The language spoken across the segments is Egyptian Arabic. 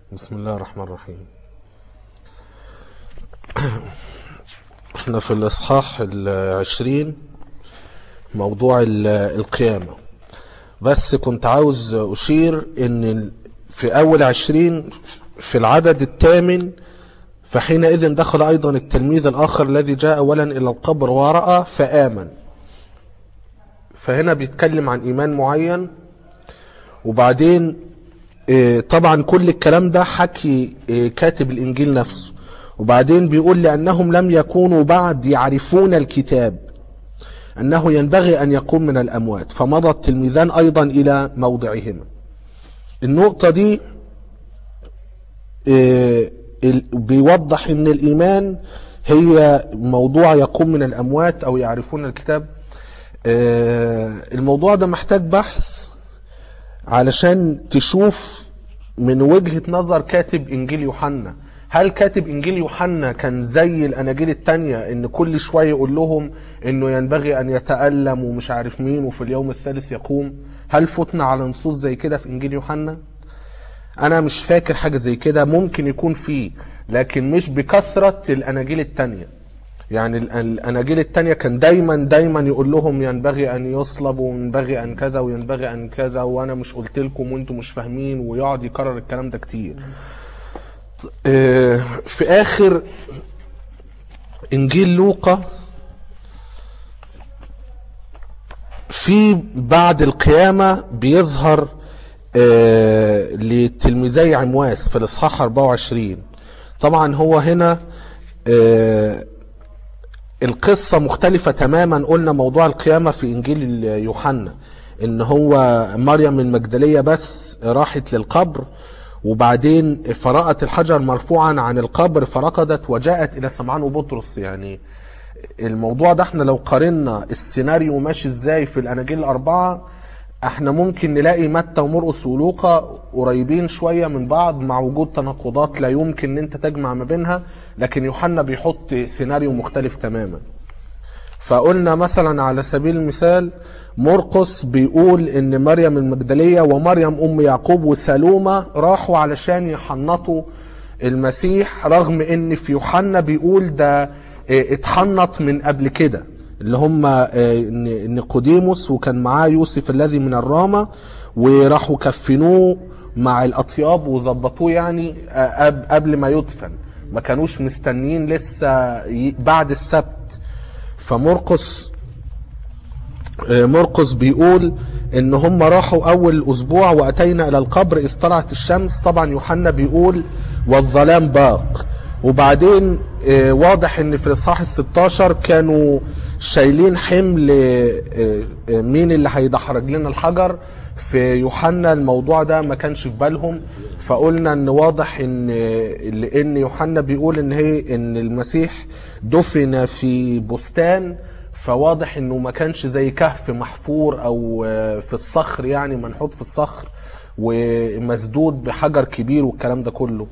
بسم الله الرحمن الرحيم احنا في الاصحاح العشرين موضوع ال- القيامة بس كنت عاوز اشير ان في اول عشرين في العدد الثامن فحينئذ دخل ايضا التلميذ الاخر الذي جاء اولا الى القبر ورأى فآمن فهنا بيتكلم عن ايمان معين وبعدين آه، طبعا كل الكلام ده حكي آه، كاتب الانجيل نفسه وبعدين بيقول لانهم لم يكونوا بعد يعرفون الكتاب انه ينبغي ان يقوم من الاموات فمضى التلميذان ايضا الى موضعهما النقطة دي آه، ال- بيوضح ان الايمان هي موضوع يقوم من الاموات او يعرفون الكتاب آه، الموضوع ده محتاج بحث علشان تشوف من وجهة نظر كاتب انجيل يوحنا هل كاتب انجيل يوحنا كان زي الاناجيل التانية ان كل شوية يقول لهم انه ينبغي ان يتألم ومش عارف مين وفي اليوم الثالث يقوم هل فتنا على نصوص زي كده في انجيل يوحنا انا مش فاكر حاجة زي كده ممكن يكون فيه لكن مش بكثرة الاناجيل التانية يعني ال- الاناجيل التانية كان دايما دايما يقول لهم ينبغي ان يصلب وينبغي ان كذا وينبغي ان كذا وانا مش قلت لكم وانتم مش فاهمين ويقعد يكرر الكلام ده كتير آه، في اخر انجيل لوقا في بعد القيامة بيظهر آه، لتلميذي عمواس في الاصحاح 24 طبعا هو هنا آه، القصة مختلفة تماما قلنا موضوع القيامة في إنجيل يوحنا إن هو مريم المجدلية بس راحت للقبر وبعدين فرأت الحجر مرفوعا عن القبر فركضت وجاءت إلى سمعان وبطرس يعني الموضوع ده احنا لو قارنا السيناريو ماشي ازاي في الأناجيل الأربعة احنا ممكن نلاقي متى ومرقس ولوقا قريبين شوية من بعض مع وجود تناقضات لا يمكن ان انت تجمع ما بينها لكن يوحنا بيحط سيناريو مختلف تماما فقلنا مثلا على سبيل المثال مرقس بيقول ان مريم المجدلية ومريم ام يعقوب وسلومة راحوا علشان يحنطوا المسيح رغم ان في يوحنا بيقول ده اه، اتحنط من قبل كده اللي هم اه، ن- نيقوديموس وكان معاه يوسف الذي من الرامة وراحوا كفنوه مع الاطياب وظبطوه يعني اه، قب- قبل ما يدفن ما كانوش مستنيين لسه ي- بعد السبت فمرقس آه، مرقس بيقول ان هم راحوا اول اسبوع واتينا الى القبر اذ طلعت الشمس طبعا يوحنا بيقول والظلام باق وبعدين آه، واضح ان في الاصحاح ال 16 كانوا شايلين حمل آه، آه، مين اللي هيدحرج لنا الحجر في يوحنا الموضوع ده ما كانش في بالهم فقلنا ان واضح ان لان يوحنا بيقول ان هي ان المسيح دفن في بستان فواضح انه ما كانش زي كهف محفور او آه، في الصخر يعني منحوت في الصخر ومسدود بحجر كبير والكلام ده كله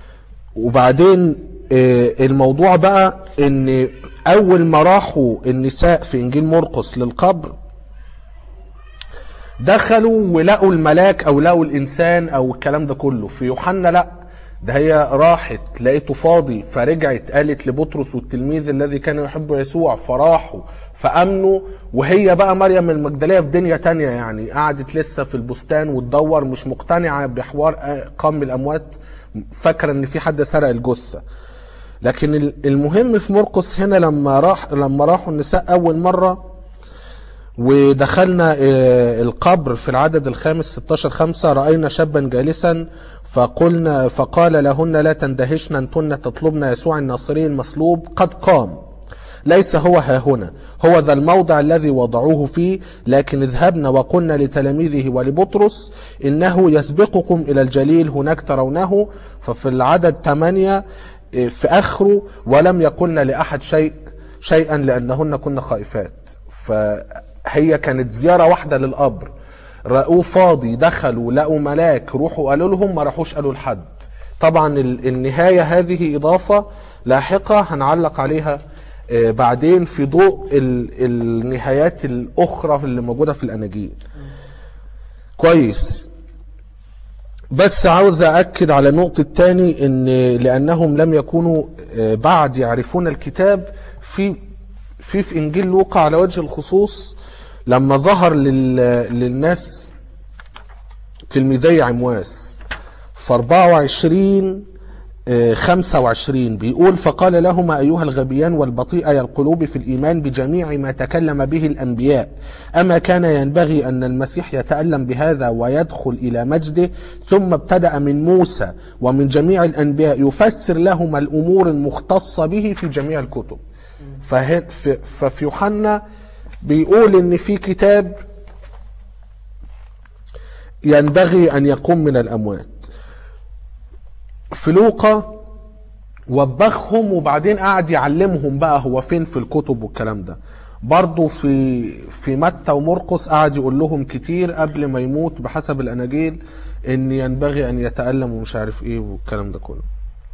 وبعدين آه، الموضوع بقى ان اول ما راحوا النساء في انجيل مرقس للقبر دخلوا ولقوا الملاك او لقوا الانسان او الكلام ده كله في يوحنا لا ده هي راحت لقيته فاضي فرجعت قالت لبطرس والتلميذ الذي كان يحب يسوع فراحوا فامنوا وهي بقى مريم المجدليه في دنيا تانية يعني قعدت لسه في البستان وتدور مش مقتنعه بحوار آه، قام الاموات فاكره ان في حد سرق الجثه لكن ال- المهم في مرقس هنا لما راح لما راحوا النساء اول مره ودخلنا آه، القبر في العدد الخامس 16 خمسة رأينا شابا جالسا فقلنا فقال لهن لا تندهشن أنتن تطلبن يسوع الناصري المصلوب قد قام ليس هو ها هنا هو ذا الموضع الذي وضعوه فيه لكن اذهبنا وقلنا لتلاميذه ولبطرس إنه يسبقكم إلى الجليل هناك ترونه ففي العدد 8 آه، في آخره ولم يقلن لأحد شيء شيئا لأنهن كنا خائفات فهي كانت زيارة واحدة للقبر رأوه فاضي دخلوا لقوا ملاك روحوا قالوا لهم ما راحوش قالوا لحد طبعا ال- النهاية هذه إضافة لاحقة هنعلق عليها آه، بعدين في ضوء ال- النهايات الأخرى اللي موجودة في الأناجيل كويس بس عاوز أأكد على النقطة الثاني إن لأنهم لم يكونوا آه، بعد يعرفون الكتاب في في في إنجيل لوقا على وجه الخصوص لما ظهر لل للناس تلميذي عمواس في 24 آه، 25 بيقول فقال لهما أيها الغبيان والبطيئة القلوب في الإيمان بجميع ما تكلم به الأنبياء أما كان ينبغي أن المسيح يتألم بهذا ويدخل إلى مجده ثم ابتدأ من موسى ومن جميع الأنبياء يفسر لهما الأمور المختصة به في جميع الكتب فه- ف- ففي يوحنا بيقول ان في كتاب ينبغي ان يقوم من الاموات في لوقا وبخهم وبعدين قعد يعلمهم بقى هو فين في الكتب والكلام ده برضه في في متى ومرقس قعد يقول لهم كتير قبل ما يموت بحسب الاناجيل ان ينبغي ان يتالم ومش عارف ايه والكلام ده كله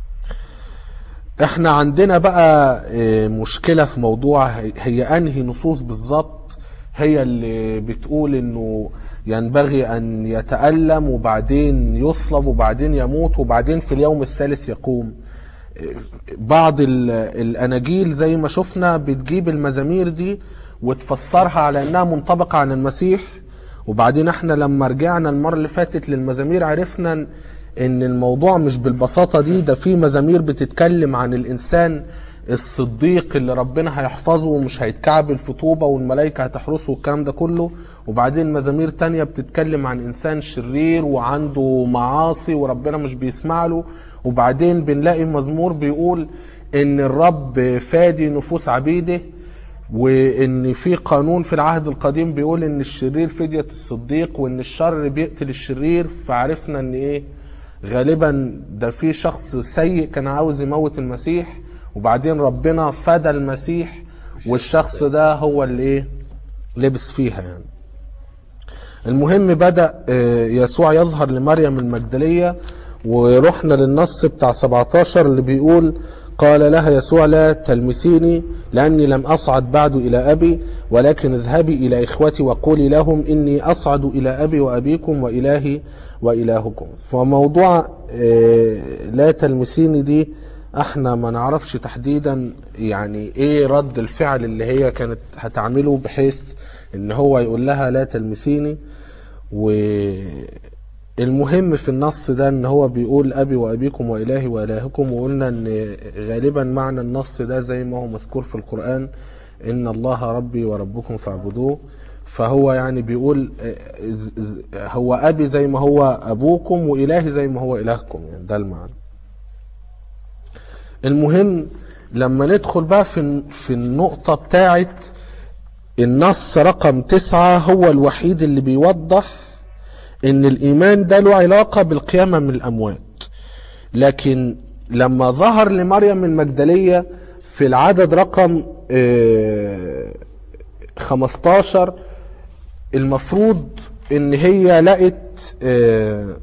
احنا عندنا بقى اه، مشكلة في موضوع هي- هي انهي نصوص بالظبط هي اللي بتقول انه ينبغي ان يتألم وبعدين يصلب وبعدين يموت وبعدين في اليوم الثالث يقوم اه، بعض ال- الاناجيل زي ما شفنا بتجيب المزامير دي وتفسرها على انها منطبقة عن المسيح وبعدين احنا لما رجعنا المرة اللي فاتت للمزامير عرفنا ان- ان الموضوع مش بالبساطة دي ده في مزامير بتتكلم عن الانسان الصديق اللي ربنا هيحفظه ومش هيتكعبل في طوبة والملائكة هتحرسه والكلام ده كله وبعدين مزامير تانية بتتكلم عن انسان شرير وعنده معاصي وربنا مش بيسمع له وبعدين بنلاقي مزمور بيقول ان الرب فادي نفوس عبيده وان في قانون في العهد القديم بيقول ان الشرير فدية الصديق وان الشر بيقتل الشرير فعرفنا ان ايه غالبا ده في شخص سيء كان عاوز يموت المسيح وبعدين ربنا فدى المسيح والشخص ده هو اللي ايه لبس فيها يعني المهم بدأ آه، يسوع يظهر لمريم المجدلية ورحنا للنص بتاع 17 اللي بيقول قال لها يسوع لا تلمسيني لأني لم أصعد بعد إلى أبي ولكن اذهبي إلى إخوتي وقولي لهم إني أصعد إلى أبي وأبيكم وإلهي وإلهكم فموضوع آه، لا تلمسيني دي احنا ما نعرفش تحديدا يعني ايه رد الفعل اللي هي كانت هتعمله بحيث ان هو يقول لها لا تلمسيني والمهم في النص ده ان هو بيقول ابي وابيكم والهي والهكم وقلنا ان غالبا معنى النص ده زي ما هو مذكور في القرآن ان الله ربي وربكم فاعبدوه فهو يعني بيقول آه، ز- ز- هو ابي زي ما هو ابوكم والهي زي ما هو الهكم يعني ده المعنى المهم لما ندخل بقى في في النقطة بتاعت النص رقم تسعة هو الوحيد اللي بيوضح ان الايمان ده له علاقة بالقيامة من الاموات لكن لما ظهر لمريم المجدلية في العدد رقم آه، 15 المفروض ان هي لقت آه،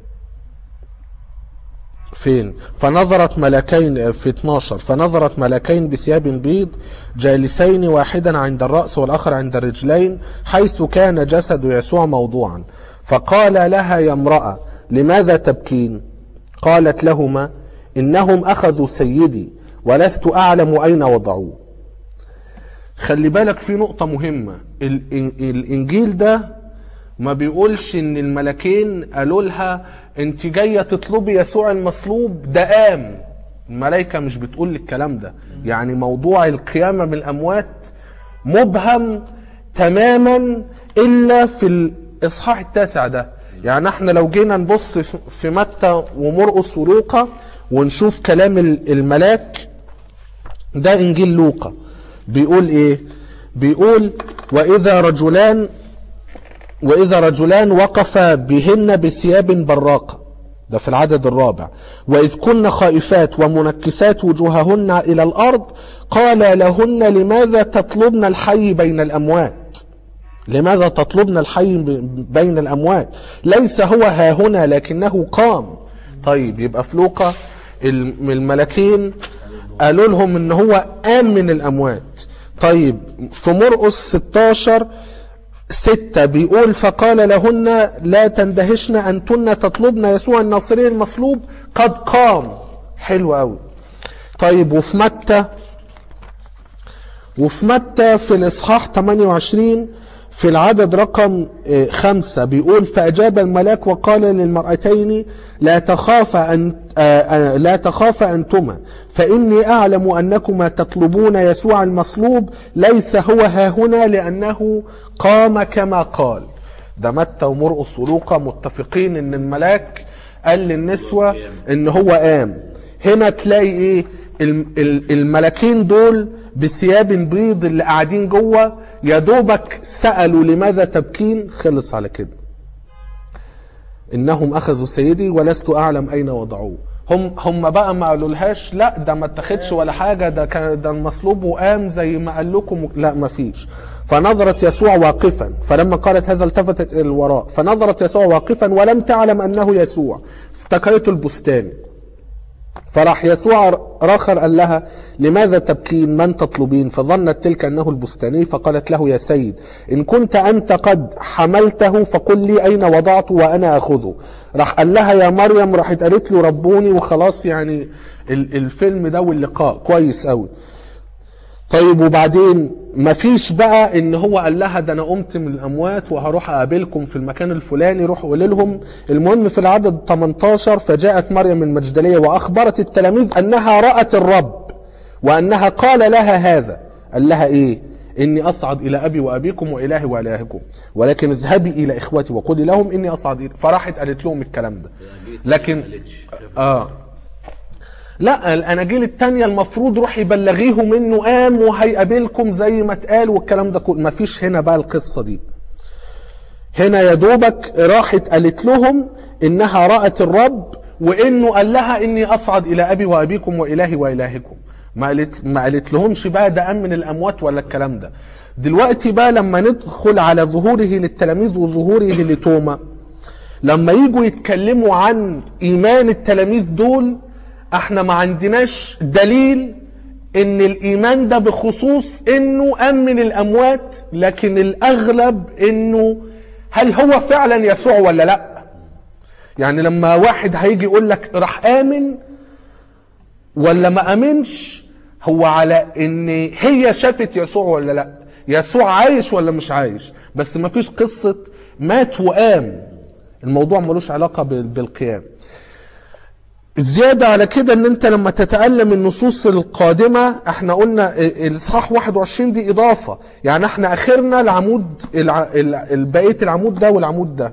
فين فنظرت ملكين في 12 فنظرت ملكين بثياب بيض جالسين واحدا عند الرأس والآخر عند الرجلين حيث كان جسد يسوع موضوعا فقال لها يا امرأة لماذا تبكين قالت لهما إنهم أخذوا سيدي ولست أعلم أين وضعوه خلي بالك في نقطة مهمة الإن- الإنجيل ده ما بيقولش ان الملكين قالوا لها انت جايه تطلبي يسوع المصلوب ده قام الملائكه مش بتقول الكلام ده يعني موضوع القيامه من الاموات مبهم تماما الا في الاصحاح التاسع ده يعني احنا لو جينا نبص في- في متى ومرقس ولوقا ونشوف كلام ال- الملاك ده انجيل لوقا بيقول ايه بيقول واذا رجلان وإذا رجلان وقفا بهن بثياب براقة ده في العدد الرابع وإذ كن خائفات ومنكسات وجوههن إلى الأرض قال لهن لماذا تطلبن الحي بين الأموات لماذا تطلبن الحي ب- بين الأموات ليس هو ها هنا لكنه قام طيب يبقى في لوقا الم- الملكين قالوا لهم ان هو قام من الأموات طيب في مرقس 16 ستة بيقول فقال لهن لا تندهشن أنتن تطلبن يسوع الناصري المصلوب قد قام حلو قوي طيب وفي متى وفي متى في الإصحاح 28 في العدد رقم آه، خمسة بيقول فأجاب الملاك وقال للمرأتين لا تخافا أن آه، آه، لا تخافا أنتما فإني أعلم أنكما تطلبون يسوع المصلوب ليس هو ها هنا لأنه قام كما قال ده متى ومرقس ولوقا متفقين ان الملاك قال للنسوة ان هو قام هنا تلاقي ايه الم- ال- الملاكين دول بثياب بيض اللي قاعدين جوه يا دوبك سألوا لماذا تبكين خلص على كده انهم اخذوا سيدي ولست اعلم اين وضعوه هم هم بقى ما قالولهاش لا ده ما اتخذش ولا حاجه ده كان ده المصلوب وقام زي ما قال لكم لا ما فيش فنظرت يسوع واقفا فلما قالت هذا التفتت الى الوراء فنظرت يسوع واقفا ولم تعلم انه يسوع افتكرته البستاني فراح يسوع راخر قال لها لماذا تبكين من تطلبين فظنت تلك أنه البستاني فقالت له يا سيد إن كنت أنت قد حملته فقل لي أين وضعته وأنا أخذه راح قال لها يا مريم راحت قالت له ربوني وخلاص يعني ال- الفيلم ده واللقاء كويس قوي طيب وبعدين مفيش بقى ان هو قال لها ده انا قمت من الاموات وهروح اقابلكم في المكان الفلاني روحوا قولوا لهم المهم في العدد 18 فجاءت مريم المجدليه واخبرت التلاميذ انها رات الرب وانها قال لها هذا قال لها ايه اني اصعد الى ابي وابيكم والهي والهكم ولكن اذهبي الى اخوتي وقولي لهم اني اصعد إلى فراحت قالت لهم الكلام ده لكن اه لا الاناجيل التانية المفروض روح يبلغيه منه قام وهيقابلكم زي ما اتقال والكلام ده كله مفيش هنا بقى القصة دي هنا يا دوبك راحت قالت لهم انها رأت الرب وانه قال لها اني اصعد الى ابي وابيكم والهي والهكم ما قالت ما قالت لهمش بقى ده قام من الاموات ولا الكلام ده دلوقتي بقى لما ندخل على ظهوره للتلاميذ وظهوره لتوما لما يجوا يتكلموا عن ايمان التلاميذ دول احنا ما عندناش دليل ان الايمان ده بخصوص انه قام من الاموات لكن الاغلب انه هل هو فعلا يسوع ولا لا يعني لما واحد هيجي يقول لك راح امن ولا ما امنش هو على ان هي شافت يسوع ولا لا يسوع عايش ولا مش عايش بس ما فيش قصة مات وقام الموضوع ملوش علاقة بال- بالقيام زيادة على كده ان انت لما تتألم النصوص القادمة احنا قلنا الاصحاح 21 دي اضافة يعني احنا اخرنا العمود الع... ال- بقية العمود ده والعمود ده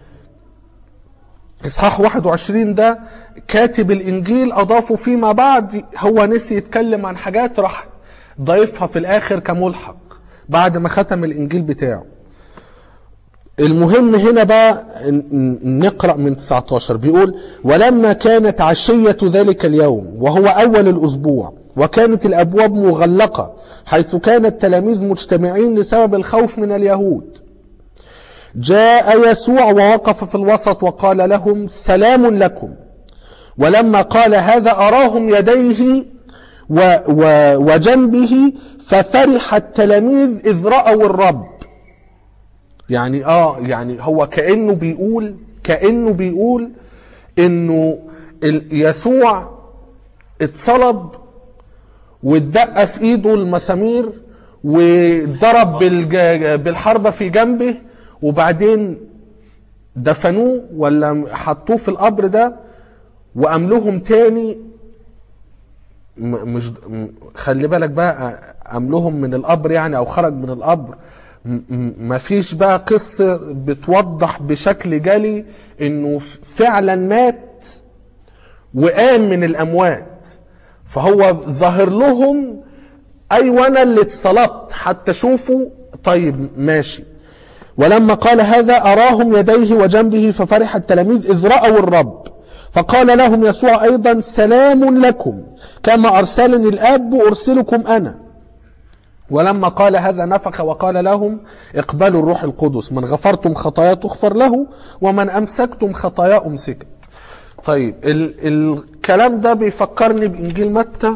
اصحاح 21 ده كاتب الانجيل اضافه فيما بعد هو نسي يتكلم عن حاجات راح ضايفها في الاخر كملحق بعد ما ختم الانجيل بتاعه المهم هنا بقى ن- ن- نقرأ من 19 بيقول ولما كانت عشية ذلك اليوم وهو أول الأسبوع وكانت الأبواب مغلقة حيث كان التلاميذ مجتمعين لسبب الخوف من اليهود جاء يسوع ووقف في الوسط وقال لهم سلام لكم ولما قال هذا أراهم يديه و و وجنبه ففرح التلاميذ إذ رأوا الرب يعني اه يعني هو كانه بيقول كانه بيقول انه ال- يسوع اتصلب واتدق في ايده المسامير وضرب بالج- بالحربة في جنبه وبعدين دفنوه ولا حطوه في القبر ده وقام لهم تاني م- مش م- خلي بالك بقى قام لهم من القبر يعني او خرج من القبر م- م- مفيش بقى قصة بتوضح بشكل جلي انه ف- فعلا مات وقام من الاموات فهو ظاهر لهم ايوه انا اللي اتصلبت حتى شوفوا طيب ماشي ولما قال هذا أراهم يديه وجنبه ففرح التلاميذ إذ رأوا الرب فقال لهم يسوع أيضا سلام لكم كما أرسلني الآب أرسلكم أنا ولما قال هذا نفخ وقال لهم اقبلوا الروح القدس من غفرتم خطايا تغفر له ومن أمسكتم خطايا أمسكت طيب ال الكلام ده بيفكرني بإنجيل متى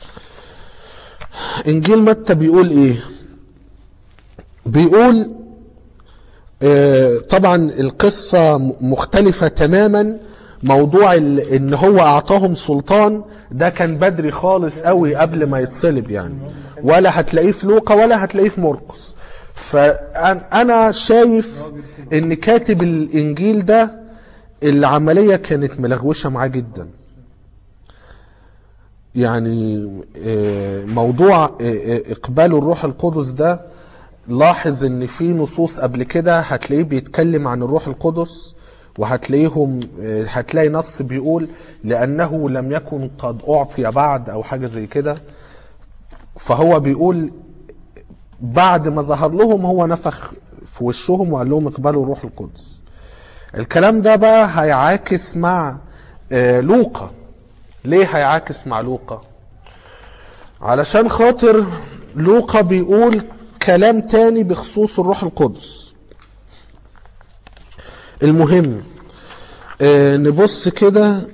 إنجيل متى بيقول إيه بيقول آه، طبعا القصة م- مختلفة تماما موضوع ال- ان هو اعطاهم سلطان ده كان بدري خالص قوي قبل ما يتصلب يعني ولا هتلاقيه في لوقا ولا هتلاقيه في مرقس فانا شايف ان كاتب الانجيل ده العملية كانت ملغوشة معاه جدا يعني آه، موضوع آه، آه، اقبال الروح القدس ده لاحظ ان في نصوص قبل كده هتلاقيه بيتكلم عن الروح القدس وهتلاقيهم آه، هتلاقي نص بيقول لانه لم يكن قد اعطي بعد او حاجه زي كده فهو بيقول بعد ما ظهر لهم هو نفخ في وشهم وقال لهم اقبلوا الروح القدس الكلام ده بقى هيعاكس مع آه، لوقا ليه هيعاكس مع لوقا علشان خاطر لوقا بيقول كلام تاني بخصوص الروح القدس المهم آه نبص كده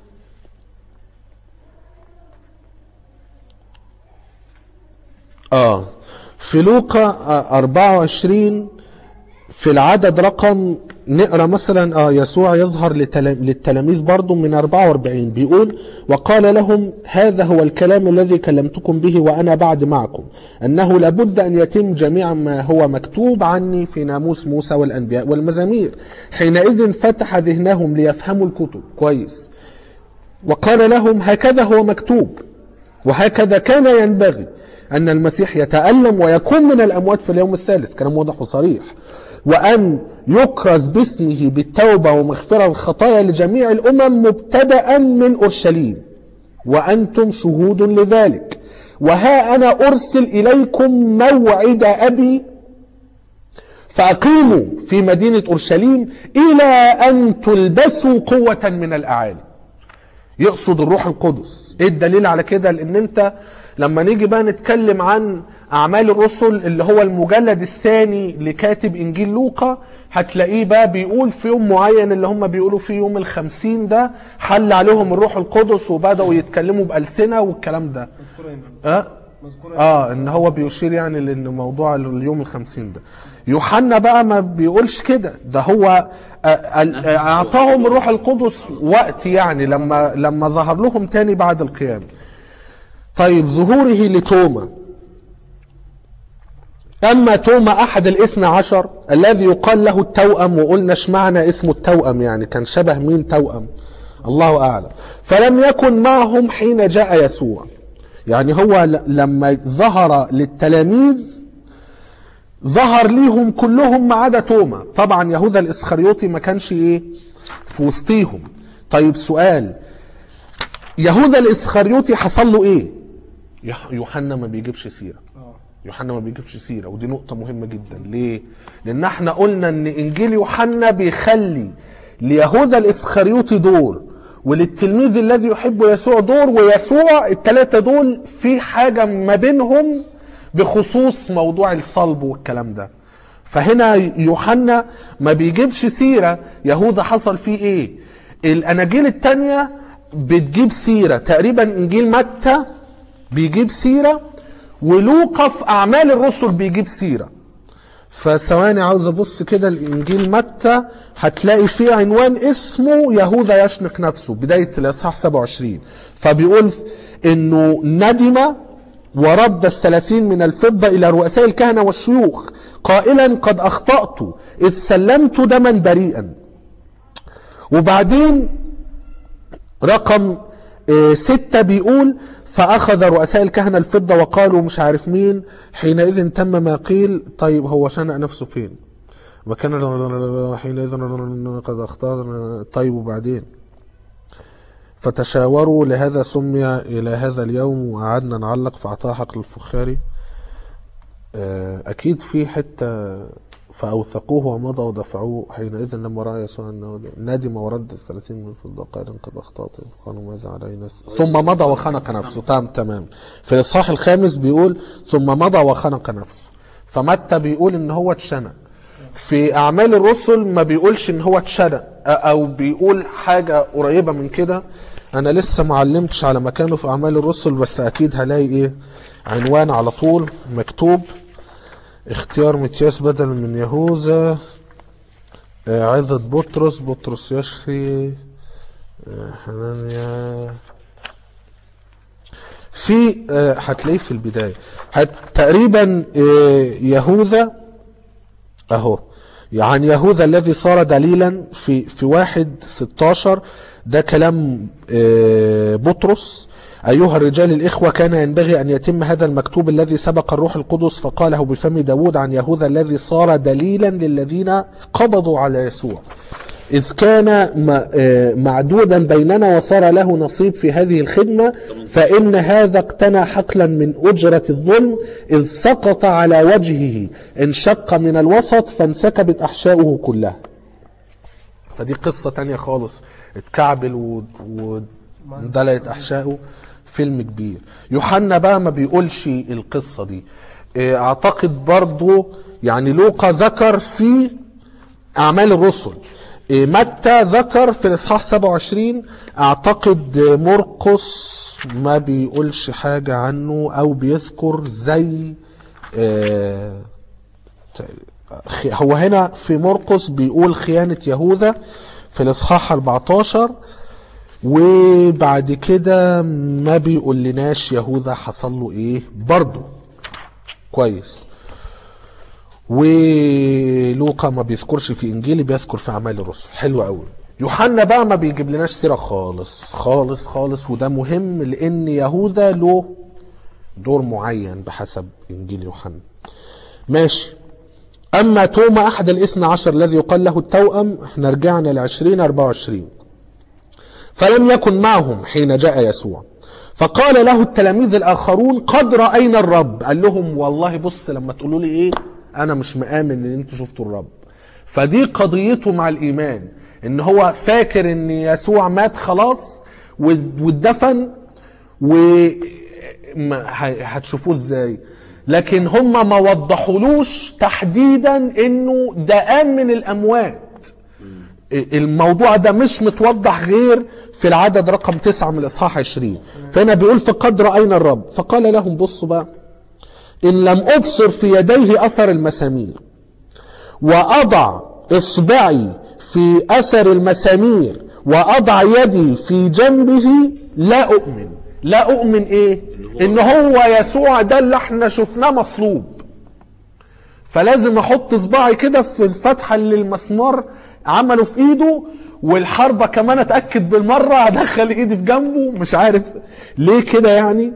اه في لوقا آه 24 في العدد رقم نقرا مثلا اه يسوع يظهر لتلا- للتلاميذ برضو من 44 بيقول وقال لهم هذا هو الكلام الذي كلمتكم به وانا بعد معكم انه لابد ان يتم جميع ما هو مكتوب عني في ناموس موسى والانبياء والمزامير حينئذ فتح ذهنهم ليفهموا الكتب كويس وقال لهم هكذا هو مكتوب وهكذا كان ينبغي أن المسيح يتألم ويقوم من الأموات في اليوم الثالث كلام واضح وصريح وأن يكرز باسمه بالتوبة ومغفرة الخطايا لجميع الأمم مبتدأ من أورشليم وأنتم شهود لذلك وها أنا أرسل إليكم موعد أبي فأقيموا في مدينة أورشليم إلى أن تلبسوا قوة من الأعالي يقصد الروح القدس ايه الدليل على كده لان انت لما نيجي بقى نتكلم عن اعمال الرسل اللي هو المجلد الثاني لكاتب انجيل لوقا هتلاقيه بقى بيقول في يوم معين اللي هم بيقولوا فيه يوم الخمسين ده حل عليهم الروح القدس وبدأوا يتكلموا بألسنة والكلام ده مذكورة هنا أه؟ مذكورة اه ان هو بيشير يعني لان موضوع اليوم الخمسين ده يوحنا بقى ما بيقولش كده ده هو آه، آه، اعطاهم الروح القدس وقت يعني لما لما ظهر لهم تاني بعد القيامة طيب ظهوره لتوما أما توما أحد الاثنى عشر الذي يقال له التوأم وقلنا اشمعنى اسمه التوأم يعني كان شبه مين توأم الله أعلم فلم يكن معهم حين جاء يسوع يعني هو ل- لما ظهر للتلاميذ ظهر ليهم كلهم ما عدا توما طبعا يهوذا الاسخريوطي ما كانش ايه في وسطيهم طيب سؤال يهوذا الاسخريوطي حصل له ايه يح- يوحنا ما بيجيبش سيره اه يوحنا ما بيجيبش سيره ودي نقطه مهمه جدا ليه لان احنا قلنا ان انجيل يوحنا بيخلي ليهوذا الاسخريوطي دور وللتلميذ الذي يحب يسوع دور ويسوع الثلاثه دول في حاجه ما بينهم بخصوص موضوع الصلب والكلام ده فهنا يوحنا ما بيجيبش سيره يهوذا حصل فيه ايه الاناجيل التانية بتجيب سيره تقريبا انجيل متى بيجيب سيره ولوقا في اعمال الرسل بيجيب سيره فثواني عاوز ابص كده الانجيل متى هتلاقي فيه عنوان اسمه يهوذا يشنق نفسه بدايه الاصحاح 27 فبيقول انه ندم ورد الثلاثين من الفضة إلى رؤساء الكهنة والشيوخ قائلا قد أخطأت إذ سلمت دما بريئا وبعدين رقم آه، ستة بيقول فأخذ رؤساء الكهنة الفضة وقالوا مش عارف مين حينئذ تم ما قيل طيب هو شنق نفسه فين وكان حينئذ قد أخطأ طيب وبعدين فتشاوروا لهذا سمي إلى هذا اليوم وقعدنا نعلق فأعطاه حق الفخاري آه، أكيد في حتة فأوثقوه ومضوا ودفعوه حينئذ لما رأى يسوع أنه ندم ورد الثلاثين من فضة قائلا قد أخطأت فقالوا ماذا علينا ثم مضى وخنق نفسه تمام تمام في الإصحاح الخامس بيقول ثم مضى وخنق نفسه فمتى بيقول إن هو اتشنق في أعمال الرسل ما بيقولش إن هو اتشنق أو بيقول حاجة قريبة من كده أنا لسه معلمتش على مكانه في أعمال الرسل بس أكيد هلاقي إيه عنوان على طول مكتوب اختيار متياس بدل من يهوذا آه، عظة بطرس بطرس يشفي آه، حنانيا في آه، هتلاقيه في البداية هت تقريبا آه، يهوذا اهو يعني يهوذا الذي صار دليلا في في واحد 16 ده كلام آه، بطرس أيها الرجال الإخوة كان ينبغي أن يتم هذا المكتوب الذي سبق الروح القدس فقاله بفم داود عن يهوذا الذي صار دليلا للذين قبضوا على يسوع إذ كان م- آه، معدودا بيننا وصار له نصيب في هذه الخدمة فإن هذا اقتنى حقلا من أجرة الظلم إذ سقط على وجهه انشق من الوسط فانسكبت أحشاؤه كلها فدي قصة تانية خالص اتكعبل و- واندلقت أحشائه فيلم كبير يوحنا بقى ما بيقولش القصة دي اه، اعتقد برضو يعني لوقا ذكر في أعمال الرسل اه، متى ذكر في الإصحاح 27 أعتقد اه، مرقس ما بيقولش حاجة عنه أو بيذكر زي اه، خ- هو هنا في مرقس بيقول خيانة يهوذا في الإصحاح 14 وبعد كده ما بيقول لناش يهوذا حصل له ايه برضه كويس ولوقا ما بيذكرش في انجيلي بيذكر في اعمال الرسل حلو قوي يوحنا بقى ما بيجيب لناش سيره خالص خالص خالص وده مهم لان يهوذا له دور معين بحسب انجيل يوحنا ماشي اما توما احد الاثنى عشر الذي يقال له التوأم احنا رجعنا لعشرين اربعة وعشرين فلم يكن معهم حين جاء يسوع فقال له التلاميذ الاخرون قد راينا الرب قال لهم والله بص لما تقولوا لي ايه انا مش مآمن ان انتوا شفتوا الرب فدي قضيته مع الايمان ان هو فاكر ان يسوع مات خلاص واد- واتدفن و ما- ه- هتشوفوه ازاي لكن هم ما وضحولوش تحديدا انه ده قام من الاموات الموضوع ده مش متوضح غير في العدد رقم تسعة من الإصحاح 20 فهنا بيقول فقد رأينا الرب فقال لهم بصوا بقى إن لم أبصر في يديه أثر المسامير وأضع إصبعي في أثر المسامير وأضع يدي في جنبه لا أؤمن لا أؤمن إيه إن هو يسوع ده اللي احنا شفناه مصلوب فلازم احط صباعي كده في الفتحه اللي المسمار عمله في ايده والحربه كمان اتاكد بالمره ادخل ايدي في جنبه مش عارف ليه كده يعني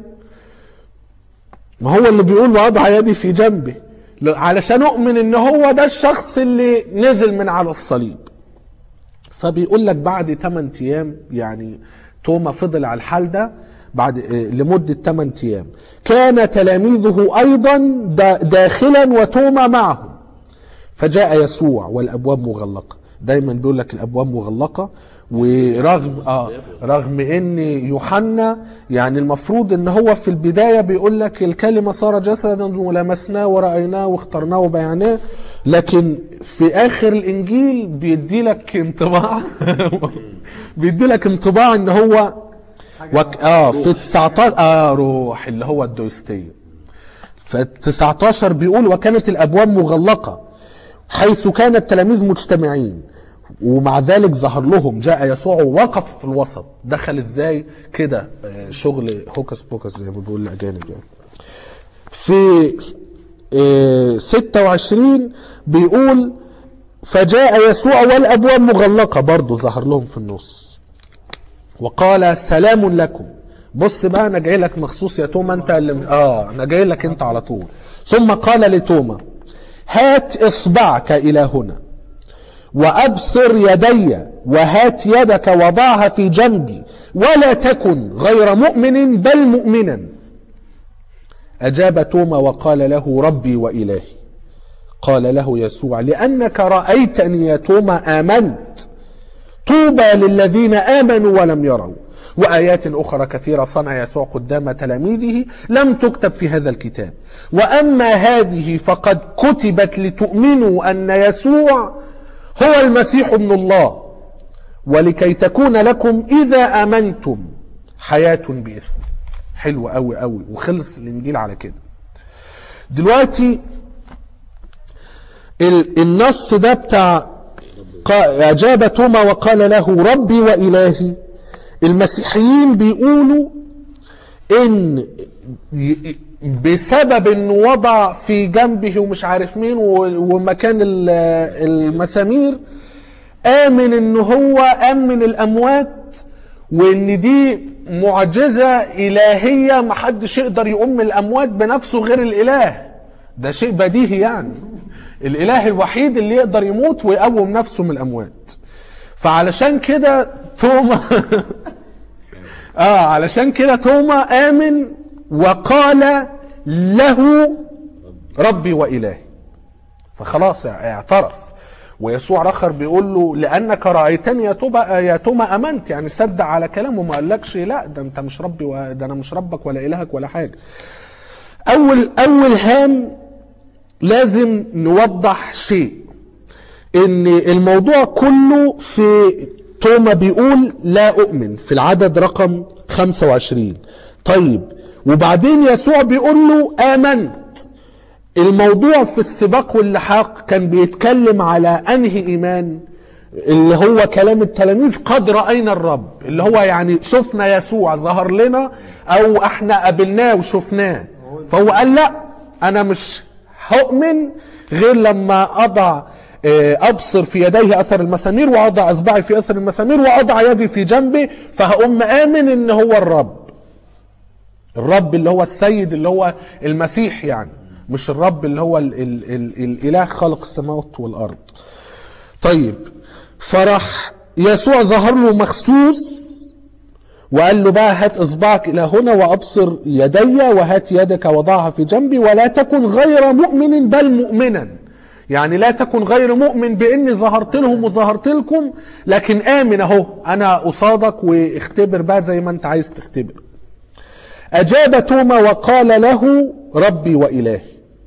ما هو اللي بيقول وضع يدي في جنبه ل- علشان اؤمن ان هو ده الشخص اللي نزل من على الصليب فبيقول لك بعد 8 ايام يعني توما فضل على الحال ده بعد آه، لمده 8 ايام كان تلاميذه ايضا دا- داخلا وتوما معهم فجاء يسوع والابواب مغلقه دايما بيقول لك الابواب مغلقه ورغم اه رغم ان يوحنا يعني المفروض ان هو في البدايه بيقول لك الكلمه صار جسدا ولمسناه ورايناه واخترناه وبيعناه لكن في اخر الانجيل بيدي لك انطباع بيدي لك انطباع ان هو وك... اه في 19 اه روح اللي هو الدوستيه ف 19 بيقول وكانت الابواب مغلقه حيث كان التلاميذ مجتمعين ومع ذلك ظهر لهم جاء يسوع ووقف في الوسط دخل ازاي كده آه، شغل هوكس بوكس زي ما بيقول الاجانب يعني في آه، 26 بيقول فجاء يسوع والابواب مغلقه برضه ظهر لهم في النص وقال سلام لكم بص بقى انا جاي لك مخصوص يا توما انت اللي اه انا جاي لك انت على طول ثم قال لتوما هات اصبعك الى هنا وابصر يدي وهات يدك وضعها في جنبي ولا تكن غير مؤمن بل مؤمنا اجاب توما وقال له ربي والهي قال له يسوع لانك رايتني يا توما امنت طوبى للذين امنوا ولم يروا وايات اخرى كثيره صنع يسوع قدام تلاميذه لم تكتب في هذا الكتاب واما هذه فقد كتبت لتؤمنوا ان يسوع هو المسيح ابن الله ولكي تكون لكم اذا امنتم حياه باسمه حلو قوي قوي وخلص الانجيل على كده دلوقتي ال- النص ده بتاع قا- أجاب توما وقال له ربي وإلهي المسيحيين بيقولوا إن ي- بسبب انه وضع في جنبه ومش عارف مين و- ومكان ال- المسامير آمن ان هو أمن الأموات وان دي معجزة إلهية محدش يقدر يؤم الأموات بنفسه غير الإله ده شيء بديهي يعني الإله الوحيد اللي يقدر يموت ويقوم نفسه من الأموات فعلشان كده توما اه علشان كده توما آمن وقال له ربي وإلهي فخلاص اعترف ويسوع رخر بيقول له لانك رايتني يا توبا يا توما امنت يعني صدق على كلامه ما قالكش لا ده انت مش ربي و- ده انا مش ربك ولا الهك ولا حاجه اول اول هام لازم نوضح شيء ان الموضوع كله في توما بيقول لا اؤمن في العدد رقم 25 طيب وبعدين يسوع بيقول له امنت الموضوع في السباق واللحاق كان بيتكلم على انهي ايمان اللي هو كلام التلاميذ قد راينا الرب اللي هو يعني شفنا يسوع ظهر لنا او احنا قابلناه وشفناه فهو قال لا انا مش هؤمن غير لما اضع آه، ابصر في يديه اثر المسامير واضع اصبعي في اثر المسامير واضع يدي في جنبي فهقوم امن ان هو الرب الرب اللي هو السيد اللي هو المسيح يعني مش الرب اللي هو ال ال ال الاله خالق السماوات والارض طيب فراح يسوع ظهر له مخصوص وقال له بقى هات اصبعك الى هنا وابصر يدي وهات يدك وضعها في جنبي ولا تكن غير مؤمن بل مؤمنا يعني لا تكن غير مؤمن باني ظهرت لهم وظهرت لكم لكن امن اهو انا قصادك واختبر بقى زي ما انت عايز تختبر أجاب توما وقال له ربي وإلهي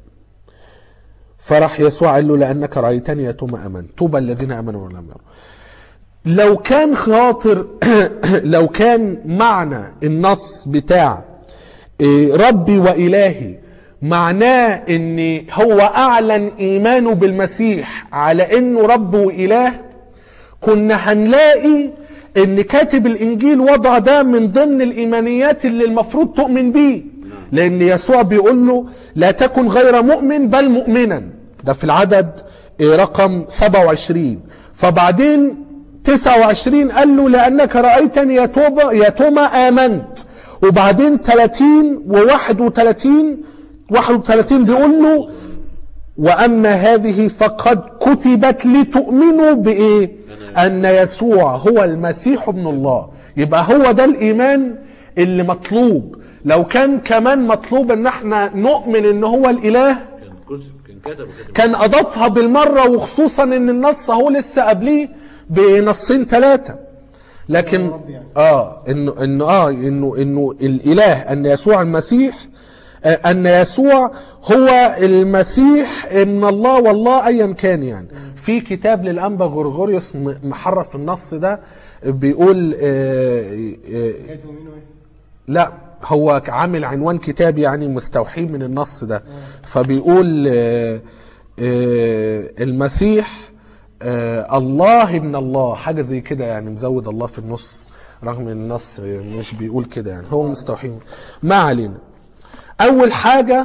فراح يسوع قال له لأنك رأيتني يا توما أمنت طوبى الذين أمنوا ولم يروا لو كان خاطر لو كان معنى النص بتاع إيه، ربي وإلهي معناه ان هو اعلن ايمانه بالمسيح على انه رب واله كنا هنلاقي ان كاتب الانجيل وضع ده من ضمن الايمانيات اللي المفروض تؤمن بيه لان يسوع بيقول له لا تكن غير مؤمن بل مؤمنا ده في العدد آه، رقم 27 فبعدين 29 قال له لانك رايتني يا توبا يا توما امنت وبعدين 30 و31 31 بيقول له واما هذه فقد كتبت لتؤمنوا بايه ان يسوع هو المسيح ابن الله يبقى هو ده الايمان اللي مطلوب لو كان كمان مطلوب ان احنا نؤمن ان هو الاله كان جزء كان كتب وكتب كان اضافها بالمره وخصوصا ان النص اهو لسه قبليه بنصين ثلاثه لكن اه انه انه اه انه انه الاله ان يسوع المسيح آه، ان يسوع هو المسيح ابن الله والله ايا كان يعني في كتاب للانبا غرغوريوس م- محرف النص ده بيقول آه، آه، لا هو عامل عنوان كتاب يعني مستوحي من النص ده فبيقول آه، آه، المسيح آه، الله ابن الله حاجة زي كده يعني مزود الله في النص رغم ان النص مش بيقول كده يعني هو مستوحي ما علينا اول حاجة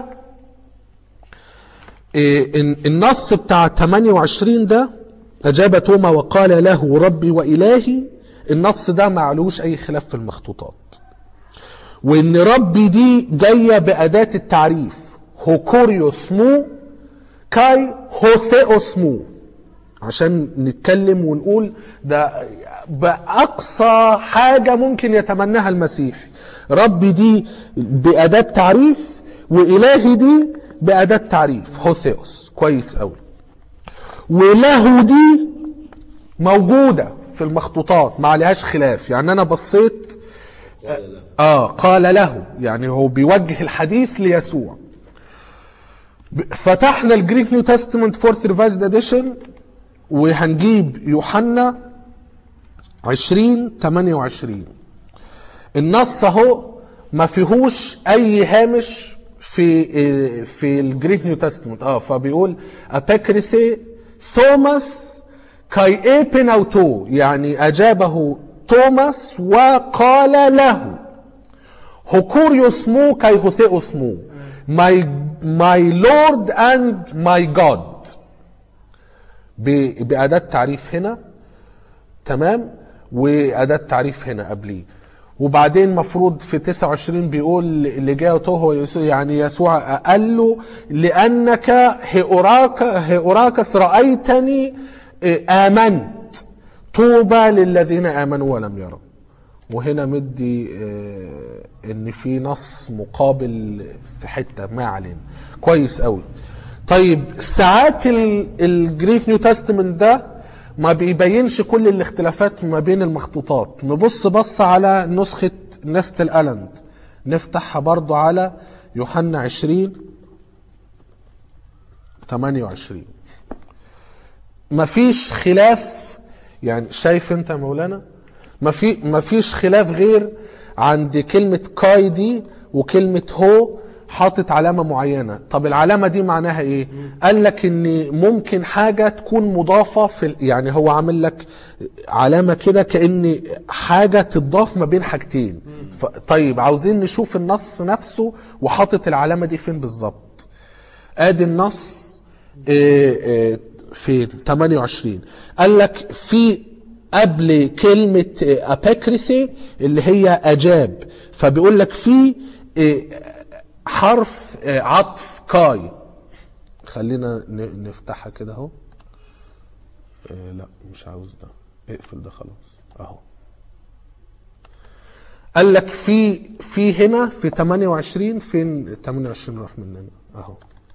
إيه، إن- النص بتاع 28 ده أجاب توما وقال له ربي وإلهي النص ده معلوش أي خلاف في المخطوطات وإن ربي دي جاية بأداة التعريف هوكوريوس مو كاي هوثيوس مو عشان نتكلم ونقول ده بأقصى حاجة ممكن يتمناها المسيح ربي دي بأداة تعريف وإلهي دي بأداة تعريف هوثيوس كويس قوي وله دي موجودة في المخطوطات ما عليهاش خلاف يعني أنا بصيت آه قال له يعني هو بيوجه الحديث ليسوع ب- فتحنا الجريك نيو تestament فورث ريفايزد اديشن وهنجيب يوحنا 20 28 النص اهو ما فيهوش اي هامش في في الجريك نيو تestament اه فبيقول ابيكريثي ثوماس كاي ايبن او تو يعني اجابه توماس وقال له هوكوريوس مو كاي هوثيوس مو my my lord and my god ب- بأداة تعريف هنا تمام وأداة تعريف هنا قبليه وبعدين مفروض في 29 بيقول اللي جاء هو يسوع يعني يسوع قال له لأنك هئراك هئراكس رأيتني آمنت طوبى للذين آمنوا ولم يروا وهنا مدي آه، ان في نص مقابل في حته ما علينا كويس قوي طيب ساعات ال- الجريك نيو تestament ده ما بيبينش كل الاختلافات ما بين المخطوطات نبص بص على نسخة نستل ألند نفتحها برضو على يوحنا 20 28 مفيش خلاف يعني شايف انت يا مولانا مفي مفيش خلاف غير عند كلمة كاي دي وكلمة هو حاطط علامة معينة طب العلامة دي معناها ايه قال لك ان ممكن حاجة تكون مضافة في ال- يعني هو عامل لك علامة كده كأن حاجة تضاف ما بين حاجتين ف... طيب عاوزين نشوف النص نفسه وحاطط العلامة دي فين بالظبط ادي النص آه، آه، في 28 قال لك في قبل كلمة أباكريثي اللي هي أجاب فبيقول لك في آه، حرف آه، عطف كاي خلينا ن- نفتحها كده اهو آه، لا مش عاوز ده اقفل ده خلاص اهو قال لك في في هنا في 28 فين 28 راح مننا اهو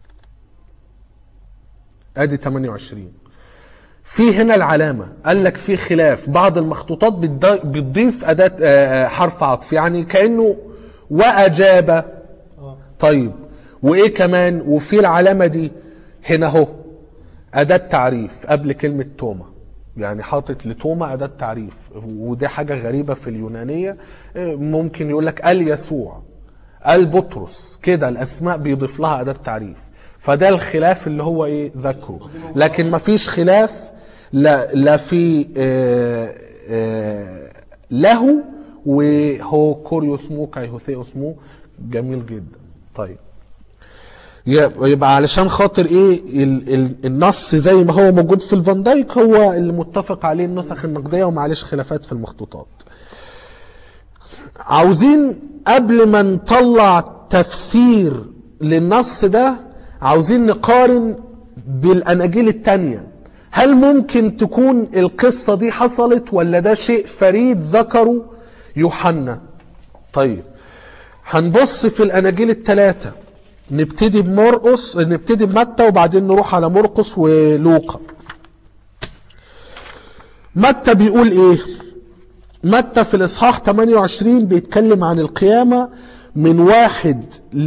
ادي 28 في هنا العلامة قال لك في خلاف بعض المخطوطات بتض- بتضيف أداة آه، آه، حرف عطف يعني كأنه وأجاب طيب وإيه كمان وفي العلامة دي هنا اهو أداة تعريف قبل كلمة توما يعني حاطط لتوما أداة تعريف ودي حاجة غريبة في اليونانية آه، ممكن يقول لك قال يسوع قال بطرس كده الأسماء بيضيف لها أداة تعريف فده الخلاف اللي هو ايه ذكره لكن ما فيش خلاف لا, لا في آه، آه، له وهو كوريوس مو كايهوثيوس مو جميل جدا طيب يبقى علشان خاطر ايه ال ال النص زي ما هو موجود في الفان دايك هو اللي متفق عليه النسخ النقديه ومعلش خلافات في المخطوطات عاوزين قبل ما نطلع تفسير للنص ده عاوزين نقارن بالاناجيل التانية هل ممكن تكون القصة دي حصلت ولا ده شيء فريد ذكره يوحنا طيب هنبص في الاناجيل الثلاثة نبتدي بمرقس نبتدي بمتى وبعدين نروح على مرقس ولوقا متى بيقول ايه متى في الاصحاح 28 بيتكلم عن القيامة من واحد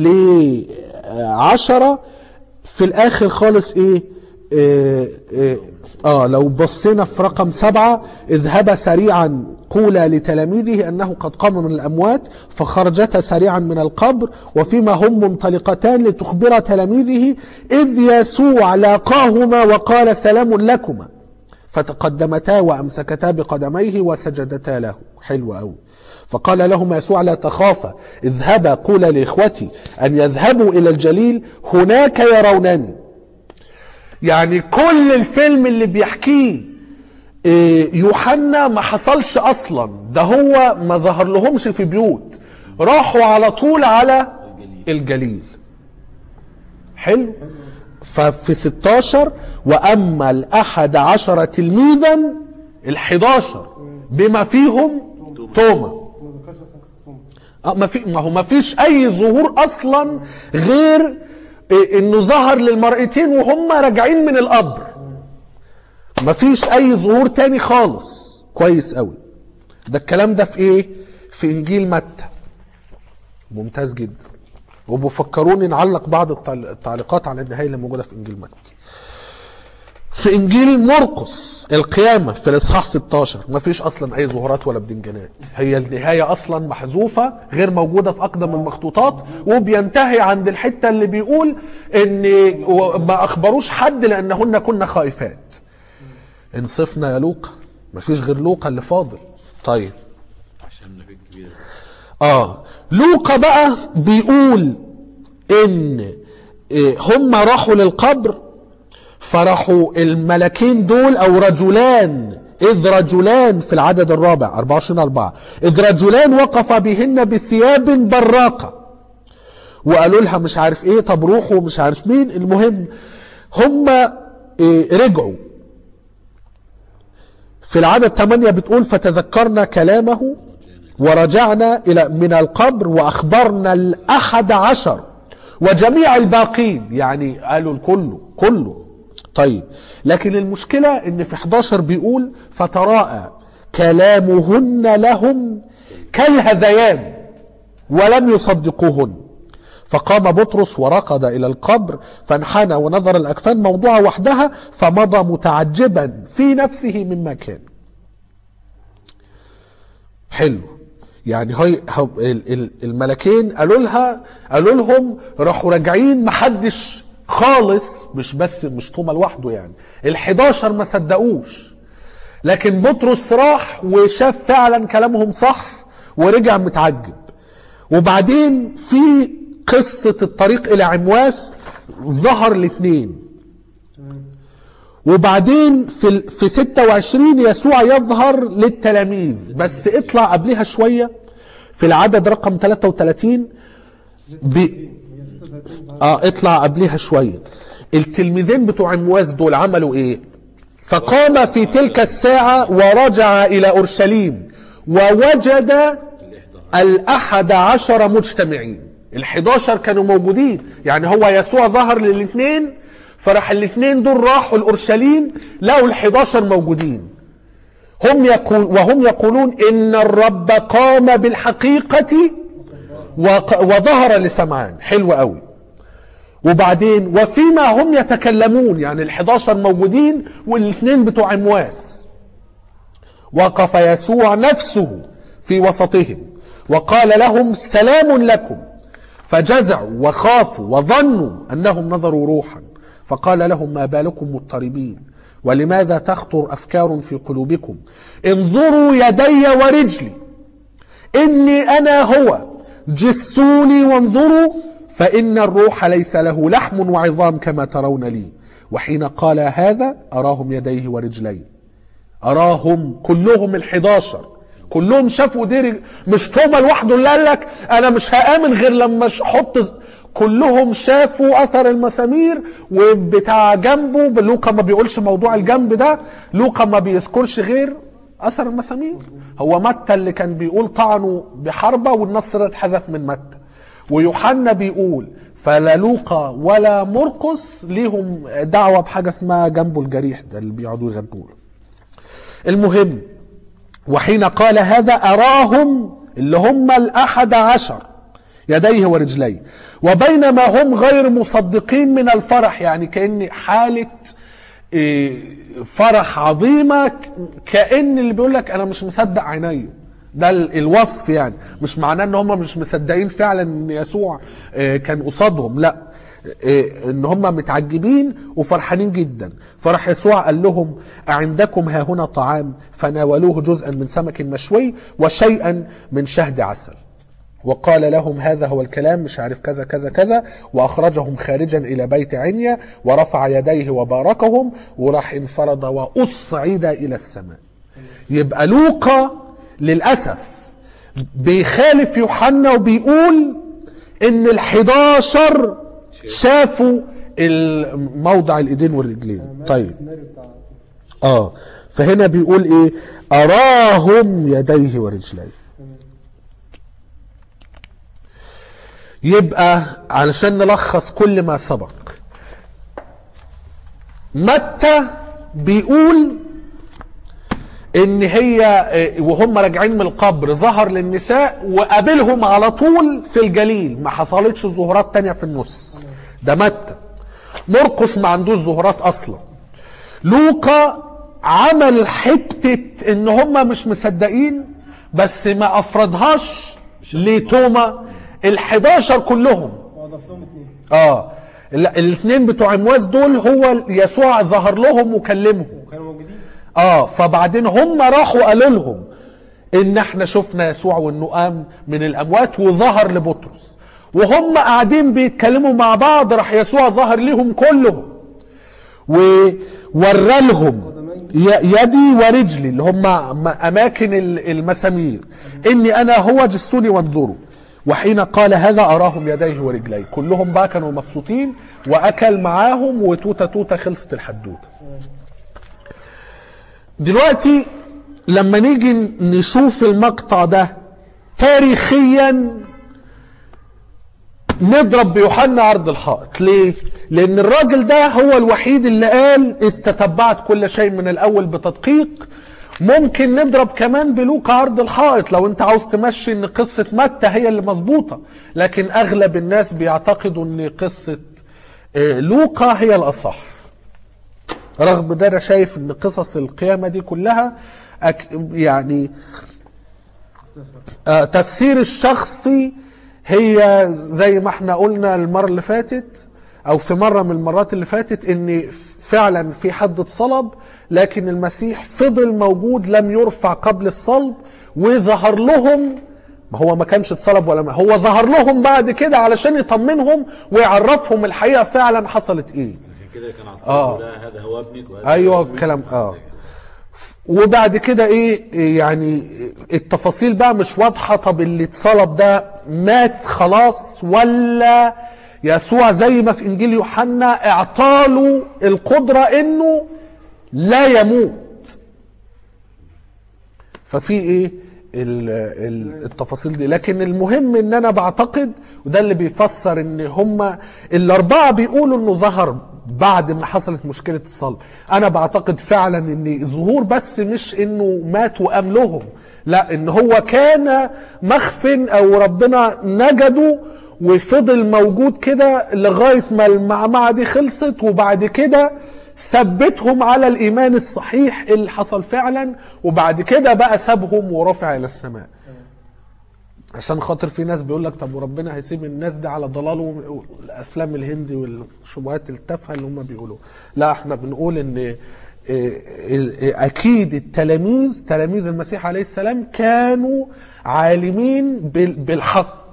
لعشرة في الاخر خالص ايه اه, اه, آه لو بصينا في رقم سبعة اذهب سريعا قولا لتلاميذه انه قد قام من الاموات فخرجتا سريعا من القبر وفيما هم منطلقتان لتخبر تلاميذه اذ يسوع لاقاهما وقال سلام لكما فتقدمتا وامسكتا بقدميه وسجدتا له حلو قوي فقال لهما يسوع لا تخافا اذهبا قولا لاخوتي ان يذهبوا الى الجليل هناك يرونني يعني كل الفيلم اللي بيحكيه إيه، يوحنا ما حصلش اصلا ده هو ما ظهر لهمش في بيوت راحوا على طول على الجليل حلو ففي 16 واما الاحد عشر تلميذا الحداشر بما فيهم توما ما ذكرش اصلا قصه توما اه ما في ما هو ما فيش اي ظهور اصلا غير إيه انه ظهر للمرأتين وهم راجعين من القبر ما فيش اي ظهور تاني خالص كويس قوي ده الكلام ده في ايه في انجيل متى ممتاز جدا وبفكروني نعلق بعض التعل- التعليقات على النهايه اللي موجوده في انجيل متى في انجيل مرقس القيامه في الاصحاح 16 ما فيش اصلا اي ظهورات ولا بدنجانات هي النهايه اصلا محذوفه غير موجوده في اقدم المخطوطات وبينتهي عند الحته اللي بيقول ان ما اخبروش حد لانهن كنا خائفات انصفنا يا لوقا مفيش غير لوقا اللي فاضل طيب عشان في الكبير اه لوقا بقى بيقول ان إيه، هم راحوا للقبر فراحوا الملكين دول او رجلان اذ رجلان في العدد الرابع 24 4 اذ رجلان وقف بهن بثياب براقه وقالوا لها مش عارف ايه طب روحوا مش عارف مين المهم هم إيه رجعوا في العدد 8 بتقول فتذكرنا كلامه ورجعنا إلى من القبر وأخبرنا الأحد عشر وجميع الباقين يعني قالوا الكل كله طيب لكن المشكلة ان في 11 بيقول فتراءى كلامهن لهم كالهذيان ولم يصدقوهن فقام بطرس وركض إلى القبر فانحنى ونظر الأكفان موضوعة وحدها فمضى متعجبا في نفسه مما كان حلو يعني هي هو- ال- ال- الملكين قالوا لها قالوا لهم راحوا راجعين محدش خالص مش بس مش توما لوحده يعني ال11 ما صدقوش لكن بطرس راح وشاف فعلا كلامهم صح ورجع متعجب وبعدين في قصة الطريق إلى عمواس ظهر الاثنين وبعدين في ال- في 26 يسوع يظهر للتلاميذ بس اطلع قبلها شويه في العدد رقم 33 ب... اه اطلع قبلها شويه التلميذين بتوع عمواس دول عملوا ايه فقام في تلك الساعه ورجع الى اورشليم ووجد الأحد عشر مجتمعين الحداشر كانوا موجودين يعني هو يسوع ظهر للاثنين فراح الاثنين دول راحوا الأورشليم لقوا الحداشر موجودين هم يقول وهم يقولون إن الرب قام بالحقيقة وق- وظهر لسمعان حلو قوي وبعدين وفيما هم يتكلمون يعني الحداشر موجودين والاثنين بتوع عمواس وقف يسوع نفسه في وسطهم وقال لهم سلام لكم فجزعوا وخافوا وظنوا انهم نظروا روحا فقال لهم ما بالكم مضطربين ولماذا تخطر افكار في قلوبكم انظروا يدي ورجلي اني انا هو جسوني وانظروا فان الروح ليس له لحم وعظام كما ترون لي وحين قال هذا اراهم يديه ورجليه اراهم كلهم الحداشر كلهم شافوا ديري مش توما لوحده اللي قال لك انا مش هامن غير لما أش- احط ز- كلهم شافوا اثر المسامير وبتاع جنبه لوقا ما بيقولش موضوع الجنب ده لوقا ما بيذكرش غير اثر المسامير هو متى اللي كان بيقول طعنوا بحربه والنص ده اتحذف من متى ويوحنا بيقول فلا لوقا ولا مرقس ليهم دعوه بحاجه اسمها جنبه الجريح ده اللي بيقعدوا يغنوا له المهم وحين قال هذا أراهم اللي هم الأحد عشر يديه ورجليه وبينما هم غير مصدقين من الفرح يعني كأن حالة إيه، فرح عظيمة ك- كأن اللي بيقول لك أنا مش مصدق عيني ده ال- الوصف يعني مش معناه ان هم مش مصدقين فعلا ان يسوع آه، كان قصادهم لا آه، ان هم متعجبين وفرحانين جدا فراح يسوع قال لهم أعندكم ها هنا طعام فناولوه جزءا من سمك مشوي وشيئا من شهد عسل وقال لهم هذا هو الكلام مش عارف كذا كذا كذا واخرجهم خارجا الى بيت عنيا ورفع يديه وباركهم وراح انفرد واصعد الى السماء يبقى لوقا للاسف بيخالف يوحنا وبيقول ان الحداشر شافوا موضع الايدين والرجلين طيب السيناريو بتاع اه فهنا بيقول ايه اراهم يديه ورجليه يبقى علشان نلخص كل ما سبق متى بيقول ان هي آه، وهم راجعين من القبر ظهر للنساء وقابلهم على طول في الجليل ما حصلتش ظهورات تانية في النص ده متى مرقس ما عندوش ظهورات اصلا لوقا عمل حتة ان هم مش مصدقين بس ما افردهاش لتوما ال11 كلهم واضاف لهم اثنين اه الاثنين بتوع عمواس دول هو يسوع ظهر لهم وكلمهم وكانوا موجودين اه فبعدين هم راحوا قالوا لهم ان احنا شفنا يسوع وانه قام من الاموات وظهر لبطرس وهم قاعدين بيتكلموا مع بعض راح يسوع ظهر لهم كلهم وورى لهم ي- يدي ورجلي اللي هم م- اماكن ال- المسامير اني انا هو جسوني وانظروا وحين قال هذا اراهم يديه ورجليه كلهم بقى كانوا مبسوطين واكل معاهم وتوته توته خلصت الحدوته دلوقتي لما نيجي نشوف المقطع ده تاريخيا نضرب بيوحنا عرض الحائط ليه لان الراجل ده هو الوحيد اللي قال اذ تتبعت كل شيء من الاول بتدقيق ممكن نضرب كمان بلوقا عرض الحائط لو انت عاوز تمشي ان قصة متى هي اللي مظبوطة لكن اغلب الناس بيعتقدوا ان قصة آه، لوقا هي الاصح رغم ده انا شايف ان قصص القيامة دي كلها أك يعني آه، تفسير الشخصي هي زي ما احنا قلنا المرة اللي فاتت او في مرة من المرات اللي فاتت ان فعلا في حد اتصلب لكن المسيح فضل موجود لم يرفع قبل الصلب وظهر لهم ما هو ما كانش اتصلب ولا ما هو ظهر لهم بعد كده علشان يطمنهم ويعرفهم الحقيقة فعلا حصلت ايه عشان كده كان على آه. الصلاه لا هذا هو ابنك وهذا ايوه هو ابنك. الكلام اه وبعد كده ايه إيه يعني التفاصيل بقى مش واضحه طب اللي اتصلب ده مات خلاص ولا يسوع زي ما في انجيل يوحنا اعطاله القدره انه لا يموت ففي ايه ال- ال- التفاصيل دي لكن المهم ان انا بعتقد وده اللي بيفسر ان هم الاربعه بيقولوا انه ظهر بعد ما حصلت مشكله الصلب انا بعتقد فعلا ان ظهور بس مش انه مات وقام لهم لا ان هو كان مخفن او ربنا نجده وفضل موجود كده لغايه ما المعمعه دي خلصت وبعد كده ثبتهم على الايمان الصحيح اللي حصل فعلا وبعد كده بقى سابهم ورفع الى السماء عشان خاطر في ناس بيقول لك طب وربنا هيسيب الناس دي على ضلاله الافلام الهندي والشبهات التافهه اللي هم بيقولوا لا احنا بنقول ان إيه، إيه، اكيد التلاميذ تلاميذ المسيح عليه السلام كانوا عالمين بال- بالحق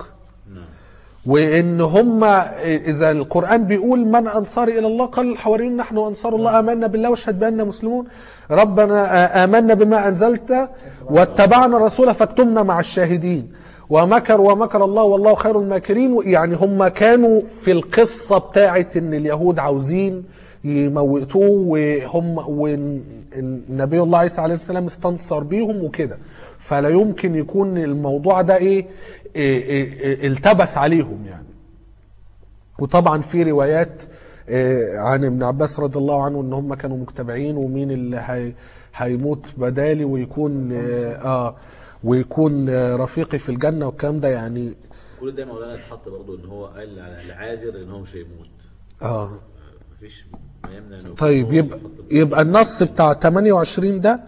وان هم اذا القران بيقول من انصاري الى الله قال الحواريون نحن انصار الله امنا بالله واشهد باننا مسلمون ربنا امنا بما انزلت واتبعنا الرسول فاكتبنا مع الشاهدين ومكر ومكر الله والله خير الماكرين يعني هم كانوا في القصه بتاعه ان اليهود عاوزين يموتوه وهم والنبي الله عيسى عليه السلام استنصر بيهم وكده فلا يمكن يكون الموضوع ده ايه, إيه, إيه, إيه التبس عليهم يعني وطبعا في روايات آه، عن ابن عباس رضي الله عنه ان هم كانوا مجتمعين ومين اللي هي هيموت بدالي ويكون اه, آه ويكون آه، رفيقي في الجنه والكلام ده يعني كل ده مولانا اتحط برضه ان هو قال على العازر ان هو مش هيموت اه مفيش ما يمنع انه طيب هو يبقى يتحط- يبقى النص بتاع 28 ده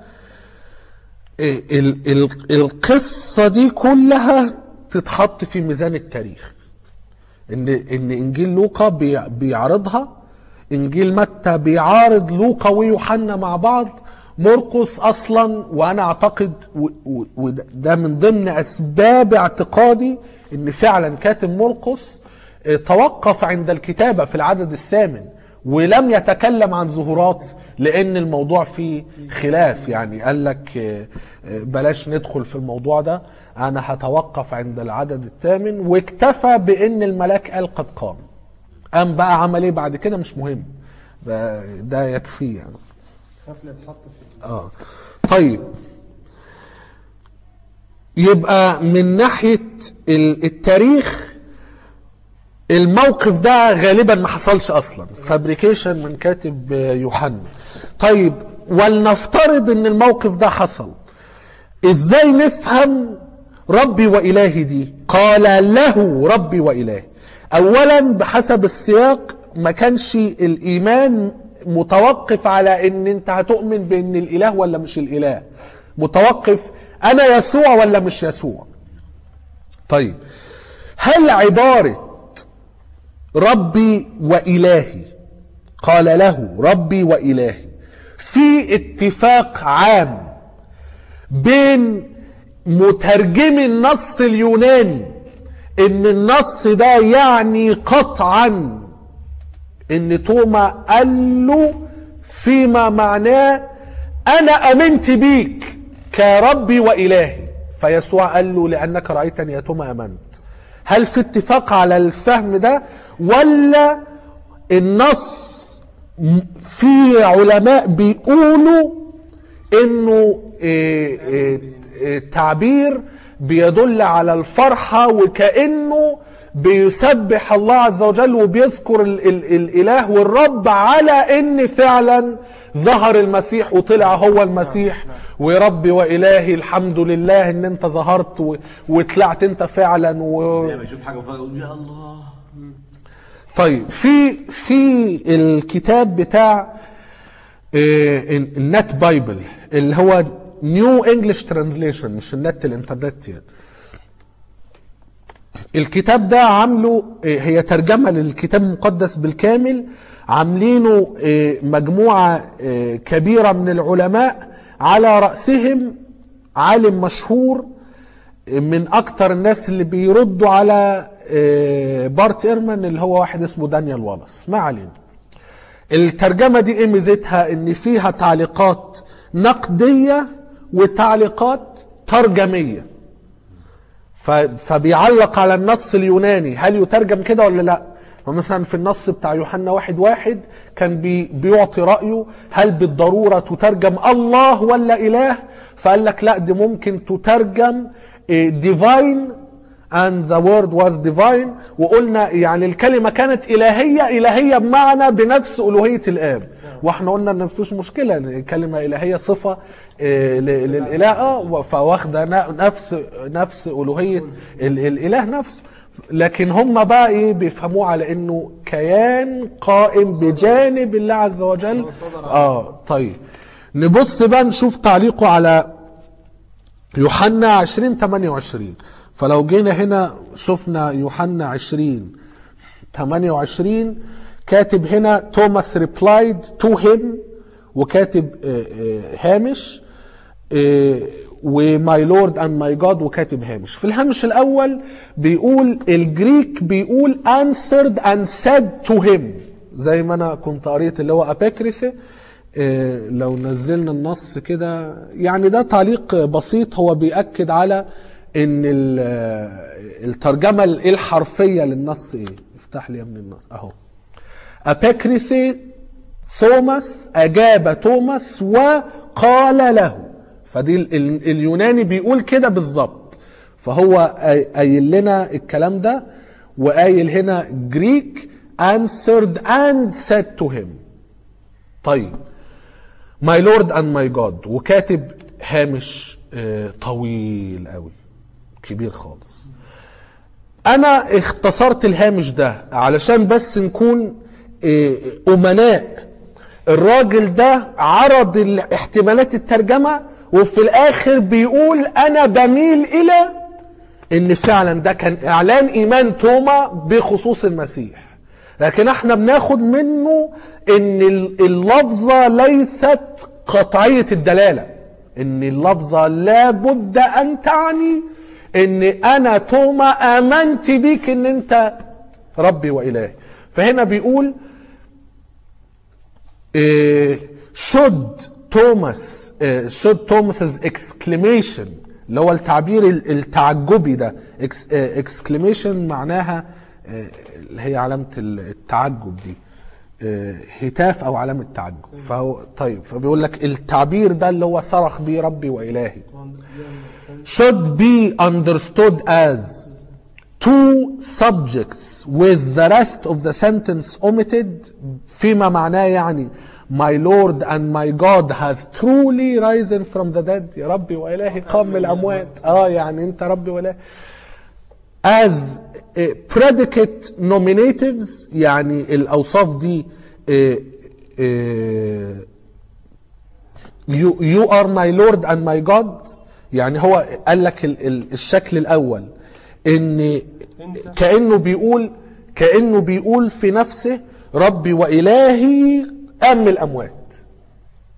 إيه، ال ال القصه دي كلها تتحط في ميزان التاريخ ان ان انجيل لوقا بي- بيعرضها انجيل متى بيعارض لوقا ويوحنا مع بعض مرقس اصلا وانا اعتقد و- و- وده ده من ضمن اسباب اعتقادي ان فعلا كاتب مرقس اه، توقف عند الكتابه في العدد الثامن ولم يتكلم عن ظهورات لان الموضوع فيه خلاف يعني قال لك اه، اه، بلاش ندخل في الموضوع ده انا هتوقف عند العدد الثامن واكتفى بان الملاك قال قد قام قام بقى عمل ايه بعد كده مش مهم ده, ده يكفي يعني حفلة يتحط في اه طيب يبقى من ناحية ال- التاريخ الموقف ده غالبا ما حصلش اصلا فابريكيشن من كاتب يوحنا طيب ولنفترض ان الموقف ده حصل ازاي نفهم ربي والهي دي قال له ربي والهي اولا بحسب السياق ما كانش الايمان متوقف على ان انت هتؤمن بان الاله ولا مش الاله متوقف انا يسوع ولا مش يسوع طيب هل عباره ربي والهي قال له ربي والهي في اتفاق عام بين مترجمي النص اليوناني ان النص ده يعني قطعا ان توما قال له فيما معناه انا امنت بيك كربي والهي فيسوع قال له لانك رايتني يا توما امنت هل في اتفاق على الفهم ده ولا النص م- في علماء بيقولوا انه إيه إيه إيه تعبير بيدل على الفرحة وكأنه بيسبح الله عز وجل وبيذكر ال ال الاله والرب على ان فعلا ظهر المسيح وطلع هو المسيح وربي والهي الحمد لله ان انت ظهرت و- وطلعت انت فعلا و... زي ما يشوف حاجه فجاه يقول يا الله طيب في في الكتاب بتاع آه، النت بايبل اللي هو نيو انجلش ترانزليشن مش النت الانترنت يعني الكتاب ده عامله آه، هي ترجمه للكتاب المقدس بالكامل عاملينه آه، مجموعه آه، كبيره من العلماء على راسهم عالم مشهور من اكتر الناس اللي بيردوا على آه، بارت ايرمان اللي هو واحد اسمه دانيال والاس ما علينا الترجمه دي ايه ميزتها ان فيها تعليقات نقديه وتعليقات ترجميه ف- فبيعلق على النص اليوناني هل يترجم كده ولا لا فمثلا في النص بتاع يوحنا واحد واحد كان بي بيعطي رأيه هل بالضرورة تترجم الله ولا إله فقال لك لا دي ممكن تترجم إيه، divine and the word was divine وقلنا يعني الكلمة كانت إلهية إلهية بمعنى بنفس ألوهية الآب واحنا قلنا ان مفيش مشكله ان الكلمه الهيه صفه آه، ل- للاله اه فواخده ن- نفس نفس الوهيه ال- الاله نفسه لكن هم بقى ايه بيفهموه على انه كيان قائم بجانب الله عز وجل اه طيب نبص بقى نشوف تعليقه على يوحنا 20 28 فلو جينا هنا شفنا يوحنا 20 28 كاتب هنا توماس ريبلايد تو هيم وكاتب آه، آه، هامش وماي لورد اند ماي جاد وكاتب هامش في الهامش الاول بيقول الجريك بيقول answered and said to him زي ما انا كنت قريت اللي هو ابيكريثي آه، لو نزلنا النص كده يعني ده تعليق بسيط هو بيأكد على ان ال- آه، الترجمة الحرفية للنص ايه افتح لي يا ابني النص اهو أبيكريثي ثوماس أجاب توماس وقال له فدي ال- ال- اليوناني بيقول كده بالظبط فهو قاي- قايل لنا الكلام ده وقايل هنا جريك answered and said to him طيب my lord and my god وكاتب هامش آه، طويل قوي كبير خالص انا اختصرت الهامش ده علشان بس نكون آه، امناء الراجل ده عرض ال- احتمالات الترجمة وفي الاخر بيقول انا بميل الى ان فعلا ده كان اعلان ايمان توما بخصوص المسيح لكن احنا بناخد منه ان ال- اللفظة ليست قطعية الدلالة ان اللفظة لابد ان تعني ان انا توما امنت بيك ان انت ربي والهي فهنا بيقول إيه، should توماس إيه، should توماس's exclamation اللي هو التعبير ال- التعجبي ده ex- إيه، exclamation معناها إيه، اللي هي علامة ال- التعجب دي إيه، هتاف او علامة تعجب فهو طيب فبيقول لك التعبير ده اللي هو صرخ بيه ربي والهي should be understood as two subjects with the rest of the sentence omitted فيما معناه يعني my Lord and my God has truly risen from the dead يا ربي وإلهي قام من الأموات اه يعني أنت ربي وإلهي as uh, predicate nominatives يعني الأوصاف دي uh, uh, you, you are my Lord and my God يعني هو قال لك ال, ال, الشكل الأول إن كأنه بيقول كأنه بيقول في نفسه ربي وإلهي قام من الأموات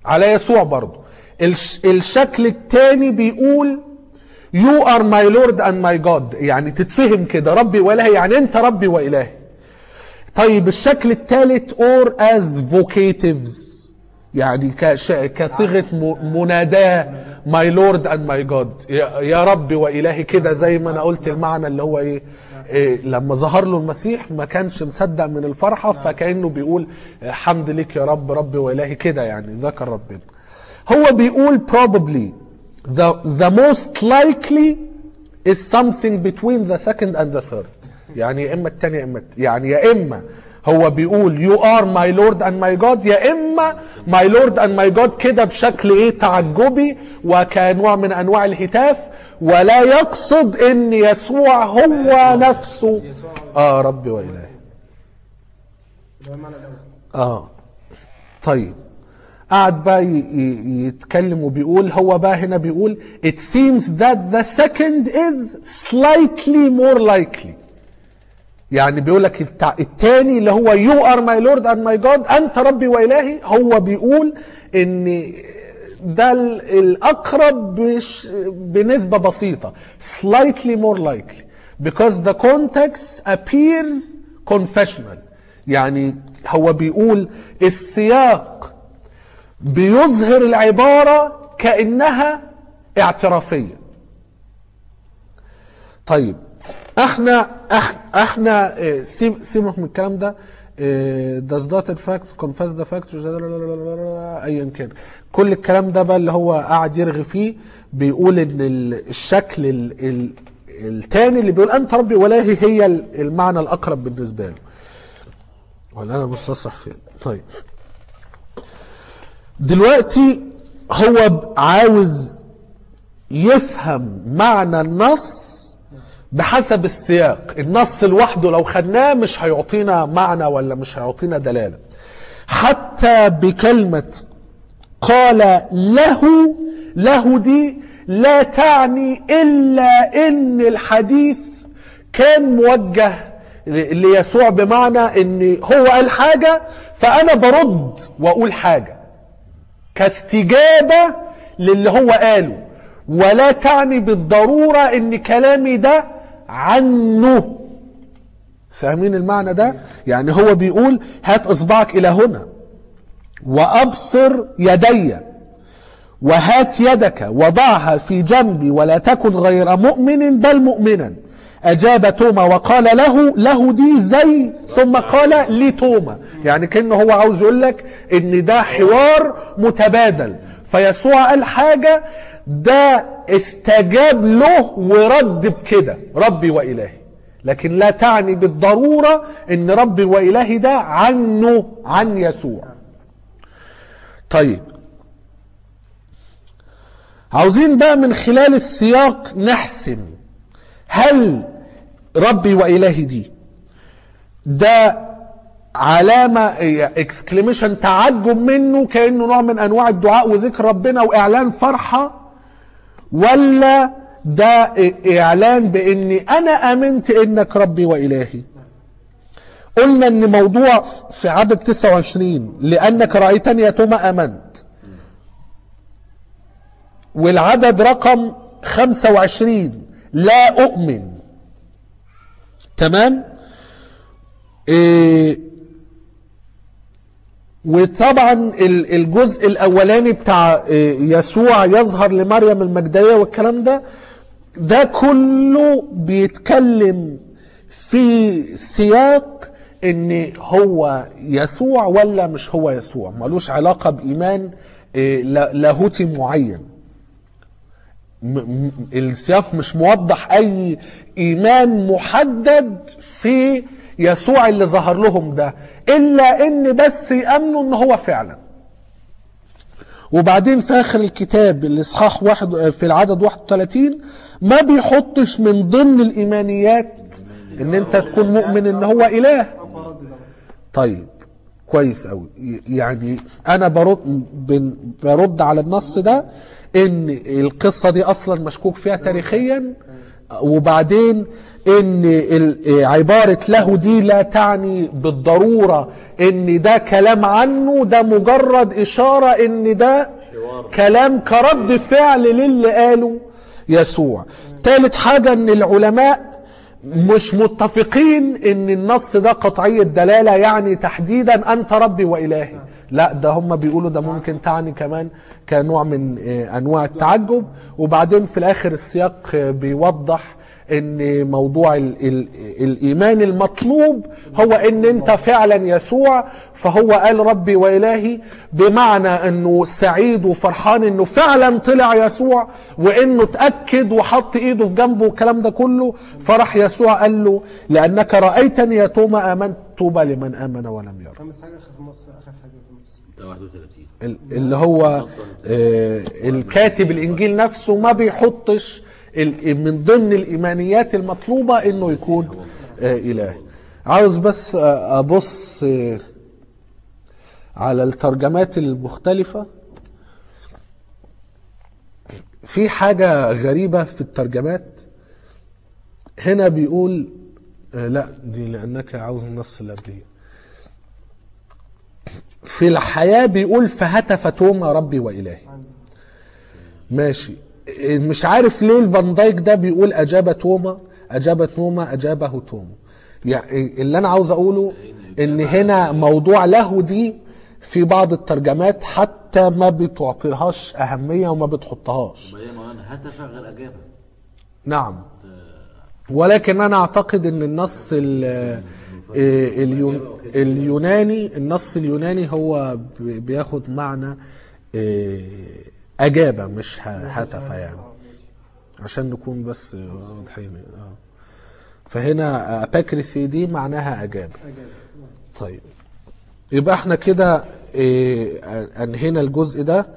على يسوع برضه الش الشكل الثاني بيقول You are my Lord and my God يعني تتفهم كده ربي وإلهي يعني أنت ربي وإلهي طيب الشكل الثالث or as vocatives يعني كش... كصيغة م... مناداة my Lord and my God يا, يا ربي وإلهي كده زي ما أنا قلت المعنى اللي هو إيه, إيه لما ظهر له المسيح ما كانش مصدق من الفرحة فكأنه بيقول حمد لك يا رب ربي وإلهي كده يعني ذكر ربنا هو بيقول probably the, the most likely is something between the second and the third يعني يا اما الثاني يا اما الت- يعني يا اما هو بيقول you are my lord and my god يا اما my lord and my god كده بشكل ايه تعجبي وكنوع من انواع الهتاف ولا يقصد ان يسوع هو نفسه اه ربي والهي ده المعنى الاول اه طيب قعد بقى ي- ي- يتكلم وبيقول هو بقى هنا بيقول it seems that the second is slightly more likely يعني بيقول لك التع... التاني اللي هو you are my lord and my god انت ربي والهي هو بيقول ان ده ال- الاقرب بش... بنسبه بسيطه slightly more likely because the context appears confessional يعني هو بيقول السياق بيظهر العباره كانها اعترافيه طيب احنا احنا, احنا اه، سيب سيبك من الكلام ده اه، does not in fact confess the fact ايا كان كل الكلام ده بقى اللي هو قاعد يرغي فيه بيقول ان ال- الشكل ال ال التاني اللي بيقول انت ربي والهي هي ال- المعنى الاقرب بالنسبه له ولا انا مستصح فين طيب دلوقتي هو ب- عاوز يفهم معنى النص بحسب السياق النص لوحده لو خدناه مش هيعطينا معنى ولا مش هيعطينا دلالة حتى بكلمة قال له له دي لا تعني إلا إن الحديث كان موجه ل- ليسوع بمعنى إن هو قال حاجة فأنا برد وأقول حاجة كاستجابة للي هو قاله ولا تعني بالضرورة ان كلامي ده عنه فاهمين المعنى ده يعني هو بيقول هات اصبعك الى هنا وابصر يدي وهات يدك وضعها في جنبي ولا تكن غير مؤمن بل مؤمنا أجاب توما وقال له له دي زي ثم قال لتوما يعني كأنه هو عاوز يقول لك إن ده حوار متبادل فيسوع قال حاجة ده استجاب له ورد بكده ربي وإلهي لكن لا تعني بالضرورة إن ربي وإلهي ده عنه عن يسوع طيب عاوزين بقى من خلال السياق نحسم هل ربي وإلهي دي ده علامة اكسكليميشن تعجب منه كأنه نوع من أنواع الدعاء وذكر ربنا وإعلان فرحة ولا ده إعلان بإني أنا آمنت إنك ربي وإلهي قلنا إن موضوع في عدد 29 لأنك رأيتني يا توما آمنت والعدد رقم 25 لا أؤمن تمام إيه وطبعا ال- الجزء الاولاني بتاع إيه، يسوع يظهر لمريم المجدليه والكلام ده ده كله بيتكلم في سياق ان هو يسوع ولا مش هو يسوع ملوش علاقه بايمان إيه، لا- لاهوتي معين م- م- السياق مش موضح اي ايمان محدد في يسوع اللي ظهر لهم ده الا ان بس يامنوا ان هو فعلا وبعدين في اخر الكتاب الاصحاح واحد في العدد 31 ما بيحطش من ضمن الايمانيات ان انت تكون مؤمن ان هو اله اقوى رد ده بقى. طيب كويس قوي يعني انا برد بن- برد على النص ده ان القصه دي اصلا مشكوك فيها تاريخيا وبعدين ان ال- عبارة له دي لا تعني بالضرورة ان ده كلام عنه ده مجرد اشارة ان ده حوار. كلام كرد فعل للي قاله يسوع ثالث حاجة ان العلماء مش متفقين ان النص ده قطعي الدلالة يعني تحديدا انت ربي والهي لا ده هم بيقولوا ده ممكن تعني كمان كنوع من آه، انواع التعجب وبعدين في الاخر السياق آه، بيوضح ان موضوع ال ال الايمان المطلوب هو ان انت فعلا يسوع فهو قال ربي والهي بمعنى انه سعيد وفرحان انه فعلا طلع يسوع وانه اتاكد وحط ايده في جنبه والكلام ده كله فرح يسوع قال له لانك رايتني يا توما امنت طوبى لمن امن ولم يرى خامس حاجه اخر نص اخر حاجه في النص ده 31 ال- اللي هو آه، الكاتب الانجيل نفسه ما بيحطش ال- من ضمن الايمانيات المطلوبه انه يكون آه، اله عاوز بس آه، ابص آه، على الترجمات المختلفه في حاجه غريبه في الترجمات هنا بيقول آه، لا دي لانك عاوز النص اللي قبليه في الحياة بيقول فهتف توما ربي وإلهي ماشي مش عارف ليه الفان دايك ده بيقول أجاب توما أجاب توما أجابه توما يعني اللي أنا عاوز أقوله إن هنا موضوع له دي في بعض الترجمات حتى ما بتعطيلهاش أهمية وما بتحطهاش ما هي مولانا هتف غير اجابه نعم ولكن انا اعتقد ان النص ال- آه، اليون اليوناني النص اليوناني هو بي- بياخد معنى آه، اجابه مش ه- هتف يعني عشان نكون بس واضحين آه. فهنا اباكريسي دي معناها اجابه طيب يبقى احنا كده إيه، انهينا الجزء ده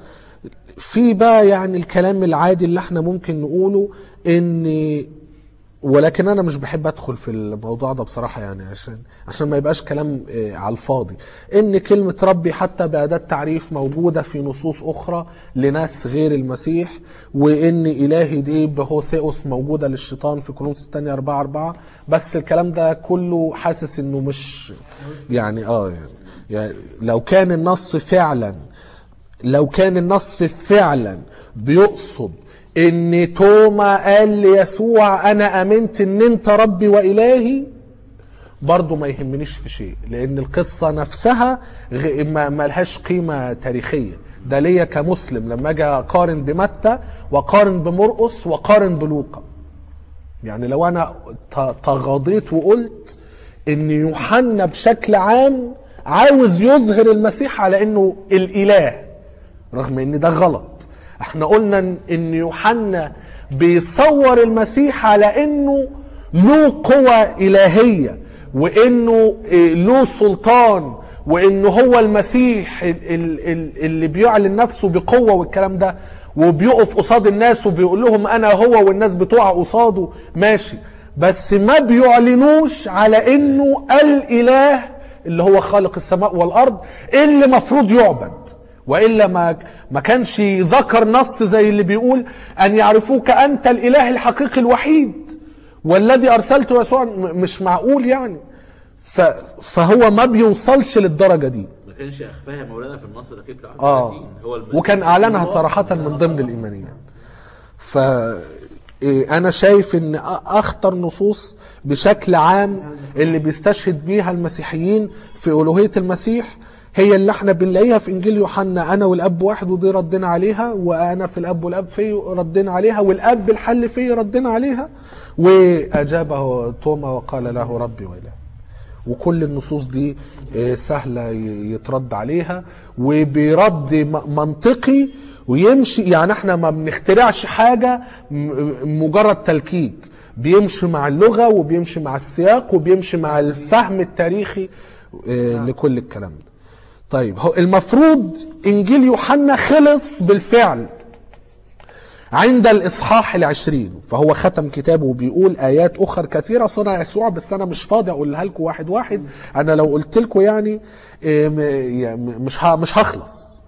في بقى يعني الكلام العادي اللي احنا ممكن نقوله ان ولكن انا مش بحب ادخل في الموضوع ده بصراحه يعني عشان عشان ما يبقاش كلام إيه، على الفاضي ان كلمه ربي حتى باداه تعريف موجوده في نصوص اخرى لناس غير المسيح وان الهي دي بهوثيوس موجوده للشيطان في كورنثوس الثانيه 4 4 بس الكلام ده كله حاسس انه مش يعني اه يعني, يعني لو كان النص فعلا لو كان النص فعلا بيقصد ان توما قال ليسوع انا امنت ان انت ربي والهي برضه ما يهمنيش في شيء لان القصه نفسها غ- ما ما لهاش قيمه تاريخيه ده ليا كمسلم لما اجي اقارن بمتى واقارن بمرقس واقارن بلوقا يعني لو انا ت- تغاضيت وقلت ان يوحنا بشكل عام عاوز يظهر المسيح على انه الاله رغم ان ده غلط احنا قلنا إن- ان يوحنا بيصور المسيح على انه له قوة الهية وانه إيه، له سلطان وانه هو المسيح ال- ال- ال- اللي بيعلن نفسه بقوة والكلام ده وبيقف قصاد الناس وبيقول لهم انا هو والناس بتوع قصاده ماشي بس ما بيعلنوش على انه الاله اللي هو خالق السماء والارض اللي مفروض يعبد والا ما ما كانش ذكر نص زي اللي بيقول ان يعرفوك انت الاله الحقيقي الوحيد والذي ارسلته يسوع م- مش معقول يعني ف فهو ما بيوصلش للدرجه دي ما كانش اخفاها مولانا في النص الرقيق 31 اه هو المسيح وكان اعلنها الله. صراحه من ضمن الايمانيات ف إيه، انا شايف ان أ- اخطر نصوص بشكل عام اللي بيستشهد بيها المسيحيين في الوهيه المسيح هي اللي احنا بنلاقيها في انجيل يوحنا انا والاب واحد ودي ردنا عليها وانا في الاب والاب في ردنا عليها والاب الحل في ردنا عليها واجابه توما وقال له ربي واله وكل النصوص دي آه، سهلة ي- يترد عليها وبرد م- منطقي ويمشي يعني احنا ما بنخترعش حاجة م- مجرد تلكيك بيمشي مع اللغة وبيمشي مع السياق وبيمشي مع الفهم التاريخي آه، لكل الكلام ده طيب هو المفروض انجيل يوحنا خلص بالفعل عند الإصحاح العشرين فهو ختم كتابه وبيقول آيات أخر كثيرة صنع يسوع بس أنا مش فاضي أقولها لكم واحد واحد أنا لو قلت لكم يعني إيه، م- يعني مش ه- مش هخلص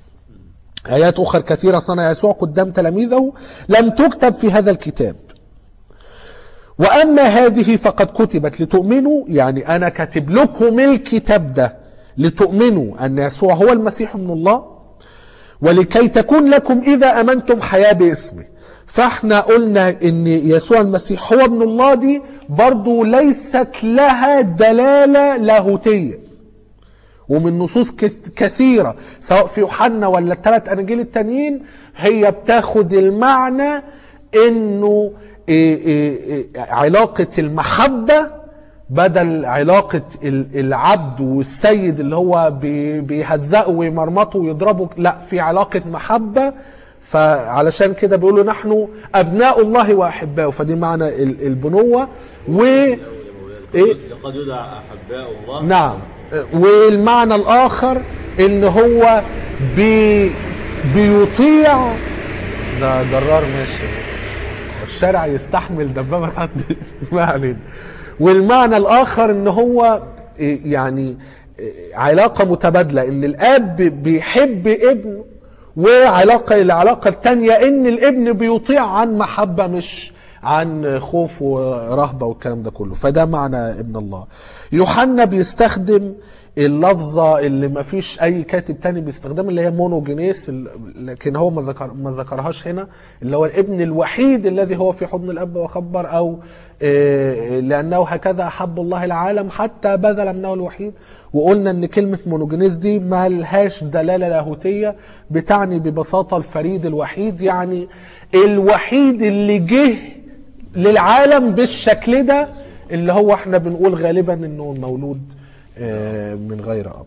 آيات أخر كثيرة صنع يسوع قدام تلاميذه لم تكتب في هذا الكتاب واما هذه فقد كتبت لتؤمنوا يعني انا كاتب لكم الكتاب ده لتؤمنوا ان يسوع هو المسيح ابن الله ولكي تكون لكم اذا امنتم حياه باسمه فاحنا قلنا ان يسوع المسيح هو ابن الله دي برضو ليست لها دلاله لاهوتيه ومن نصوص كث- كثيرة سواء في يوحنا ولا الثلاث أناجيل التانيين هي بتاخد المعنى إنه إيه إيه إيه علاقة المحبة بدل علاقة ال- العبد والسيد اللي هو بي- بيهزقه ويمرمطه ويضربه لا في علاقة محبة فعلشان كده بيقولوا نحن أبناء الله وأحباؤه فدي معنى ال- البنوة و إيه؟ لقد يدعى احباء الله نعم والمعنى الاخر ان هو بي بيطيع ده جرار ماشي الشارع يستحمل دبابة حد ما علينا والمعنى الاخر ان هو إيه يعني إيه علاقة متبادلة ان الاب بيحب ابنه وعلاقة العلاقة التانية ان الابن بيطيع عن محبة مش عن خوف ورهبة والكلام ده كله فده معنى ابن الله يوحنا بيستخدم اللفظة اللي ما فيش أي كاتب تاني بيستخدمها اللي هي مونوجينيس ال- لكن هو ما ذكر ما ذكرهاش هنا اللي هو الابن الوحيد الذي هو في حضن الأب وخبر أو آه، لأنه هكذا أحب الله العالم حتى بذل ابنه الوحيد وقلنا ان كلمة مونوجينيس دي ما لهاش دلالة لاهوتية بتعني ببساطة الفريد الوحيد يعني الوحيد اللي جه للعالم بالشكل ده اللي هو احنا بنقول غالبا انه المولود آه، من غير اب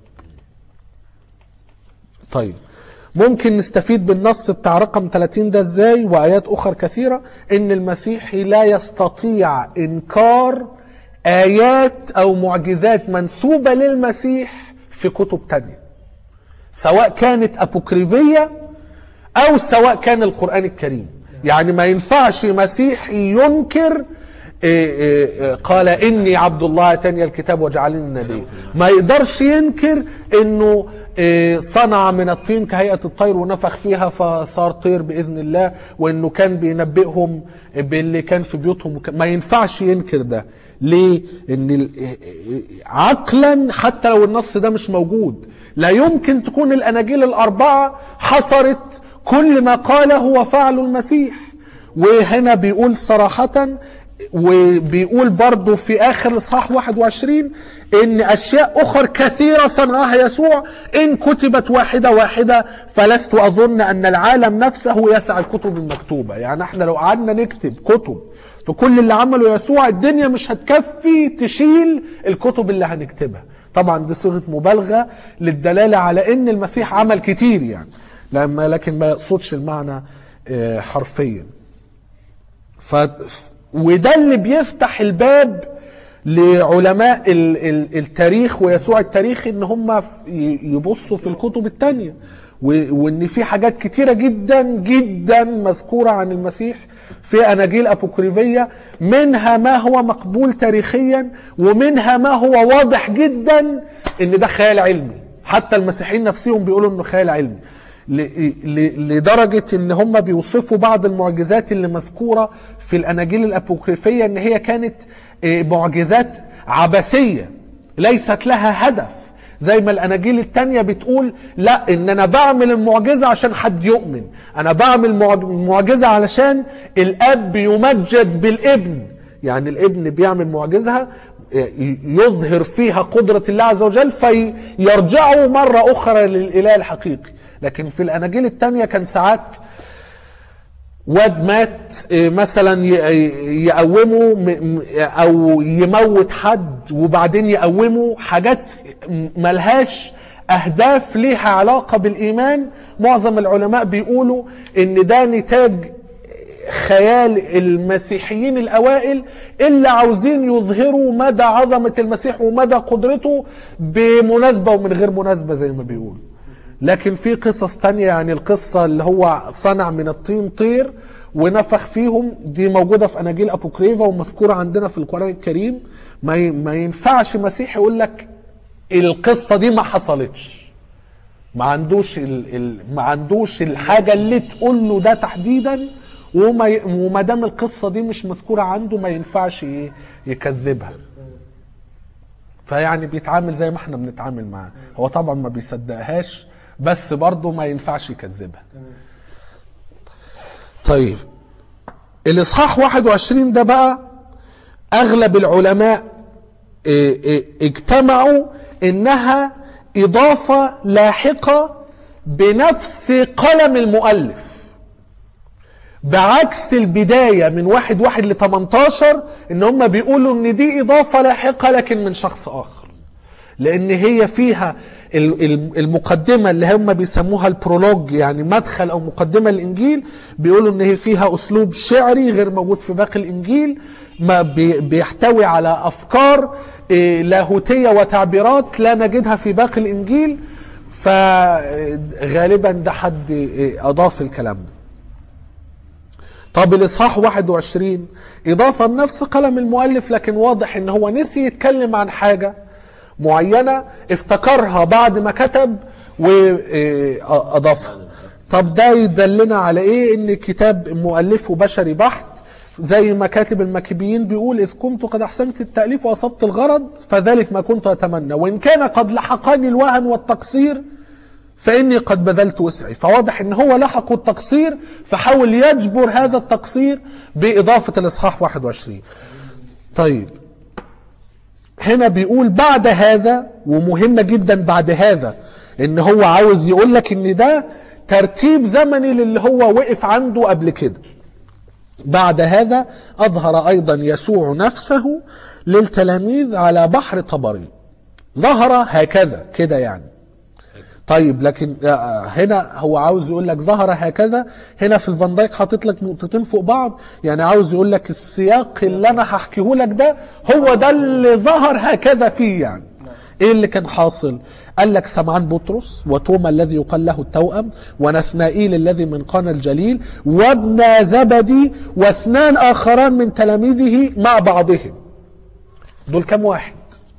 طيب ممكن نستفيد بالنص بتاع رقم 30 ده ازاي وايات اخرى كثيره ان المسيحي لا يستطيع انكار ايات او معجزات منسوبه للمسيح في كتب تانية سواء كانت ابوكريفيه او سواء كان القران الكريم يعني ما ينفعش مسيحي ينكر إيه إيه إيه قال اني عبد الله اتاني الكتاب وجعلني نبي ما يقدرش ينكر انه إيه صنع من الطين كهيئه الطير ونفخ فيها فصار طير باذن الله وانه كان بينبئهم باللي كان في بيوتهم وك- ما ينفعش ينكر ده ليه ان ال- عقلا حتى لو النص ده مش موجود لا يمكن تكون الاناجيل الاربعه حصرت كل ما قاله وفعله المسيح وهنا بيقول صراحة وبيقول برضو في آخر الإصحاح 21 إن أشياء أخر كثيرة صنعها يسوع إن كتبت واحدة واحدة فلست أظن أن العالم نفسه يسع الكتب المكتوبة يعني احنا لو قعدنا نكتب كتب في كل اللي عمله يسوع الدنيا مش هتكفي تشيل الكتب اللي هنكتبها طبعا دي صيغة مبالغة للدلالة على إن المسيح عمل كتير يعني لما لكن ما يقصدش المعنى آه، حرفيا ف وده اللي بيفتح الباب لعلماء ال- ال- التاريخ ويسوع التاريخ ان هم ف- ي- يبصوا في الكتب التانية و- وان في حاجات كتيرة جدا جدا مذكورة عن المسيح في اناجيل ابوكريفية منها ما هو مقبول تاريخيا ومنها ما هو واضح جدا ان ده خيال علمي حتى المسيحيين نفسهم بيقولوا انه خيال علمي ل- ل- لدرجة ان هم بيوصفوا بعض المعجزات اللي مذكورة في الاناجيل الابوكريفية ان هي كانت آه، معجزات عبثية ليست لها هدف زي ما الاناجيل التانية بتقول لا ان انا بعمل المعجزة عشان حد يؤمن انا بعمل معج- معجزة علشان الاب يمجد بالابن يعني الابن بيعمل معجزة يظهر فيها قدرة الله عز وجل فيرجعوا مرة أخرى للإله الحقيقي لكن في الأناجيل التانية كان ساعات واد مات إيه، مثلا ي- يقومه م- م- او يموت حد وبعدين يقومه حاجات م- ملهاش اهداف ليها علاقه بالايمان معظم العلماء بيقولوا ان ده نتاج خيال المسيحيين الاوائل اللي عاوزين يظهروا مدى عظمه المسيح ومدى قدرته بمناسبه ومن غير مناسبه زي ما بيقولوا لكن في قصص تانية يعني القصة اللي هو صنع من الطين طير ونفخ فيهم دي موجودة في أناجيل أبوكريفا ومذكورة عندنا في القرآن الكريم ما ي- ما ينفعش مسيح يقول لك القصة دي ما حصلتش ما عندوش ال ال ما عندوش الحاجة اللي تقول له ده تحديدا وما ي- وما دام القصه دي مش مذكوره عنده ما ينفعش ايه يكذبها فيعني بيتعامل زي ما احنا بنتعامل معاه هو طبعا ما بيصدقهاش بس برضه ما ينفعش يكذبها طيب الاصحاح 21 ده بقى اغلب العلماء إيه، إيه، اجتمعوا انها اضافه لاحقه بنفس قلم المؤلف بعكس البداية من واحد واحد ل 18 ان هم بيقولوا ان دي اضافة لاحقة لكن من شخص اخر لان هي فيها ال- ال- المقدمة اللي هم بيسموها البرولوج يعني مدخل او مقدمة الانجيل بيقولوا ان هي فيها اسلوب شعري غير موجود في باقي الانجيل ما بي- بيحتوي على افكار إيه، لاهوتية وتعبيرات لا نجدها في باقي الانجيل فغالبا ده حد إيه، اضاف الكلام ده طب الاصحاح 21 اضافه بنفس قلم المؤلف لكن واضح ان هو نسي يتكلم عن حاجه معينه افتكرها بعد ما كتب واضافها طب ده يدلنا على ايه ان كتاب مؤلفه بشري بحت زي ما كاتب المكبيين بيقول اذ كنت قد احسنت التاليف واصبت الغرض فذلك ما كنت اتمنى وان كان قد لحقني الوهن والتقصير فإني قد بذلت وسعي فواضح إن هو لحقه التقصير فحاول يجبر هذا التقصير بإضافة الإصحاح 21 طيب هنا بيقول بعد هذا ومهمة جدا بعد هذا إن هو عاوز يقول لك إن ده ترتيب زمني للي هو وقف عنده قبل كده بعد هذا أظهر أيضا يسوع نفسه للتلاميذ على بحر طبري ظهر هكذا كده يعني طيب لكن آه، هنا هو عاوز يقول لك ظهر هكذا هنا في الفان دايك حاطط لك نقطتين فوق بعض يعني عاوز يقول لك السياق اللي انا هحكيه لك ده هو ده اللي ظهر هكذا فيه يعني ايه اللي كان حاصل قال لك سمعان بطرس وتوما الذي يقال له التوأم ونثنائيل الذي من قانا الجليل وابن زبدي واثنان اخران من تلاميذه مع بعضهم دول كام واحد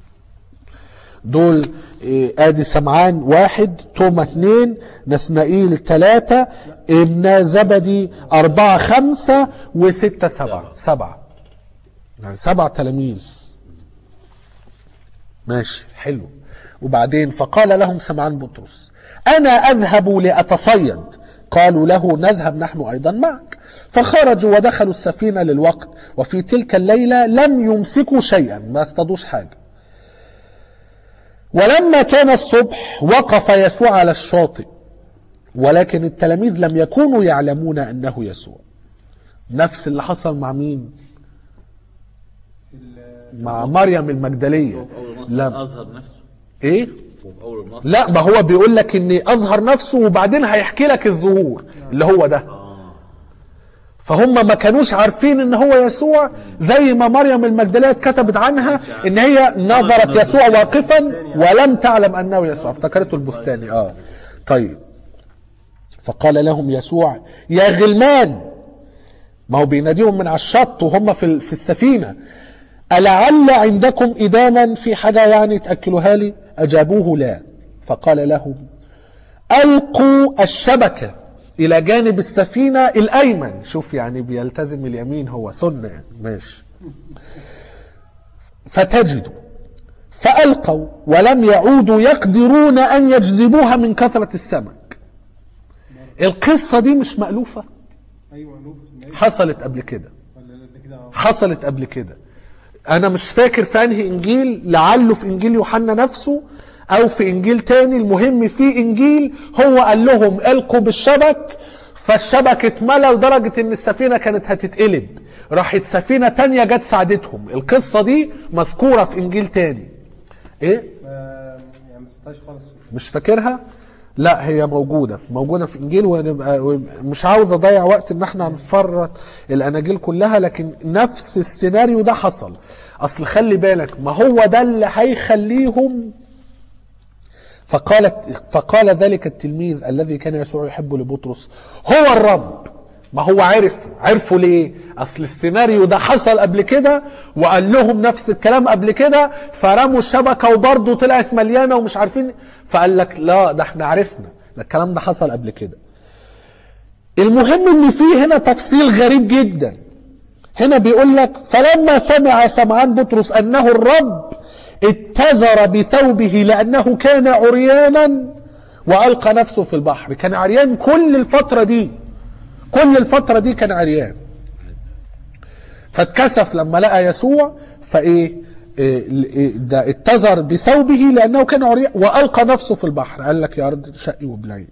دول إيه، ادي سمعان واحد توما اثنين نثنائيل ثلاثة ابن زبدي أربعة خمسة وستة سبعة سبعة يعني سبع تلاميذ ماشي حلو وبعدين فقال لهم سمعان بطرس أنا أذهب لأتصيد قالوا له نذهب نحن أيضا معك فخرجوا ودخلوا السفينة للوقت وفي تلك الليلة لم يمسكوا شيئا ما اصطادوش حاجة ولما كان الصبح وقف يسوع على الشاطئ ولكن التلاميذ لم يكونوا يعلمون انه يسوع نفس اللي حصل مع مين في ال- مع مريم المجدليه وفي اول النص لا اظهر نفسه ايه وفي اول النص لا ما هو بيقول لك ان اظهر نفسه وبعدين هيحكي لك الظهور اللي هو ده فهم ما كانوش عارفين ان هو يسوع زي ما مريم المجدليه كتبت عنها ان هي نظرت يسوع واقفا ولم تعلم انه يسوع افتكرته البستاني اه طيب فقال لهم يسوع يا غلمان ما هو بيناديهم من على الشط وهم في في السفينه ألعل عندكم إداما في حاجة يعني تأكلوها لي أجابوه لا فقال لهم ألقوا الشبكة إلى جانب السفينة الأيمن شوف يعني بيلتزم اليمين هو سنة يعني ماشي فتجدوا فألقوا ولم يعودوا يقدرون أن يجذبوها من كثرة السمك القصة دي مش مألوفة ايوه نوف ماشي. حصلت قبل كده ولا قبل كده اه حصلت قبل كده انا مش فاكر في انهي انجيل لعله في انجيل يوحنا نفسه او في انجيل تاني المهم في انجيل هو قال لهم القوا بالشبك فالشبك اتملى لدرجة ان السفينة كانت هتتقلب راحت سفينة تانية جت ساعدتهم القصة دي مذكورة في انجيل تاني ايه ما- يعني ما سمعتهاش خالص مش فاكرها لا هي موجودة موجودة في إنجيل ونبقى مش عاوز أضيع وقت إن احنا نفرط الأناجيل كلها لكن نفس السيناريو ده حصل أصل خلي بالك ما هو ده اللي هيخليهم فقالت فقال ذلك التلميذ الذي كان يسوع يحب لبطرس هو الرب ما هو عرف عرفوا ليه اصل السيناريو ده حصل قبل كده وقال لهم نفس الكلام قبل كده فرموا الشبكه وبرضه طلعت مليانه ومش عارفين فقال لك لا ده احنا عرفنا ده الكلام ده حصل قبل كده المهم ان في هنا تفصيل غريب جدا هنا بيقول لك فلما سمع سمعان بطرس انه الرب اتزر بثوبه لانه كان عريانا والقى نفسه في البحر كان عريان كل الفتره دي كل الفتره دي كان عريان فاتكسف لما لقى يسوع فايه إيه، إيه، ده اتزر بثوبه لانه كان عريان والقى نفسه في البحر قال لك يا ارض شقي وبلعي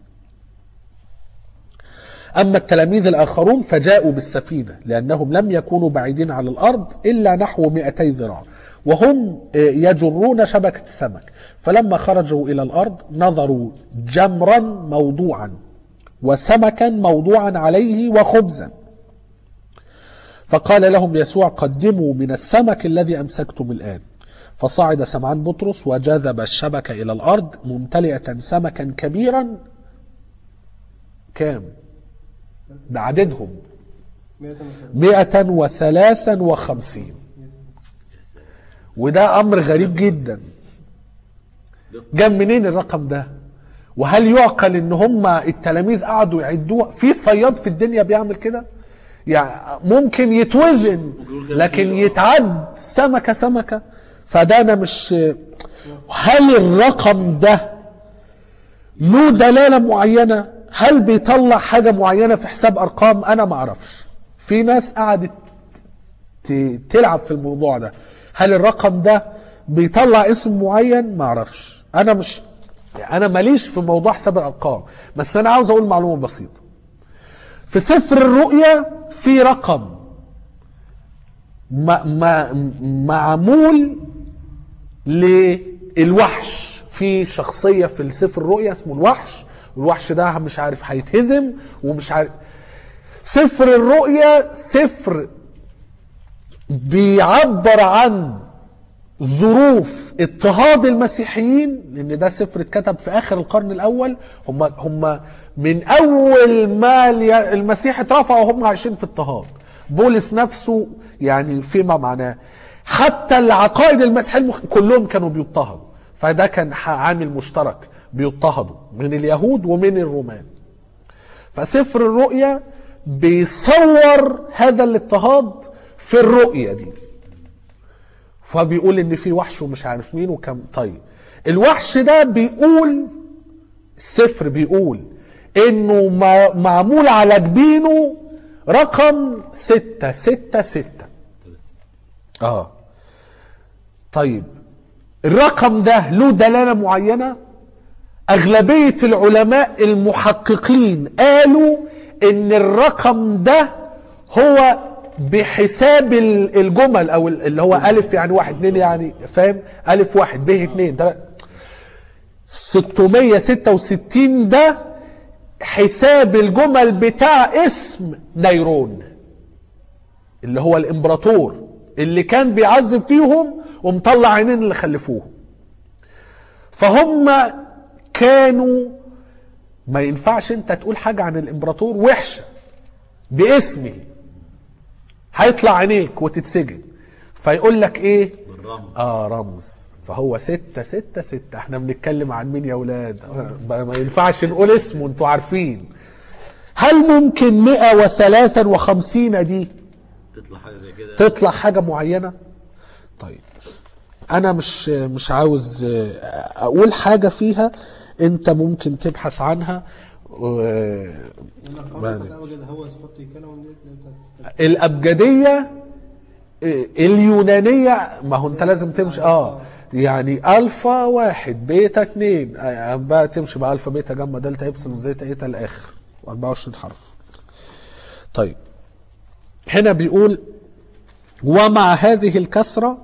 أما التلاميذ الآخرون فجاءوا بالسفينة لأنهم لم يكونوا بعيدين عن الأرض إلا نحو 200 ذراع وهم آه، يجرون شبكة السمك فلما خرجوا إلى الأرض نظروا جمرا موضوعا وسمكا موضوعا عليه وخبزا فقال لهم يسوع قدموا من السمك الذي أمسكتم الآن فصعد سمعان بطرس وجذب الشبكة إلى الأرض ممتلئة سمكا كبيرا كام ده عددهم 153 مئة وثلاثا وخمسين وده أمر غريب جدا جاب منين الرقم ده وهل يعقل ان هم التلاميذ قعدوا يعدوها في صياد في الدنيا بيعمل كده يعني ممكن يتوزن لكن يتعد سمكة سمكة فده انا مش هل الرقم ده له دلالة معينة هل بيطلع حاجة معينة في حساب ارقام انا ما اعرفش في ناس قعدت ت- تلعب في الموضوع ده هل الرقم ده بيطلع اسم معين ما اعرفش انا مش انا ماليش في موضوع حساب الارقام بس انا عاوز اقول معلومه بسيطه في سفر الرؤيا في رقم ما ما معمول للوحش في شخصيه في السفر الرؤيا اسمه الوحش والوحش ده مش عارف هيتهزم ومش عارف سفر الرؤيا سفر بيعبر عن ظروف اضطهاد المسيحيين لان ده سفر اتكتب في اخر القرن الاول هم هم من اول ما الي- المسيح اترفع وهم عايشين في اضطهاد بولس نفسه يعني فيما معناه حتى العقائد المسيحيه المخ... كلهم كانوا بيضطهدوا فده كان ح- عامل مشترك بيضطهدوا من اليهود ومن الرومان فسفر الرؤيا بيصور هذا الاضطهاد في الرؤيا دي فبيقول ان في وحش ومش عارف مين وكم طيب الوحش ده بيقول السفر بيقول انه ما- معمول على جبينه رقم ستة ستة ستة اه طيب الرقم ده له دلالة معينة أغلبية العلماء المحققين قالوا إن الرقم ده هو بحساب ال- الجمل أو ال- اللي هو ألف يعني واحد اتنين يعني فاهم ألف واحد ب اتنين تلاتة 666 ده حساب الجمل بتاع اسم نيرون اللي هو الامبراطور اللي كان بيعذب فيهم ومطلع عينين اللي خلفوهم فهم كانوا ما ينفعش انت تقول حاجة عن الامبراطور وحشة باسمه هيطلع عينيك وتتسجن فيقول لك ايه بالرمز اه رمز فهو ستة ستة ستة احنا بنتكلم عن مين يا ولاد ما ما ينفعش نقول اسمه انتوا عارفين هل ممكن 153 دي تطلع حاجه زي كده تطلع حاجة معينة طيب انا مش مش عاوز اقول حاجة فيها انت ممكن تبحث عنها و- الارقام بتاعت اوجد هو سبوت يتكلم الابجديه اليونانيه ما هو انت لازم تمشي اه يعني الفا واحد بيتا اتنين آه، بقى تمشي بقى الفا بيتا جاما دلتا ابسلون زيتا ايتا الاخر 24 حرف طيب هنا بيقول ومع هذه الكثرة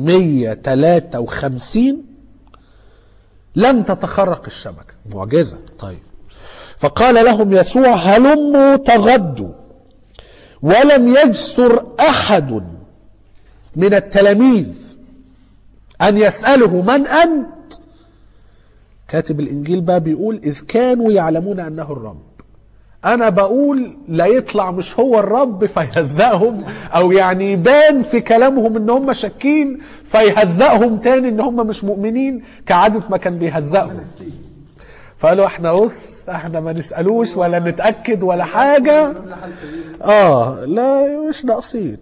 153 لم تتخرق الشبكة معجزة طيب فقال لهم يسوع هلموا تغدوا ولم يجسر احد من التلاميذ ان يساله من انت كاتب الانجيل بقى بيقول اذ كانوا يعلمون انه الرب انا بقول لا يطلع مش هو الرب فيهزقهم او يعني يبان في كلامهم ان هم شاكين فيهزقهم تاني ان هم مش مؤمنين كعادة ما كان بيهزقهم فقالوا احنا بص احنا ما نسالوش ولا نتاكد ولا حاجه لا حل سبيل اه لا مش ناقصين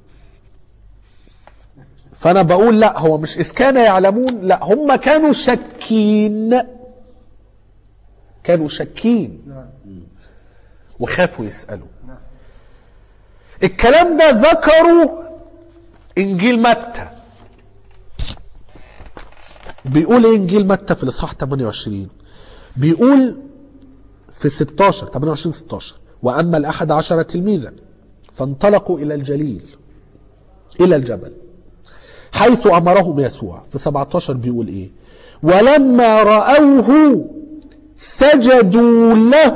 فانا بقول لا هو مش اذ كان يعلمون لا هم كانوا شاكين كانوا شاكين نعم وخافوا يسالوا نعم الكلام ده ذكره انجيل متى بيقول ايه انجيل متى في الاصحاح 28 بيقول في 16 28 16 واما الاحد عشر تلميذا فانطلقوا الى الجليل الى الجبل حيث امرهم يسوع في 17 بيقول ايه ولما راوه سجدوا له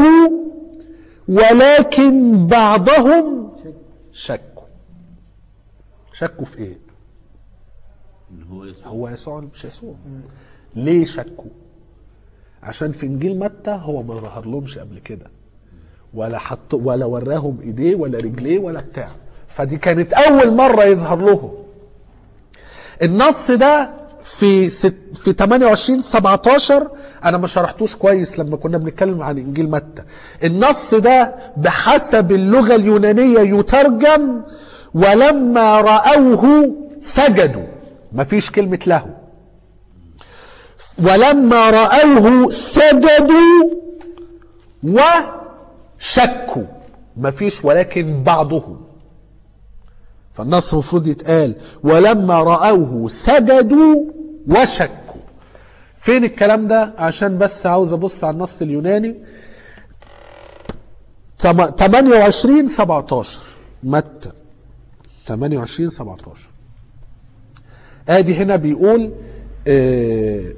ولكن بعضهم شكوا شكوا في ايه ان هو يسوع هو يسوع ولا مش يسوع ليه شكوا عشان في انجيل متى هو ما ظهر لهمش قبل كده ولا حط ولا وراهم ايديه ولا رجليه ولا بتاع فدي كانت اول مره يظهر لهم النص ده في ست في 28 17 انا ما شرحتوش كويس لما كنا بنتكلم عن انجيل متى النص ده بحسب اللغه اليونانيه يترجم ولما راوه سجدوا مفيش كلمه له ولما راوه سجدوا وشكوا مفيش ولكن بعضهم فالنص المفروض يتقال ولما رأوه سجدوا وشكوا فين الكلام ده عشان بس عاوز ابص على النص اليوناني تم- 28 17 متى 28 17 ادي هنا بيقول آه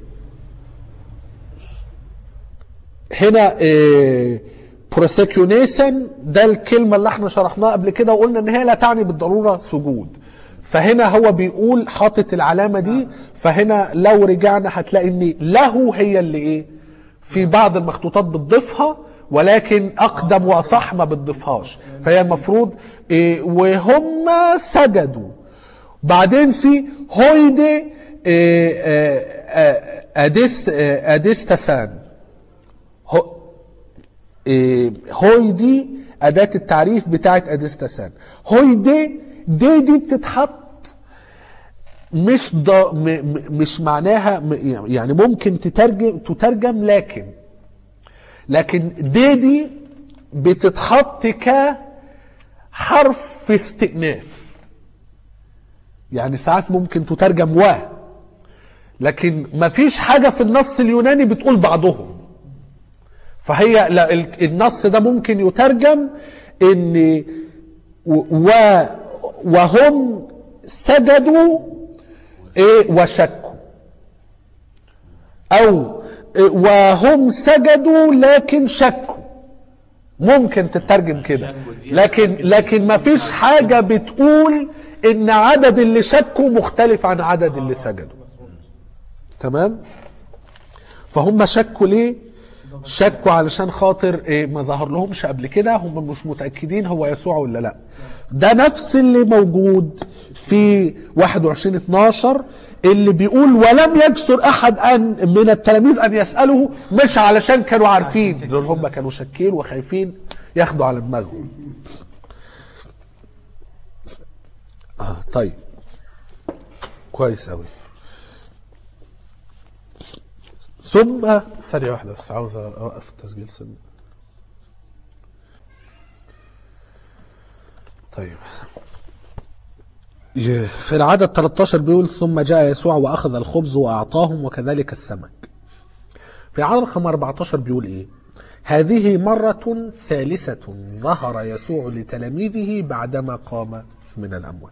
هنا بروسيكيونيشن ده الكلمة اللي احنا شرحناها قبل كده وقلنا ان هي لا تعني بالضرورة سجود فهنا هو بيقول حاطط العلامة دي فهنا لو رجعنا هتلاقي ان له هي اللي ايه في بعض المخطوطات بتضيفها ولكن اقدم واصح ما بتضيفهاش فهي المفروض إيه وهم سجدوا بعدين في هويدي إيه آه، آه، أديس آه، أديستسان هو إيه، هوي دي أداة التعريف بتاعت أديستسان هوي دي دي دي بتتحط مش ض... م... م... مش معناها م... يعني ممكن تترجم تترجم لكن لكن دي دي بتتحط كحرف في استئناف يعني ساعات ممكن تترجم و لكن مفيش حاجة في النص اليوناني بتقول بعضهم فهي لا ال- النص ده ممكن يترجم ان و وهم سجدوا ايه وشكوا او إيه وهم سجدوا لكن شكوا ممكن تترجم كده لكن لكن ما فيش حاجة بتقول ان عدد اللي شكوا مختلف عن عدد اللي سجدوا تمام فهم شكوا ليه شكوا علشان خاطر إيه ما ظهر لهمش قبل كده هم مش متأكدين هو يسوع ولا لا ده نفس اللي موجود في 21 12 اللي بيقول ولم يجسر احد ان من التلاميذ ان يساله مش علشان كانوا عارفين دول هم كانوا شاكين وخايفين ياخدوا على دماغهم اه طيب كويس قوي ثم ثانية واحدة بس عاوز أوقف التسجيل سن طيب ي- في العدد 13 بيقول ثم جاء يسوع وأخذ الخبز وأعطاهم وكذلك السمك في عدد رقم 14 بيقول إيه هذه مرة ثالثة ظهر يسوع لتلاميذه بعدما قام من الأموات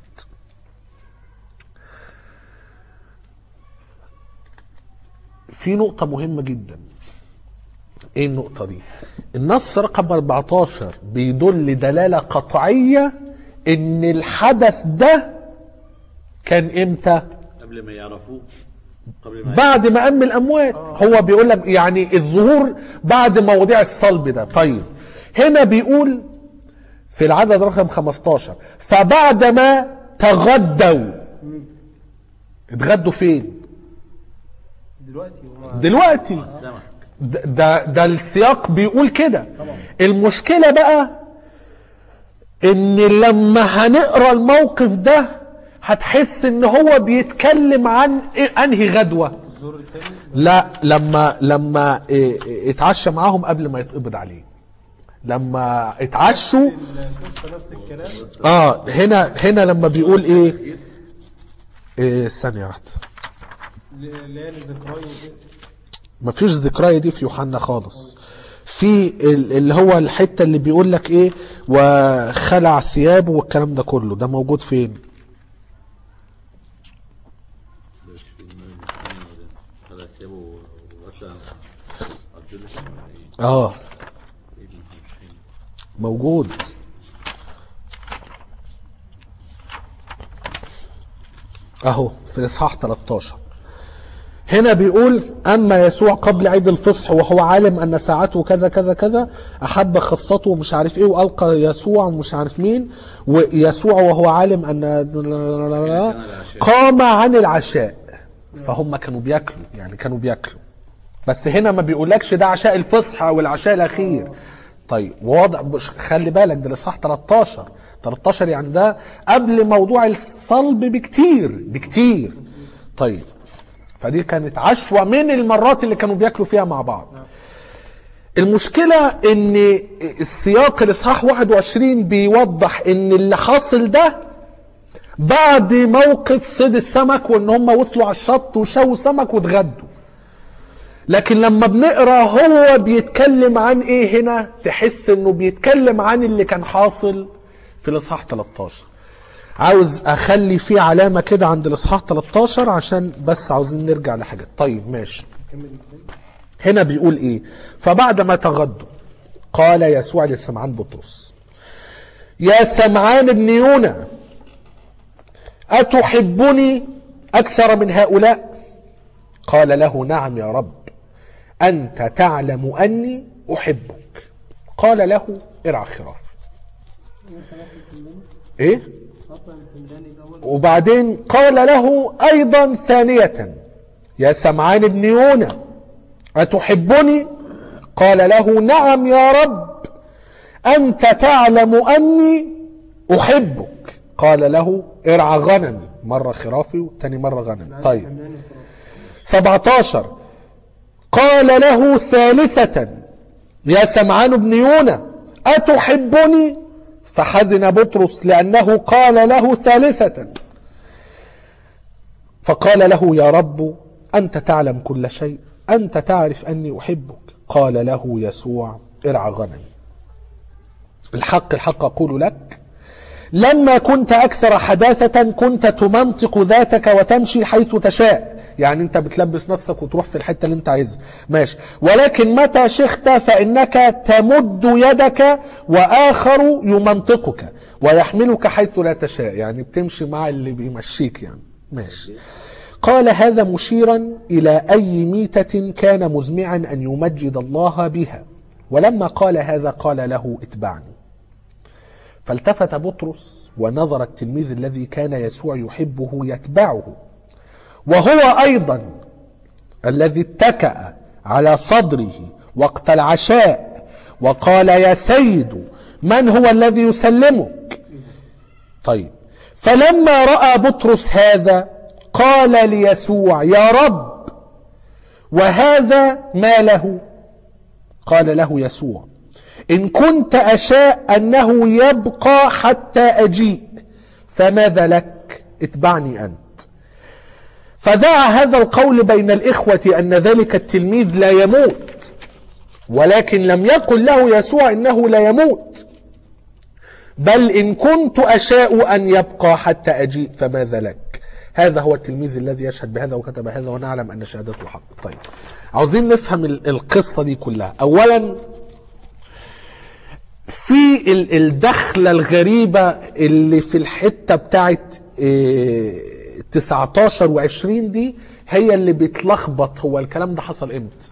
في نقطة مهمة جدا ايه النقطة دي النص رقم 14 بيدل دلالة قطعية ان الحدث ده كان امتى قبل ما يعرفوه قبل ما بعد ما قام من الاموات هو بيقول لك يعني الظهور بعد مواضيع الصلب ده طيب هنا بيقول في العدد رقم 15 فبعدما تغدوا اتغدوا فين دلوقتي هو دلوقتي السمك ده ده, ده السياق بيقول كده المشكله بقى ان لما هنقرا الموقف ده هتحس ان هو بيتكلم عن إيه- انهي غدوه الزور الثاني لا لما لما إيه- إيه اتعشى معاهم قبل ما يتقبض عليه لما اتعشوا القصه نفس الكلام اه هنا هنا لما بيقول ايه, إيه ثانيه واحده ليالي ذكراي وكده. مفيش ذكرية دي في يوحنا خالص في ال- اللي هو الحتة اللي بيقول لك ايه وخلع ثيابه والكلام ده كله ده موجود فين مش في دماغي مش فاهم ولا خلاص سيبه وغسل أرجلك ولا إيه؟ اه إيه دي؟ مش فاهم. موجود اهو في الاصحاح 13 هنا بيقول اما يسوع قبل عيد الفصح وهو عالم ان ساعته كذا كذا كذا احب خاصته ومش عارف ايه والقى يسوع ومش عارف مين ويسوع وهو عالم ان قام عن العشاء فهم كانوا بياكلوا يعني كانوا بياكلوا بس هنا ما بيقولكش ده عشاء الفصح او العشاء الاخير طيب واضح مش- خلي بالك ده الاصحاح 13 13 يعني ده قبل موضوع الصلب بكتير بكتير طيب فدي كانت عشوة من المرات اللي كانوا بياكلوا فيها مع بعض المشكلة ان السياق الاصحاح 21 بيوضح ان اللي حاصل ده بعد موقف صيد السمك وان هم وصلوا على الشط وشووا سمك واتغدوا لكن لما بنقرا هو بيتكلم عن ايه هنا تحس انه بيتكلم عن اللي كان حاصل في الاصحاح 13 عاوز اخلي فيه علامه كده عند الاصحاح 13 عشان بس عاوزين نرجع لحاجات طيب ماشي هنا بيقول ايه فبعد ما تغدوا قال يسوع لسمعان بطرس يا سمعان ابن يونا أتحبني أكثر من هؤلاء قال له نعم يا رب أنت تعلم أني أحبك قال له ارعى خرافي إيه وبعدين قال له أيضا ثانية يا سمعان ابن يونا أتحبني قال له نعم يا رب أنت تعلم أني أحبك قال له ارعى غنمي مرة خرافي وتاني مرة غنمي طيب 17 قال له ثالثة يا سمعان بن يونا أتحبني فحزن بطرس لأنه قال له ثالثة فقال له يا رب أنت تعلم كل شيء أنت تعرف أني أحبك قال له يسوع ارعى غنمي الحق الحق أقول لك لما كنت أكثر حداثة كنت تمنطق ذاتك وتمشي حيث تشاء يعني انت بتلبس نفسك وتروح في الحتة اللي انت عايزها ماشي ولكن متى شخت فإنك تمد يدك وآخر يمنطقك ويحملك حيث لا تشاء يعني بتمشي مع اللي بيمشيك يعني ماشي قال هذا مشيرا إلى أي ميتة كان مزمعا أن يمجد الله بها ولما قال هذا قال له اتبعني فالتفت بطرس ونظر التلميذ الذي كان يسوع يحبه يتبعه وهو ايضا الذي اتكأ على صدره وقت العشاء وقال يا سيد من هو الذي يسلمك طيب فلما راى بطرس هذا قال ليسوع يا رب وهذا ما له قال له يسوع إن كنت أشاء أنه يبقى حتى أجيء فماذا لك اتبعني أنت فدعا هذا القول بين الإخوة أن ذلك التلميذ لا يموت ولكن لم يقل له يسوع إنه لا يموت بل إن كنت أشاء أن يبقى حتى أجيء فماذا لك هذا هو التلميذ الذي يشهد بهذا وكتب هذا ونعلم أن شهادته حق طيب عاوزين نفهم ال- القصة دي كلها أولا في ال- الدخلة الغريبة اللي في الحتة بتاعت إيه، 19 و20 دي هي اللي بتلخبط هو الكلام ده حصل امتى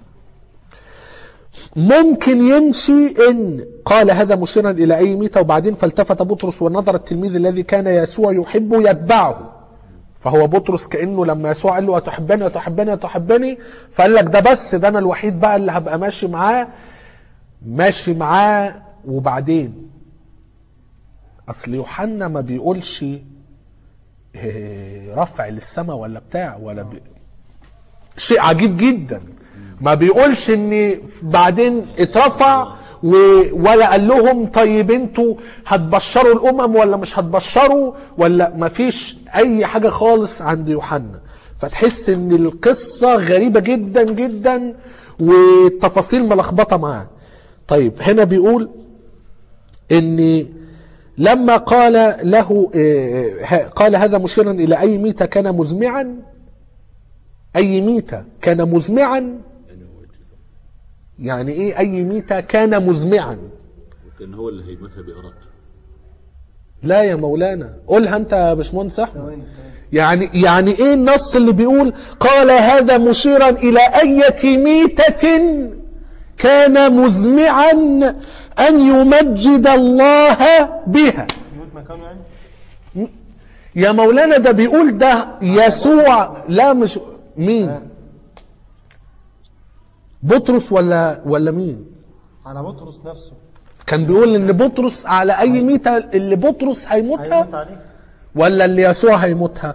ممكن يمشي ان قال هذا مشيرا الى اي ميتة وبعدين فالتفت بطرس ونظر التلميذ الذي كان يسوع يحبه يتبعه فهو بطرس كانه لما يسوع قال له اتحبني اتحبني اتحبني فقال لك ده بس ده انا الوحيد بقى اللي هبقى ماشي معاه ماشي معاه وبعدين اصل يوحنا ما بيقولش إيه، رفع للسماء ولا بتاع ولا بي... شيء عجيب جدا ما بيقولش ان بعدين اترفع و... ولا قال لهم طيب انتوا هتبشروا الامم ولا مش هتبشروا ولا ما فيش اي حاجه خالص عند يوحنا فتحس ان القصه غريبه جدا جدا والتفاصيل ملخبطه معاه طيب هنا بيقول ان لما قال له إيه، ه- قال هذا مشيرا الى اي ميتة كان مزمعا اي ميتة كان مزمعا يعني هو يتشفى. يعني ايه اي ميتة كان مزمعا وكان هو اللي هيموتها بإرادته لا يا مولانا قولها انت يا باشمهندس احمد ثواني ثواني. يعني يعني ايه النص اللي بيقول قال هذا مشيرا الى اية ميتة كان مزمعا ان يمجد الله بها يموت مكانه يعني يا مولانا ده بيقول ده يسوع لا مش مين بطرس ولا ولا مين على بطرس نفسه كان بيقول ان بطرس على اي ميتة اللي بطرس هيموت هيموتها عليه ولا اللي يسوع هيموتها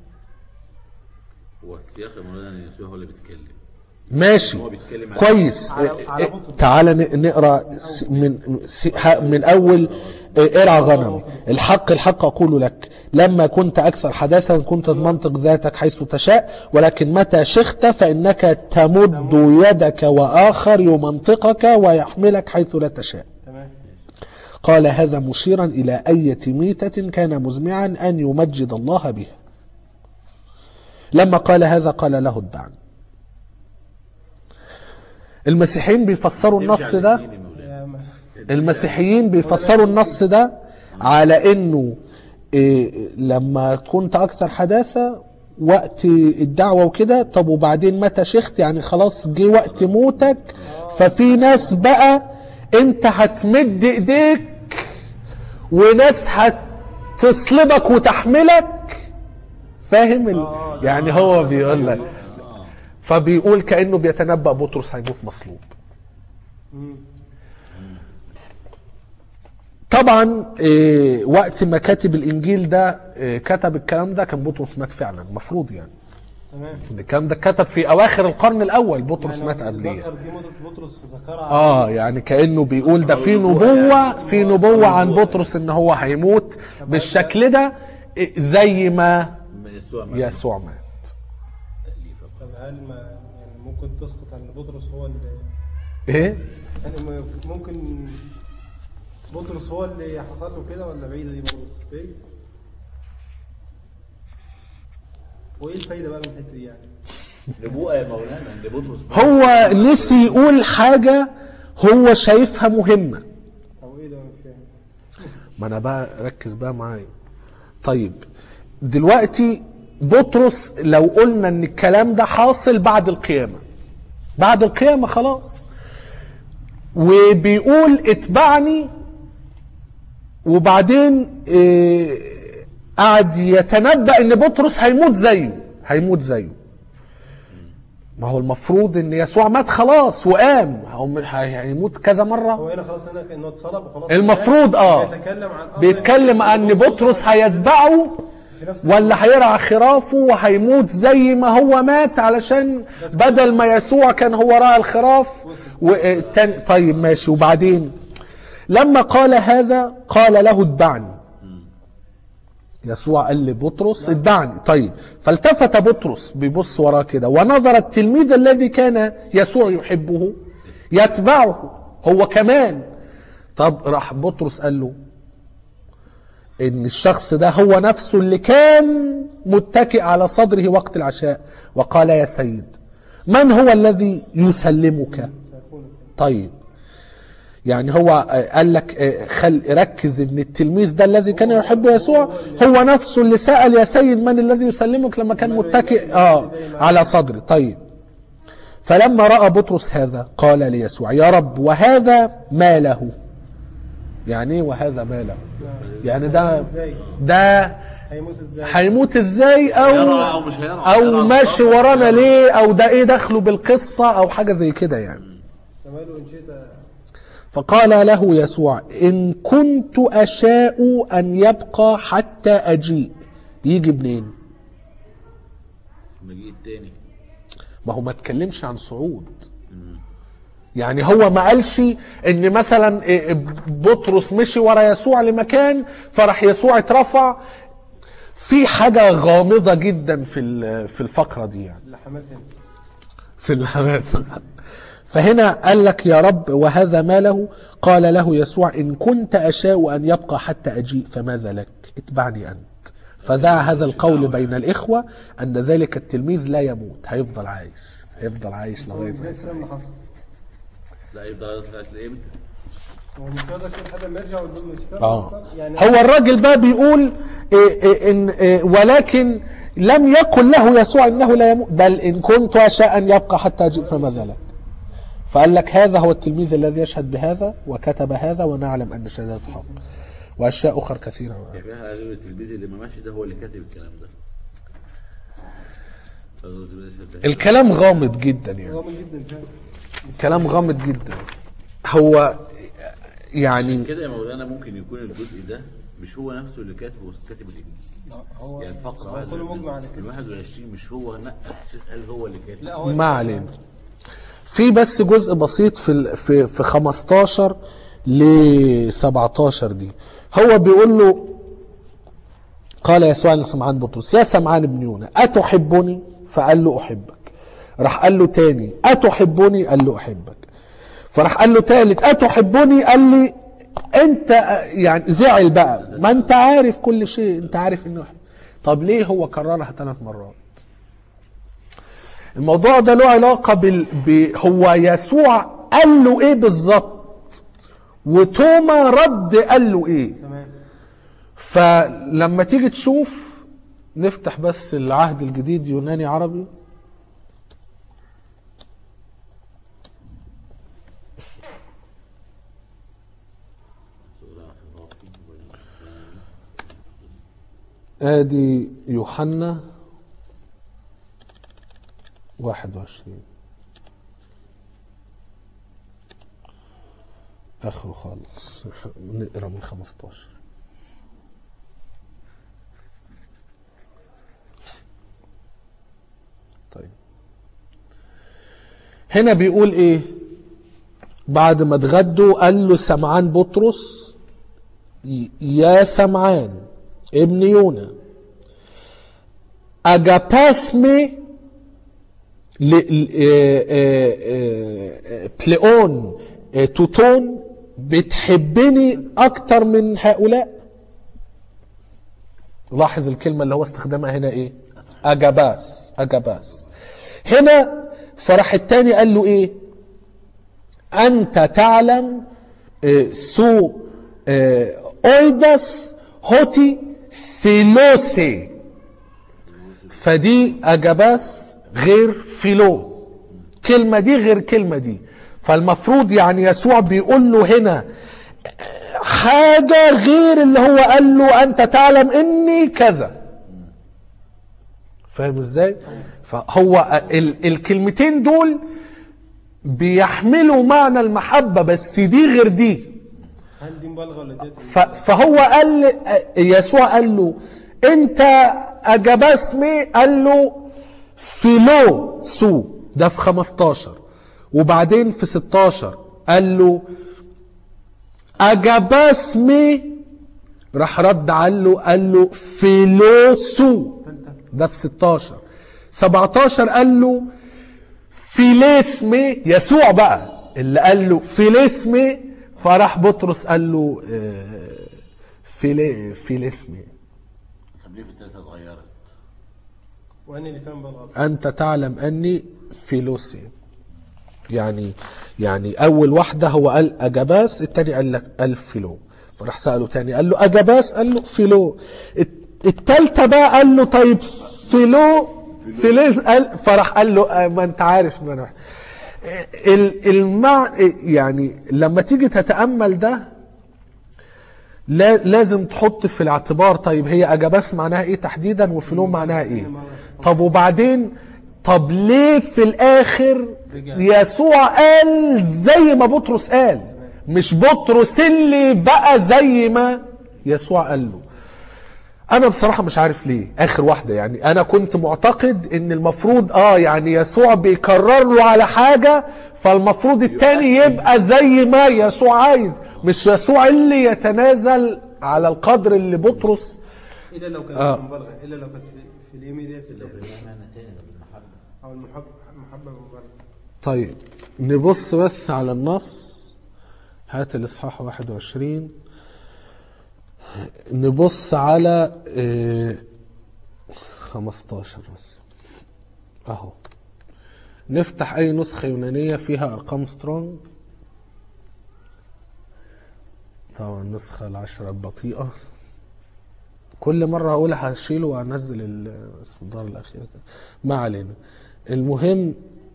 هو السياق يا مولانا ان يسوع هو اللي بيتكلم ماشي هو بيتكلم عن- كويس على- إيه، على إيه، بطرس. تعالى ن- نقرا س- من س- ه- من اول إيه، ارعى غنمي الحق الحق اقول لك لما كنت اكثر حداثا كنت تمنطق ذاتك حيث تشاء ولكن متى شخت فانك تمد يدك واخر يمنطقك ويحملك حيث لا تشاء تمام قال هذا مشيرا الى اية ميتة كان مزمعا ان يمجد الله بها لما قال هذا قال له اتبعني المسيحيين بيفسروا النص يرجع ده للدين يا مولانا. يا ما- المسيحيين بيفسروا النص ده على انه إيه لما كنت اكثر حداثة وقت الدعوة وكده طب وبعدين متى شخت يعني خلاص جه وقت موتك ففي ناس بقى انت هتمد ايديك وناس هتصلبك وتحملك فاهم ال... يعني هو بيقول لك فبيقول كانه بيتنبأ بطرس هيموت مصلوب مم. طبعا إيه وقت ما كاتب الانجيل ده إيه كتب الكلام ده كان بطرس مات فعلا المفروض يعني تمام الكلام ده كتب في اواخر القرن الاول بطرس مات قبليه ذكر في موت بطرس في ذكرها اه يعني كانه بيقول ده في نبوه في نبوه عن بطرس ان هو هيموت بالشكل ده إيه، زي ما يسوع ما يسوع مات تأليفه طب هل ما يعني ممكن تسقط ان بطرس هو اللي ايه يعني م- ممكن بطرس هو اللي حصل له كده ولا بعيده دي برضه؟ بعيد وايه الفايده بقى من الحته دي يعني؟ نبوءة يا مولانا ان بطرس هو نسي يقول حاجه هو شايفها مهمه او ايه ده مش فاهم ما انا بقى ركز بقى معايا طيب دلوقتي بطرس لو قلنا ان الكلام ده حاصل بعد القيامة بعد القيامة خلاص وبيقول اتبعني وبعدين إيه قعد يتنبأ ان بطرس هيموت زيه هيموت زيه ما هو المفروض ان يسوع مات خلاص وقام هو هيموت كذا مره هو هنا خلاص هنا انه اتصلب وخلاص المفروض اه بيتكلم عن أمر بيتكلم عن بطرس هيتبعه في نفس ولا هيرعى خرافه وهيموت زي ما هو مات علشان بدل ما يسوع كان هو راعي الخراف وتاني طيب ماشي وبعدين لما قال هذا قال له اتبعني يسوع قال لبطرس اتبعني طيب فالتفت بطرس بيبص وراه كده ونظر التلميذ الذي كان يسوع يحبه يتبعه هو كمان طب راح بطرس قال له ان الشخص ده هو نفسه اللي كان متكئ على صدره وقت العشاء وقال يا سيد من هو الذي يسلمك طيب يعني هو قال لك خل ركز ان التلميذ ده الذي كان يحب يسوع هو نفسه اللي سأل يا سيد من الذي يسلمك لما كان متكئ اه على صدره طيب فلما رأى بطرس هذا قال ليسوع يا رب وهذا ما له يعني ايه وهذا ما له يعني ده ده هيموت ازاي؟ هيموت ازاي او هيرى أو مش هيرى. او هيرى ماشي بالظبط. ورانا ليه او ده ايه دخله بالقصه او حاجه زي كده يعني فماله ان شئت فقال له يسوع ان كنت اشاء ان يبقى حتى اجيء يجي منين المجيء التاني ما هو ما اتكلمش عن صعود يعني هو ما قالش ان مثلا إيه بطرس مشي ورا يسوع لمكان فراح يسوع اترفع في حاجه غامضه جدا في ال- في الفقره دي يعني اللحمات هنا في الحمام فهنا قال لك يا رب وهذا ما له قال له يسوع إن كنت أشاء أن يبقى حتى أجيء فماذا لك اتبعني أنت فذاع هذا القول بين الإخوة أن ذلك التلميذ لا يموت هيفضل عايش هيفضل عايش هو لغاية ازاي ما الكلام اللي حصل؟ لا يفضل لغايه امتى؟ هو مش هيقدر كده لحد ما يرجع ويقول مش كده اه حصل؟ يعني هو الراجل بقى بيقول إيه إيه إن إيه ولكن لم يقل له يسوع انه لا يموت بل ان كنت اشاء ان يبقى حتى اجيء فماذا لك فقال لك هذا هو التلميذ الذي يشهد بهذا وكتب هذا ونعلم ان شهادته حق واشياء اخرى كثيره يعني فيها قالوا التلميذ اللي ما ماشي ده هو اللي كاتب الكلام ده قالوا التلميذ ده- الكلام غامض جدا يعني غامض جدا فعلا كلام غامض جدا هو يعني كده يا مولانا ممكن يكون الجزء ده مش هو نفسه اللي كاتبه كاتب الانجيل هو يعني الفقره هو كله مجمع على ال كده 21 مش هو نقص قال هو اللي كاتب لا هو ما علينا في بس جزء بسيط في ال- في في 15 ل 17 دي هو بيقول له قال يسوع لسمعان بطرس يا سمعان ابن يونا أتحبني فقال له أحبك راح قال له تاني أتحبني قال له أحبك فراح قال له تالت أتحبني قال لي أنت يعني زعل بقى ما أنت عارف كل شيء أنت عارف إنه أحب طب ليه هو كررها ثلاث مرات الموضوع ده له علاقة بال... ب... هو يسوع قال له ايه بالظبط وتوما رد قال له ايه تمام فلما تيجي تشوف نفتح بس العهد الجديد يوناني عربي ادي يوحنا 21 اخره خالص نقرا من 15 طيب هنا بيقول ايه بعد ما اتغدوا قال له سمعان بطرس ي- يا سمعان ابن يونا اجاباسمي ل- ل- آه، آه، آه، بليون آه، توتون بتحبني اكتر من هؤلاء لاحظ الكلمة اللي هو استخدمها هنا ايه اجاباس اجاباس هنا فرح التاني قال له ايه انت تعلم آه، سو آه، اويدس هوتي فيلوسي فدي اجاباس غير فيلو كلمة دي غير كلمة دي فالمفروض يعني يسوع بيقول له هنا حاجة غير اللي هو قال له أنت تعلم إني كذا فاهم إزاي؟ فهو ال الكلمتين دول بيحملوا معنى المحبة بس دي غير دي هل دي مبالغه ولا دي ف- فهو قال يسوع قال له انت اجاباسمي قال له فيلو سو ده في 15 وبعدين في 16 قال له اجاباسمي راح رد قال له قال له فيلوسو ده في 16 17 قال له فيليسمي يسوع بقى اللي قال له فيليسمي فراح بطرس قال له آه، فيلي فيليسمي طب ليه في الثلاثه اتغيرت؟ وانا اللي فاهم بقى الغلط انت تعلم اني فيلوسي يعني يعني اول واحده هو قال اجاباس التاني قال لك قال فيلو فراح ساله تاني قال له اجاباس قال له فيلو الت- التالتة بقى قال له طيب فيلو فيليز قال فراح قال له آه، ما انت عارف ما انا ال- المع يعني لما تيجي تتامل ده لا لازم تحط في الاعتبار طيب هي اجاباس معناها ايه تحديدا وفيلوم معناها ايه طب وبعدين طب ليه في الاخر يسوع قال زي ما بطرس قال مش بطرس اللي بقى زي ما يسوع قال له انا بصراحه مش عارف ليه اخر واحده يعني انا كنت معتقد ان المفروض اه يعني يسوع بيكرر له على حاجه فالمفروض التاني يبقى زي ما يسوع عايز مش يسوع اللي يتنازل على القدر اللي بطرس الا لو كانت آه. مبالغه الا لو كانت في, في اليمين ديت اللي- معنى تاني بالمحبة او المحبه المحبه مبالغه طيب نبص بس على النص هات الاصحاح 21 نبص على آه، 15 بس اهو نفتح اي نسخة يونانية فيها ارقام سترونج طبعا النسخة العشرة البطيئة كل مرة هقول هشيله وهنزل الصدار الأخير ده ما علينا المهم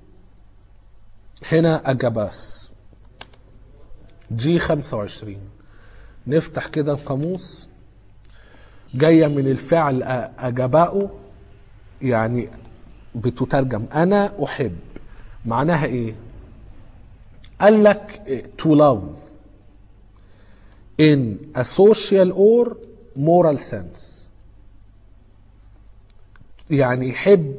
هنا أجاباس جي 25 نفتح كده القاموس جاية من الفعل أ- أجاباؤه يعني بتترجم أنا أحب معناها إيه؟ قال لك إيه، to love in a social or moral sense يعني يحب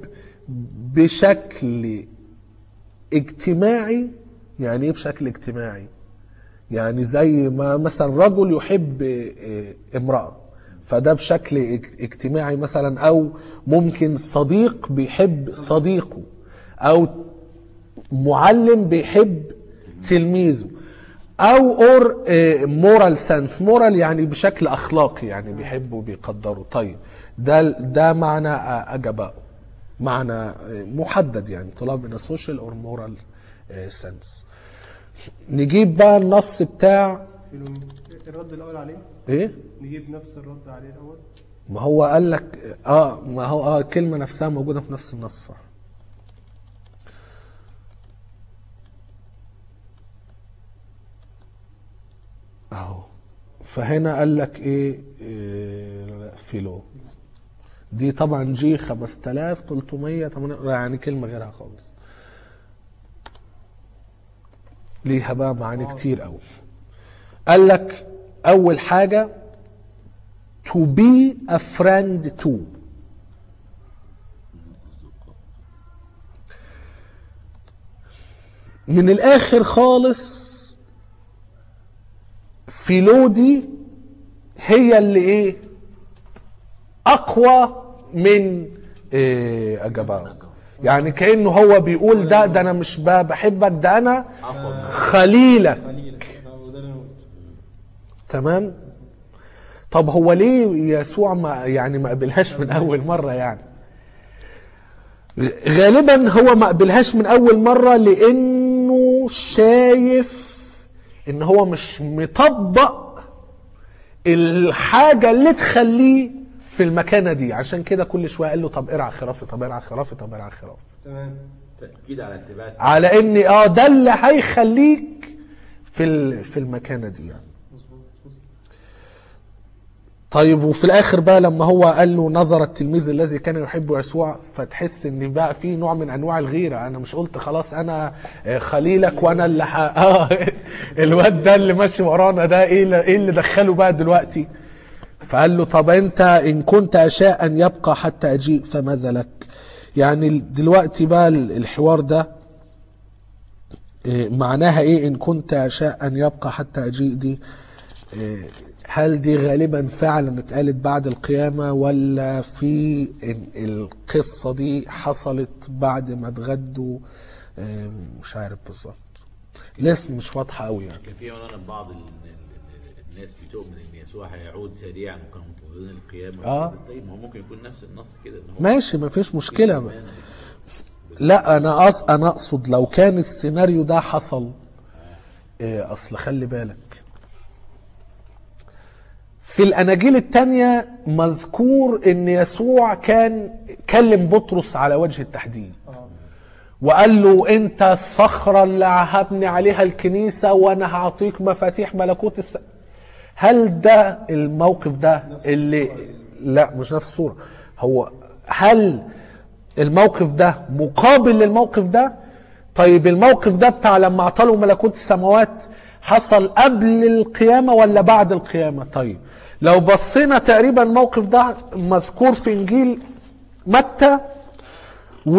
بشكل اجتماعي يعني ايه بشكل اجتماعي يعني زي ما مثلا رجل يحب اه، امرأة فده بشكل اج- اجتماعي مثلا او ممكن صديق بيحب صديقه او معلم بيحب تلميذه او اور مورال سنس مورال يعني بشكل اخلاقي يعني بيحبه وبيقدره طيب ده ده معنى آه، اجاباؤه معنى آه، محدد يعني to love in a social or moral آه، sense نجيب بقى النص بتاع في الم- الرد الاول عليه ايه نجيب نفس الرد عليه الاول ما هو قال لك اه ما هو اه الكلمه نفسها موجوده في نفس النص صح اهو فهنا قال لك ايه, إيه لا، فيلو دي طبعا جي 5300 يعني كلمه غيرها خالص ليها بقى معاني كتير قوي قال لك اول حاجه to be a friend to من الاخر خالص فيلودي هي اللي ايه اقوى من إيه اجاباو يعني كانه هو بيقول ده ده انا مش ب- بحبك ده انا خليلك قليلا وده اللي أنا قلته. تمام طب هو ليه يسوع ما يعني ما قبلهاش من اول مره يعني غ- غالبا هو ما قبلهاش من اول مره لانه شايف ان هو مش مطبق الحاجه اللي تخليه في المكانه دي عشان كده كل شويه قال له طب ارعى خرافي طب ارعى خرافي طب ارعى خرافي تمام تأكيد على اتباع على ان اه ده اللي هيخليك في ال- في المكانه دي يعني مظبوط مظبوط. طيب وفي الاخر بقى لما هو قال له نظر التلميذ الذي كان يحب يسوع فتحس ان بقى في نوع من انواع الغيره انا مش قلت خلاص انا آه، خليلك وانا اللي ح... اه الواد ده اللي ماشي ورانا ده ايه اللي- ايه اللي دخله بقى دلوقتي فقال له طب انت ان كنت اشاء ان يبقى حتى اجيء فماذا لك يعني دلوقتي بقى الحوار ده إيه، معناها ايه ان كنت اشاء ان يبقى حتى اجيء دي إيه، هل دي غالبا فعلا اتقالت بعد القيامة ولا في إن- القصة دي حصلت بعد ما اتغدوا إيه، مش عارف بالظبط لسه مش واضحة قوي يعني كان في مولانا بعض ال- ال- الناس بتؤمن ان يسوع هيعود سريعا وكانوا منتظرين القيامه آه. طيب ما هو ممكن يكون نفس النص كده ان هو ماشي ما فيش مشكلة إيمان. لا انا أص... انا اقصد لو كان السيناريو ده حصل إيه اصل خلي بالك في الاناجيل التانية مذكور ان يسوع كان كلم بطرس على وجه التحديد وقال له انت الصخرة اللي هبني عليها الكنيسة وانا هعطيك مفاتيح ملكوت الس... هل ده الموقف ده اللي لا مش نفس الصورة هو هل الموقف ده مقابل للموقف ده طيب الموقف ده بتاع لما اعطلوا ملكوت السماوات حصل قبل القيامة ولا بعد القيامة طيب لو بصينا تقريبا الموقف ده مذكور في انجيل متى و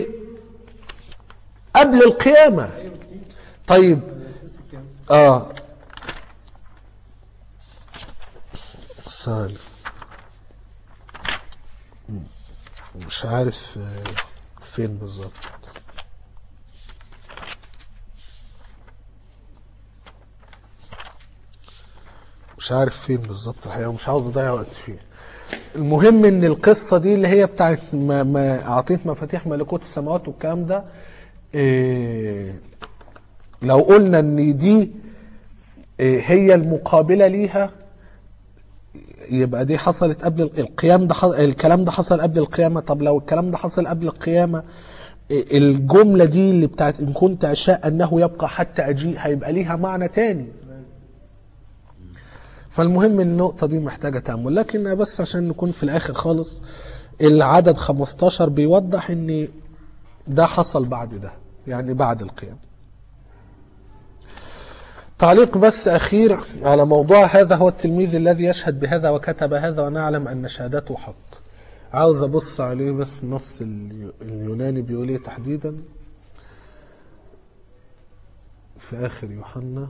قبل القيامة طيب اه ثاني مش عارف آه، فين بالظبط مش عارف فين بالظبط الحقيقه ومش عاوز اضيع وقت فيه المهم ان القصه دي اللي هي بتاعت ما, ما اعطيت مفاتيح ملكوت السماوات والكلام ده إيه لو قلنا ان دي إيه هي المقابله ليها يبقى دي حصلت قبل القيام ده حصل الكلام ده حصل قبل القيامه طب لو الكلام ده حصل قبل القيامه إيه الجمله دي اللي بتاعت ان كنت اشاء انه يبقى حتى اجيء هيبقى ليها معنى تاني فالمهم النقطة دي محتاجة تأمل لكن بس عشان نكون في الآخر خالص العدد 15 بيوضح ان ده حصل بعد ده يعني بعد القيام تعليق بس أخير على موضوع هذا هو التلميذ الذي يشهد بهذا وكتب هذا ونعلم أن شهادته حق عاوز أبص عليه بس النص اليو- اليوناني بيقول ايه تحديدا في آخر يوحنا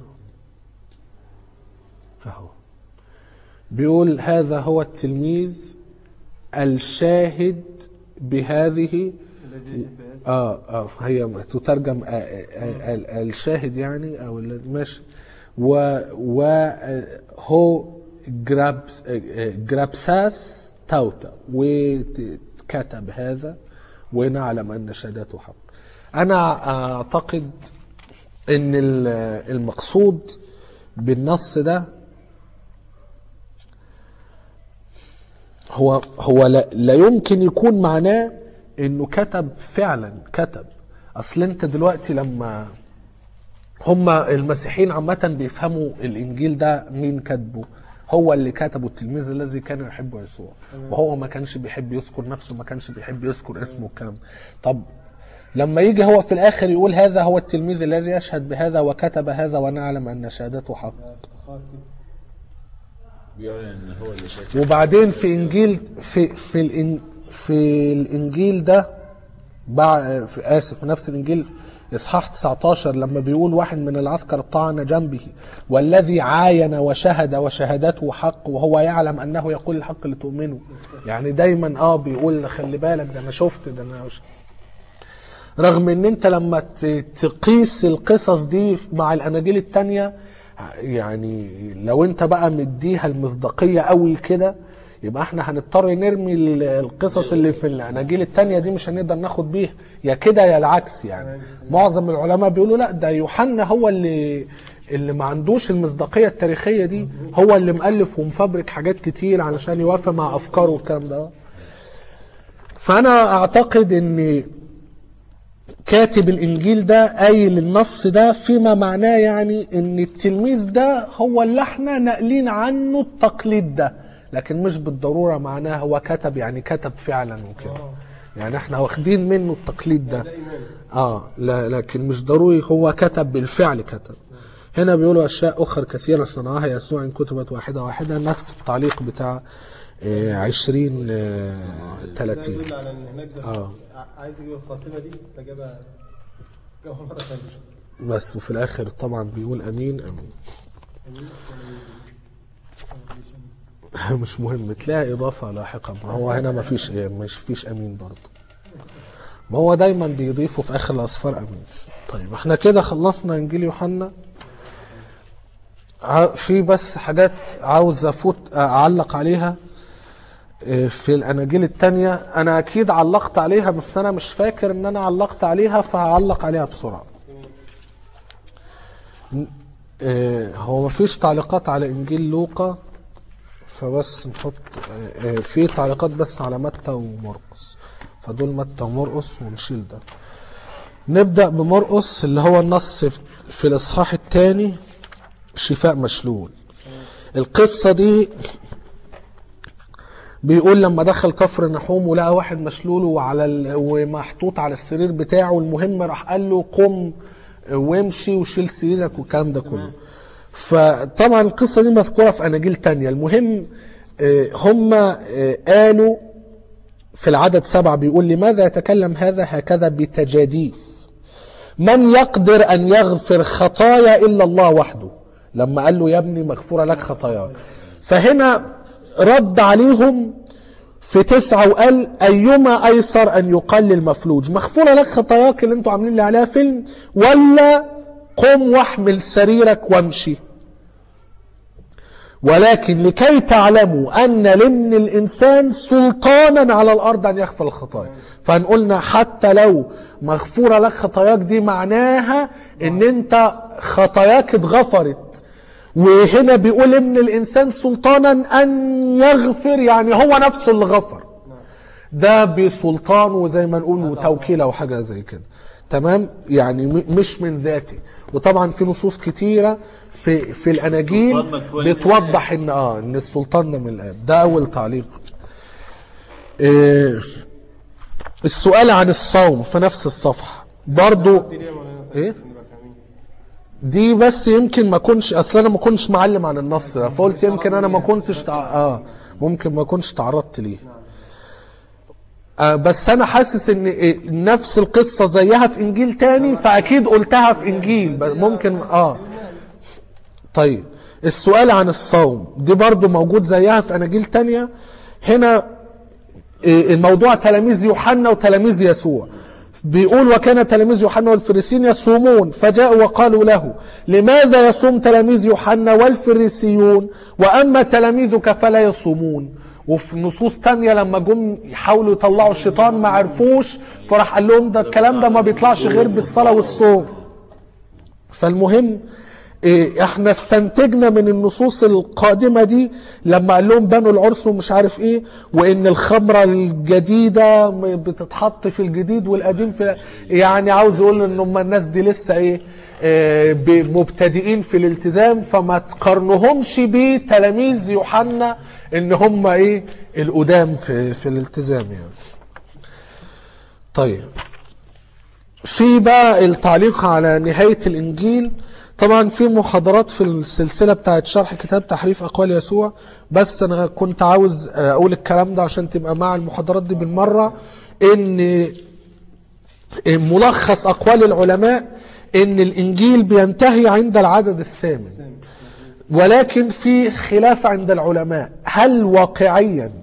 أهو بيقول هذا هو التلميذ الشاهد بهذه اه اه هي تترجم آه آه آه الشاهد يعني او الذي ماشي و و آه، هو جرابس آه، آه، جرابساس تاوتا وكتب هذا ونعلم ان شهادته حق انا اعتقد ان ال- المقصود بالنص ده هو هو لا, لا يمكن يكون معناه انه كتب فعلا كتب اصل انت دلوقتي لما هم المسيحيين عامة بيفهموا الانجيل ده مين كاتبه هو اللي كتبه التلميذ الذي كان يحب يسوع وهو ما كانش بيحب يذكر نفسه ما كانش بيحب يذكر اسمه والكلام ده. طب لما يجي هو في الاخر يقول هذا هو التلميذ الذي يشهد بهذا وكتب هذا ونعلم ان شهادته حق بيعلن ان هو اللي كاتب وبعدين في انجيل في في الإن في الانجيل ده بع في اسف في نفس الانجيل اصحاح 19 لما بيقول واحد من العسكر طعن جنبه والذي عاين وشهد وشهادته حق وهو يعلم انه يقول الحق لتؤمنوا يعني دايما اه بيقول خلي بالك ده انا شفت ده انا ش... رغم ان انت لما ت- تقيس القصص دي مع الاناجيل التانية يعني لو انت بقى مديها المصداقية قوي كده يبقى احنا هنضطر نرمي ال- القصص اللي في الاناجيل التانية دي مش هنقدر ناخد بيها يا كده يا العكس يعني معظم العلماء بيقولوا لا ده يوحنا هو اللي اللي ما عندوش المصداقية التاريخية دي هو اللي مؤلف ومفبرك حاجات كتير علشان يوافق مع افكاره والكلام ده فانا اعتقد ان كاتب الانجيل ده قايل النص ده فيما معناه يعني ان التلميذ ده هو اللي احنا ناقلين عنه التقليد ده لكن مش بالضروره معناه هو كتب يعني كتب فعلا وكده يعني احنا واخدين منه التقليد ده اه لا لكن مش ضروري هو كتب بالفعل كتب هنا بيقولوا اشياء اخرى كثيره صنعها يسوع ان كتبت واحده واحده نفس التعليق بتاع آه، 20 آه، ده 30 يدل على ان هناك ده آه. ع- عايز يجيب الخاتمه دي فجابها جابها مره ثانيه بس وفي الاخر طبعا بيقول امين امين مش مهم تلاقي اضافه لاحقا ما هو هنا ما فيش إيه مش فيش امين برضه ما هو دايما بيضيفوا في اخر الاصفار امين طيب احنا كده خلصنا انجيل يوحنا ع- في بس حاجات عاوز افوت اعلق عليها إيه، في الاناجيل التانية انا اكيد علقت عليها بس انا مش فاكر ان انا علقت عليها فهعلق عليها بسرعه آه، هو مفيش تعليقات على انجيل لوقا فبس نحط آه، آه، في تعليقات بس على متى ومرقس فدول متى ومرقس ونشيل ده نبدا بمرقس اللي هو النص في الاصحاح الثاني شفاء مشلول القصة دي بيقول لما دخل كفر نحوم ولقى واحد مشلول وعلى ال... ومحطوط على السرير بتاعه المهم راح قال له قم وامشي وشيل سريرك والكلام ده كله فطبعا القصة دي مذكورة في أناجيل تانية المهم آه، هم آه، قالوا في العدد سبعة بيقول لماذا يتكلم هذا هكذا بتجاديف من يقدر أن يغفر خطايا إلا الله وحده لما قال له يا ابني مغفورة لك خطاياك فهنا رد عليهم في تسعة وقال أيما أيسر أن يقال للمفلوج مغفورة لك خطاياك اللي انتوا عاملين لي عليها فيلم ولا قم واحمل سريرك وامشي ولكن لكي تعلموا أن لمن الإنسان سلطانا على الأرض أن يغفر الخطايا فنقولنا حتى لو مغفورة لك خطاياك دي معناها أن أنت خطاياك اتغفرت وهنا بيقول ابن الإنسان سلطانا أن يغفر يعني هو نفسه اللي غفر ده بسلطان وزي ما نقول وتوكيل أو حاجة زي كده تمام يعني م- مش من ذاته وطبعا في نصوص كتيرة في في الأناجيل سلطان مكفول من بتوضح ان اه ان السلطان ده من الآب ده أول تعليق إيه السؤال عن الصوم في نفس الصفحة برضو دي ليه يا مولانا إيه؟ عشان نبقى فاهمين دي بس يمكن ما كنتش اصل انا ما كنتش معلم عن النص ده فقلت يمكن انا ما كنتش تع... اه ممكن ما كنتش تعرضت ليه آه بس انا حاسس ان إيه نفس القصه زيها في انجيل تاني فاكيد قلتها في انجيل بس ممكن اه طيب السؤال عن الصوم دي برضو موجود زيها في اناجيل تانية هنا إيه، الموضوع تلاميذ يوحنا وتلاميذ يسوع بيقول وكان تلاميذ يوحنا والفريسيين يصومون فجاءوا وقالوا له لماذا يصوم تلاميذ يوحنا والفريسيون واما تلاميذك فلا يصومون وفي نصوص تانية لما جم يحاولوا يطلعوا الشيطان ما عرفوش فراح قال لهم ده الكلام ده ما بيطلعش غير بالصلاة والصوم فالمهم إيه، احنا استنتجنا من النصوص القادمة دي لما قال لهم بنوا العرس ومش عارف ايه وان الخمرة الجديدة م- بتتحط في الجديد والقديم في يعني عاوز يقول ان هم الناس دي لسه ايه آه، ب- مبتدئين في الالتزام فما تقارنهمش بتلاميذ يوحنا ان هم ايه القدام في في الالتزام يعني طيب في بقى التعليق على نهاية الإنجيل طبعا في محاضرات في السلسلة بتاعت شرح كتاب تحريف أقوال يسوع بس أنا كنت عاوز أقول الكلام ده عشان تبقى مع المحاضرات دي بالمرة إن ملخص أقوال العلماء إن الإنجيل بينتهي عند العدد الثامن ولكن في خلاف عند العلماء هل واقعيا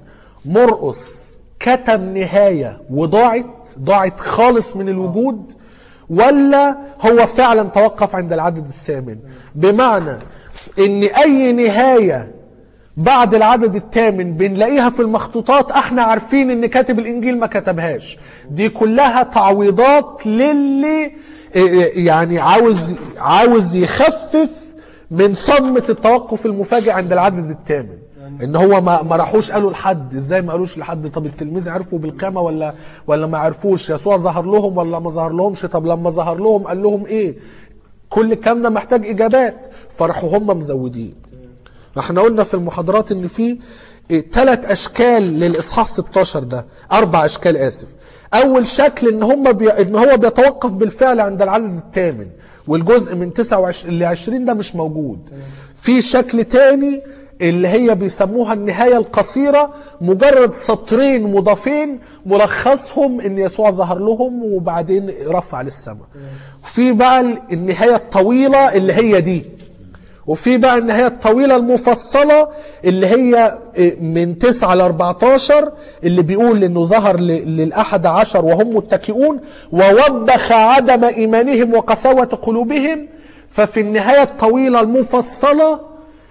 مرقس كتب نهاية وضاعت ضاعت خالص من الوجود ولا هو فعلا توقف عند العدد الثامن بمعنى ان اي نهاية بعد العدد الثامن بنلاقيها في المخطوطات احنا عارفين ان كاتب الانجيل ما كتبهاش دي كلها تعويضات للي إيه، يعني عاوز عاوز يخفف من صدمة التوقف المفاجئ عند العدد الثامن ان هو ما ما راحوش قالوا لحد ازاي ما قالوش لحد طب التلميذ عرفوا بالقيامه ولا ولا ما عرفوش يسوع ظهر لهم ولا ما ظهر لهمش طب لما ظهر لهم قال لهم ايه كل الكلام ده محتاج اجابات فراحوا هم مزودين احنا قلنا في المحاضرات ان في ثلاث اشكال للاصحاح 16 ده اربع اشكال اسف اول شكل ان هم بي... ان هو بيتوقف بالفعل عند العدد الثامن والجزء من 29 ل 20 ده مش موجود في شكل تاني اللي هي بيسموها النهاية القصيرة مجرد سطرين مضافين ملخصهم ان يسوع ظهر لهم وبعدين رفع للسماء في بقى النهاية الطويلة اللي هي دي وفي بقى النهاية الطويلة المفصلة اللي هي من 9 ل 14 اللي بيقول انه ظهر ل- للأحد عشر وهم متكئون ووبخ عدم إيمانهم وقساوة قلوبهم ففي النهاية الطويلة المفصلة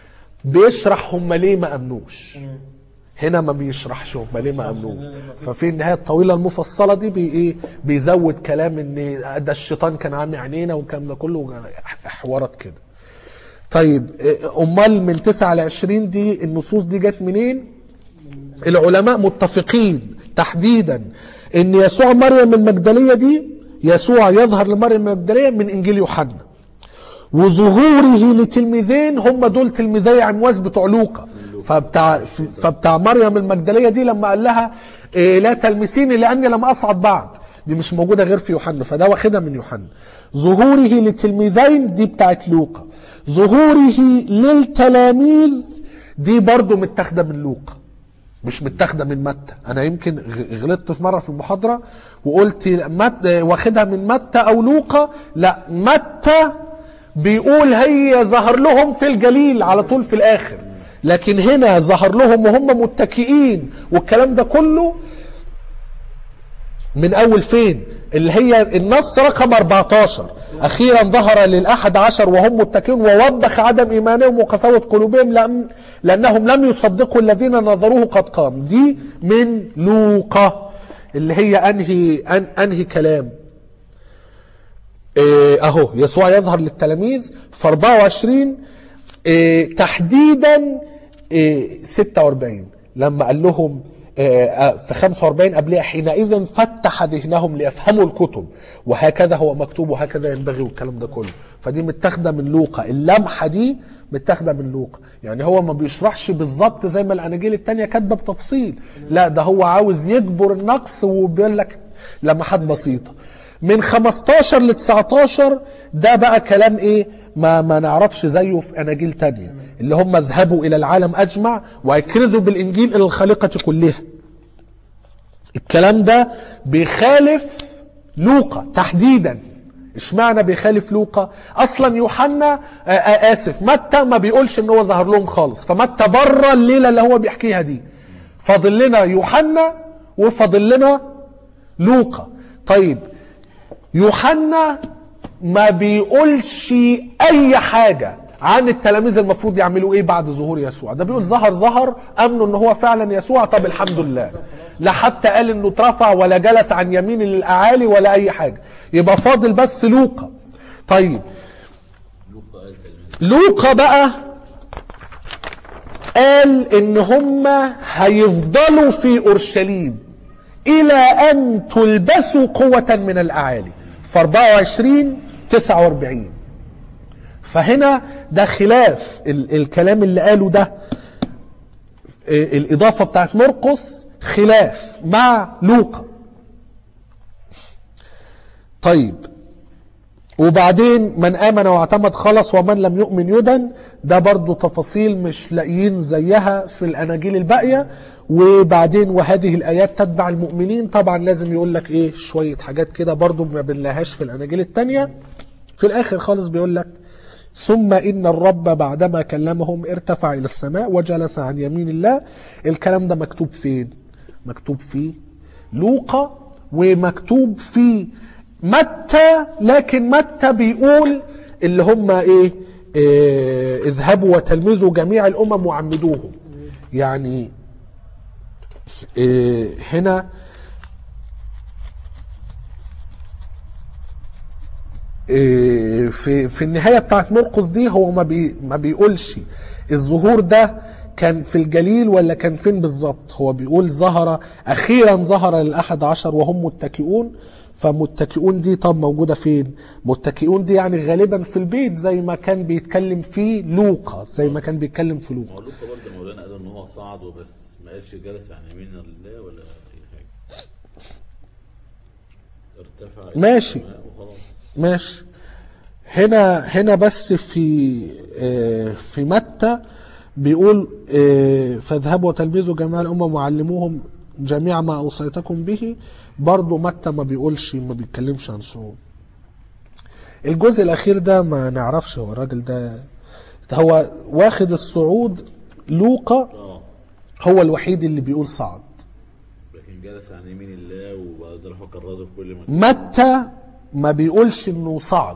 بيشرح هم ليه ما أمنوش هنا ما بيشرحش هم ليه ما امنوش ففي النهايه الطويله المفصله دي بي ايه بيزود كلام ان ده الشيطان كان عامي عينينا والكلام ده كله حوارات كده طيب إيه، امال من 9 ل 20 دي النصوص دي جت منين العلماء متفقين تحديدا ان يسوع مريم المجدليه دي يسوع يظهر لمريم المجدليه من انجيل يوحنا وظهوره لتلميذين هم دول تلميذي عمواس بتوع لوقا فبتاع فبتاع مريم المجدليه دي لما قال لها إيه لا تلمسيني لاني لم اصعد بعد دي مش موجوده غير في يوحنا فده واخدها من يوحنا ظهوره للتلميذين دي بتاعت لوقا ظهوره للتلاميذ دي برضو متاخده من لوقا مش متاخده من متى انا يمكن غ- غلطت في مره في المحاضره وقلت مت... واخدها من متى او لوقا لا متى بيقول هي ظهر لهم في الجليل على طول في الاخر لكن هنا ظهر لهم وهم متكئين والكلام ده كله من اول فين اللي هي النص رقم 14 اخيرا ظهر للاحد عشر وهم متكئون ووبخ عدم ايمانهم وقساوه قلوبهم لأن لانهم لم يصدقوا الذين نظروه قد قام دي من لوقا اللي هي انهي أن انهي كلام إيه اهو يسوع يظهر للتلاميذ في 24 إيه تحديدا إيه 46 لما قال لهم إيه آه، في 45 قبلها حينئذ فتح ذهنهم ليفهموا الكتب وهكذا هو مكتوب وهكذا ينبغي والكلام ده كله فدي متاخده من لوقا اللمحه دي متاخده من لوقا يعني هو ما بيشرحش بالظبط زي ما الاناجيل التانية كاتبه بتفصيل لا ده هو عاوز يجبر النقص وبيقول لك لمحات بسيطه من 15 ل 19 ده بقى كلام ايه ما ما نعرفش زيه في اناجيل تانية اللي هم اذهبوا الى العالم اجمع واكرزوا بالانجيل الى الخليقه كلها الكلام ده بيخالف لوقا تحديدا اشمعنى بيخالف لوقا اصلا يوحنا آه، آه، اسف متى ما بيقولش ان هو ظهر لهم خالص فمتى بره الليله اللي هو بيحكيها دي فاضل لنا يوحنا وفاضل لنا لوقا طيب يوحنا ما بيقولش اي حاجه عن التلاميذ المفروض يعملوا ايه بعد ظهور يسوع ده بيقول ظهر ظهر امنوا ان هو فعلا يسوع طب الحمد لله لا حتى قال انه اترفع ولا جلس عن يمين الاعالي ولا اي حاجه يبقى فاضل بس لوقا طيب لوقا قال تلميذ لوقا بقى قال ان هم هيفضلوا في اورشليم الى ان تلبسوا قوة من الاعالي في 24 49 فهنا ده خلاف ال الكلام اللي قاله ده آه، الاضافة بتاعت مرقس خلاف مع لوقا طيب وبعدين من آمن واعتمد خلص ومن لم يؤمن يدن ده برضو تفاصيل مش لاقيين زيها في الأناجيل الباقية وبعدين وهذه الآيات تتبع المؤمنين طبعا لازم يقول لك إيه شوية حاجات كده برضو ما بنلاقيهاش في الأناجيل التانية في الآخر خالص بيقول لك ثم إن الرب بعدما كلمهم ارتفع إلى السماء وجلس عن يمين الله الكلام ده مكتوب فين مكتوب في لوقا ومكتوب في متى لكن متى بيقول اللي هم ايه, إيه اذهبوا وتلمذوا جميع الامم وعمدوهم يعني إيه هنا إيه في في النهايه بتاعت مرقس دي هو ما بي ما بيقولش الظهور ده كان في الجليل ولا كان فين بالظبط هو بيقول ظهر اخيرا ظهر للاحد عشر وهم متكئون فمتكئون دي طب موجوده فين متكئون دي يعني غالبا في البيت زي ما كان بيتكلم في لوقا زي ما كان بيتكلم في ما لوقا هو لوقا برضه مولانا قال ان هو صعد وبس ما قالش جلس عن يمين الله ولا اي حاجه ارتفع إلى ماشي. السماء وخلاص ماشي هنا هنا بس في آه، في متى بيقول آه، فاذهبوا وتلمذوا جميع الامم وعلموهم جميع ما اوصيتكم به برضه متى ما بيقولش ما بيتكلمش عن صعود الجزء الاخير ده ما نعرفش هو الراجل ده ده هو واخد الصعود لوقا اه هو الوحيد اللي بيقول صعد لكن جلس عن يمين الله وبعد راح كرزه في كل مكان متى ما بيقولش انه صعد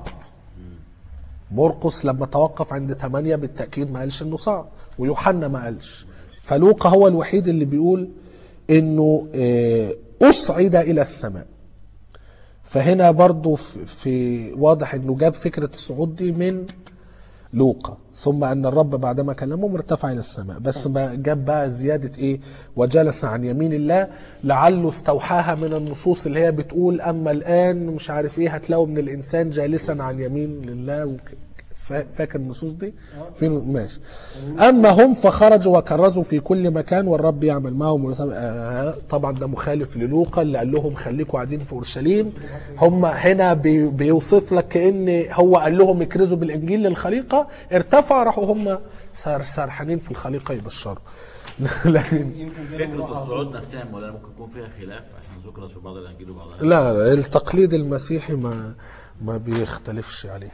مرقس لما توقف عند ثمانية بالتأكيد ما قالش انه صعد ويوحنا ما قالش فلوقا هو الوحيد اللي بيقول انه آه، اصعد الى السماء فهنا برضو في, في واضح انه جاب فكرة الصعود دي من لوقا ثم ان الرب بعدما كلمهم ارتفع الى السماء بس ما جاب بقى زياده ايه وجلس عن يمين الله لعله استوحاها من النصوص اللي هي بتقول اما الان مش عارف ايه هتلاقوا من الانسان جالسا عن يمين لله وك... فا- فاكر النصوص دي في ماشي اما هم فخرجوا وكرزوا في كل مكان والرب يعمل معهم ويثاب- آه طبعا ده مخالف للوقا اللي قال لهم خليكم قاعدين في اورشليم هم هنا بي بيوصف لك كان هو قال لهم اكرزوا بالانجيل للخليقه ارتفع راحوا هم سر سرحانين في الخليقه يبشروا لكن يمكن جالهم فكرة روح الصعود نفسها مولانا ممكن يكون فيها خلاف عشان ذكرت في بعض الاناجيل وبعضها لا لا، التقليد المسيحي ما ما بيختلفش عليه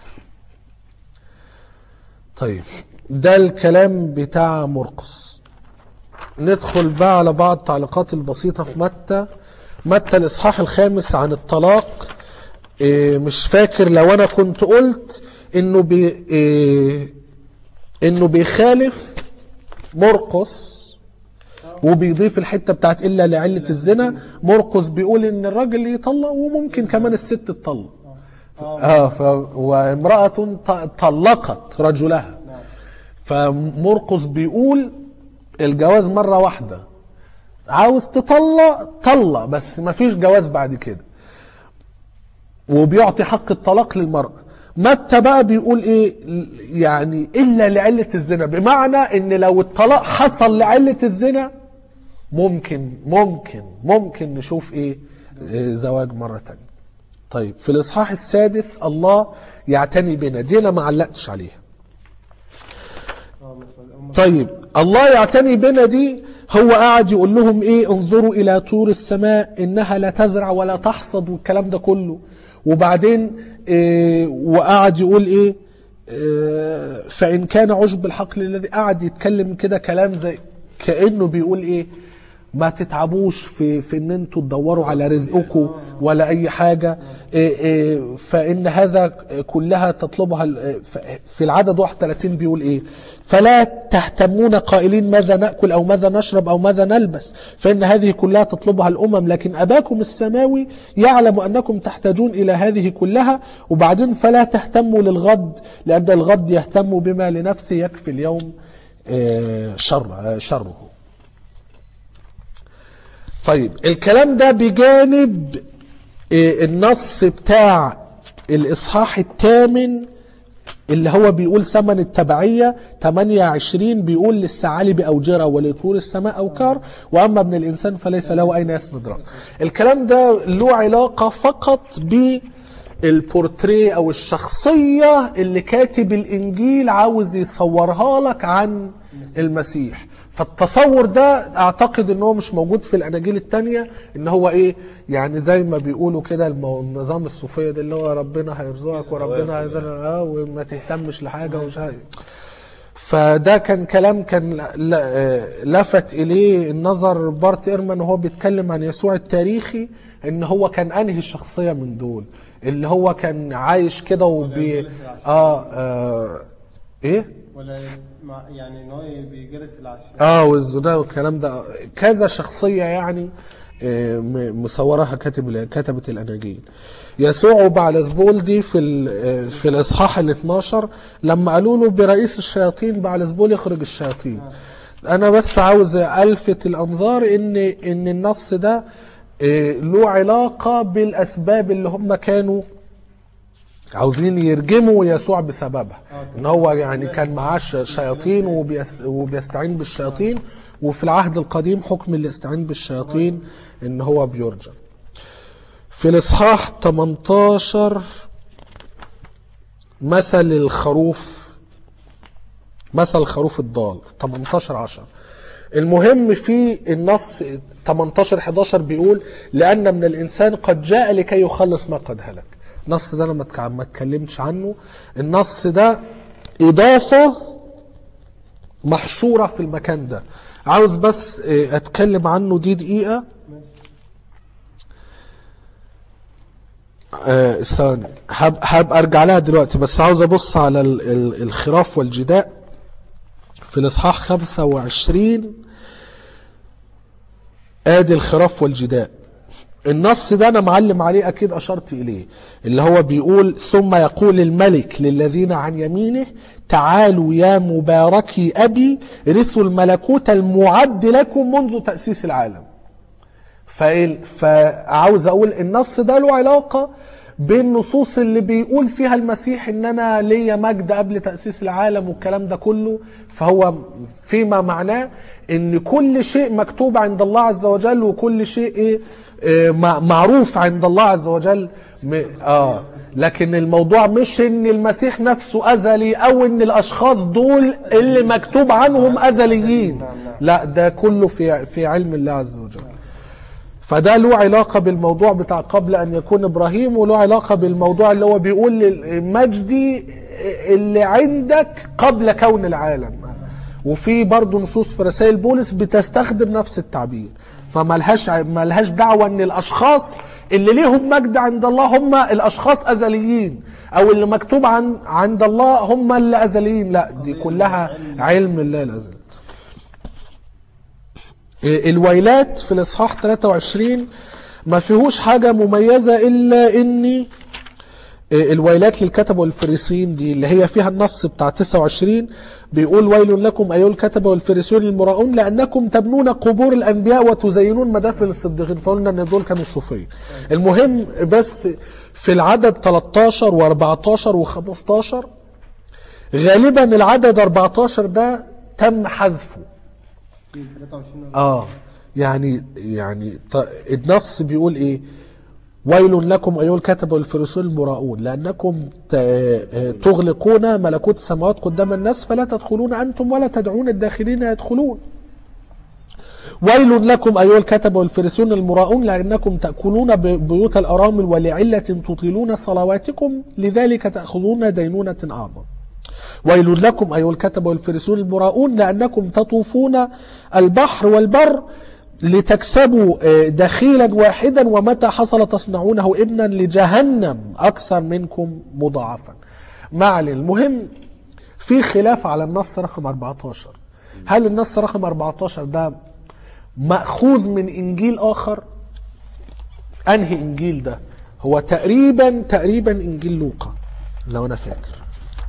طيب ده الكلام بتاع مرقس ندخل بقى على بعض التعليقات البسيطة في متى متى الإصحاح الخامس عن الطلاق إيه، مش فاكر لو أنا كنت قلت إنه بي إيه، إنه بيخالف مرقس وبيضيف الحته بتاعت الا لعله الزنا مرقس بيقول ان الراجل يطلق وممكن كمان الست تطلق اه ف... وامراه ط- طلقت رجلها فمرقس بيقول الجواز مره واحده عاوز تطلق طلق بس ما فيش جواز بعد كده وبيعطي حق الطلاق للمرأة متى بقى بيقول ايه يعني الا لعلة الزنا بمعنى ان لو الطلاق حصل لعلة الزنا ممكن ممكن ممكن نشوف ايه آه، زواج مرة تانية طيب في الاصحاح السادس الله يعتني بنا دي انا ما علقتش عليها اه مثلا هم طيب الله يعتني بنا دي هو قاعد يقول لهم ايه انظروا الى طور السماء انها لا تزرع ولا تحصد والكلام ده كله وبعدين إيه وقعد يقول ايه آه، فان كان عشب الحقل الذي قعد يتكلم كده كلام زي كانه بيقول ايه ما تتعبوش في في ان انتوا تدوروا على رزقكم ولا اي حاجه إيه إيه فان هذا كلها تطلبها ال- ف- في العدد 31 بيقول ايه فلا تهتمون قائلين ماذا ناكل او ماذا نشرب او ماذا نلبس فان هذه كلها تطلبها الامم لكن اباكم السماوي يعلم انكم تحتاجون الى هذه كلها وبعدين فلا تهتموا للغد لان الغد يهتم بما لنفسه يكفي اليوم آه، شر آه، شره طيب الكلام ده بجانب آه، النص بتاع الإصحاح الثامن اللي هو بيقول ثمن التبعية 28 بيقول للثعالب أوجرة ولطور السماء أوكار وأما ابن الإنسان فليس له أين يسند رأسه الكلام ده له علاقة فقط بالبورتريه أو الشخصية اللي كاتب الإنجيل عاوز يصورها لك عن المسيح فالتصور ده اعتقد ان هو مش موجود في الاناجيل التانية ان هو ايه يعني زي ما بيقولوا كده المو- النظام الصوفيه ده اللي هو ربنا هيرزقك وربنا هيقدر اه وما تهتمش لحاجه ومش عارف فده كان كلام كان ل- آه، لفت اليه النظر بارت ايرمان وهو بيتكلم عن يسوع التاريخي ان هو كان انهي الشخصيه من دول اللي هو كان عايش كده وبي اه, آه ايه ولا مع يعني ان هو بيجلس العشاء اه والزنا والكلام ده كذا شخصيه يعني آه، م- مصورها كاتب كتبه الاناجيل يسوع وبعلزبول دي في ال- آه، في الاصحاح ال 12 لما قالوا له برئيس الشياطين بعلزبول يخرج الشياطين انا بس عاوز الفت الانظار ان ان النص ده آه، له علاقه بالاسباب اللي هم كانوا عاوزين يرجموا يسوع بسببها ان هو يعني كان معاه ش- شياطين وبيس وبيستعين بالشياطين وفي العهد القديم حكم اللي يستعين بالشياطين ان هو بيرجم في الاصحاح 18 مثل الخروف مثل خروف الضال 18 10 المهم في النص 18 11 بيقول لأن من الإنسان قد جاء لكي يخلص ما قد هلك النص ده أنا ما اتك- ما اتكلمتش عنه النص ده إضافة محشورة في المكان ده عاوز بس اه، أتكلم عنه دي دقيقة آه، ثواني هب- هبقى ارجع لها دلوقتي بس عاوز ابص على ال- ال- الخراف والجداء في الاصحاح 25 ادي الخراف والجداء النص ده انا معلم عليه اكيد اشرت اليه اللي هو بيقول ثم يقول الملك للذين عن يمينه تعالوا يا مباركي ابي رثوا الملكوت المعد لكم منذ تاسيس العالم فإيه- فعاوز اقول النص ده له علاقه بين نصوص اللي بيقول فيها المسيح ان انا ليا مجد قبل تاسيس العالم والكلام ده كله فهو فيما معناه ان كل شيء مكتوب عند الله عز وجل وكل شيء ايه آه، مع- معروف عند الله عز وجل م- اه لكن الموضوع مش ان المسيح نفسه ازلي او ان الاشخاص دول اللي مكتوب عنهم ازليين لا ده كله في في علم الله عز وجل فده له علاقة بالموضوع بتاع قبل أن يكون إبراهيم وله علاقة بالموضوع اللي هو بيقول مجدي اللي عندك قبل كون العالم وفي برضه نصوص في رسائل بولس بتستخدم نفس التعبير فملهاش ملهاش دعوة ان الاشخاص اللي ليهم مجد عند الله هم الاشخاص ازليين او اللي مكتوب عن عند الله هم اللي ازليين لا دي كلها علم الله الازلي الويلات في الاصحاح 23 ما فيهوش حاجة مميزة الا ان الويلات للكتبة والفريسيين دي اللي هي فيها النص بتاع 29 بيقول ويل لكم أيها الكتبة والفريسيون المراؤون لأنكم تبنون قبور الأنبياء وتزينون مدافن الصديقين فقلنا أن دول كانوا الصوفية المهم بس في العدد 13 و14 و15 غالبا العدد 14 ده تم حذفه 23 اه يعني يعني ط- النص بيقول ايه ويل لكم ايها الكتبه والفريسون المراؤون لانكم ت- تغلقون ملكوت السماوات قدام الناس فلا تدخلون انتم ولا تدعون الداخلين يدخلون ويل لكم ايها الكتبه والفريسون المراؤون لانكم تاكلون ب- بيوت الارامل ولعله تطيلون صلواتكم لذلك تاخذون دينونه اعظم ويل لكم أيها الكتبة والفريسون المراؤون لأنكم تطوفون البحر والبر لتكسبوا آه، دخيلا واحدا ومتى حصل تصنعونه ابنا لجهنم أكثر منكم مضاعفا معلن المهم في خلاف على النص رقم 14 هل النص رقم 14 ده مأخوذ من إنجيل آخر أنهي إنجيل ده هو تقريبا تقريبا إنجيل لوقا لو أنا فاكر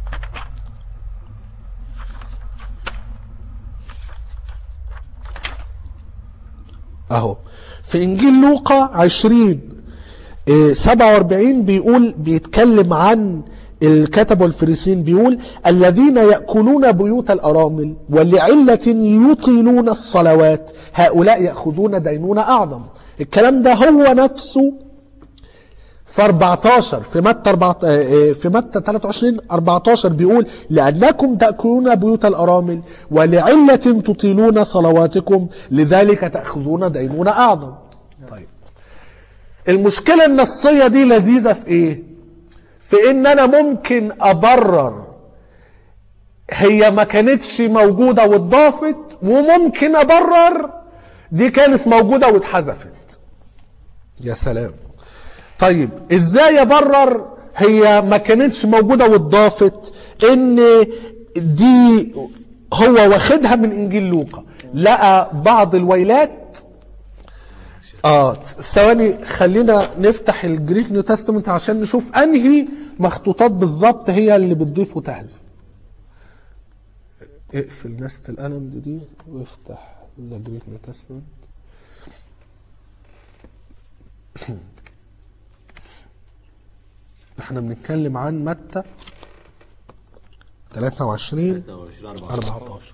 اهو في انجيل لوقا 20 إيه، 47 بيقول بيتكلم عن الكتب والفريسين بيقول الذين يأكلون بيوت الأرامل ولعلة يطيلون الصلوات هؤلاء يأخذون دينونة أعظم الكلام ده هو نفسه في 14 في متى 14 آه، في متى 23 14 بيقول لأنكم تأكلون بيوت الأرامل ولعلة تطيلون صلواتكم لذلك تأخذون دينونة أعظم طيب المشكلة النصية دي لذيذة في إيه؟ في إن أنا ممكن أبرر هي ما كانتش موجودة واتضافت وممكن أبرر دي كانت موجودة واتحذفت يا سلام طيب ازاي ابرر هي ما كانتش موجوده واتضافت ان دي هو واخدها من انجيل لوقا لقى بعض الويلات اه ثواني خلينا نفتح الجريك نيو تestament عشان نشوف انهي مخطوطات بالظبط هي اللي بتضيف وتحذف اقفل نست القلم دي, دي وافتح ذا جريك نيو تestament احنا بنتكلم عن متى 23 23 14 14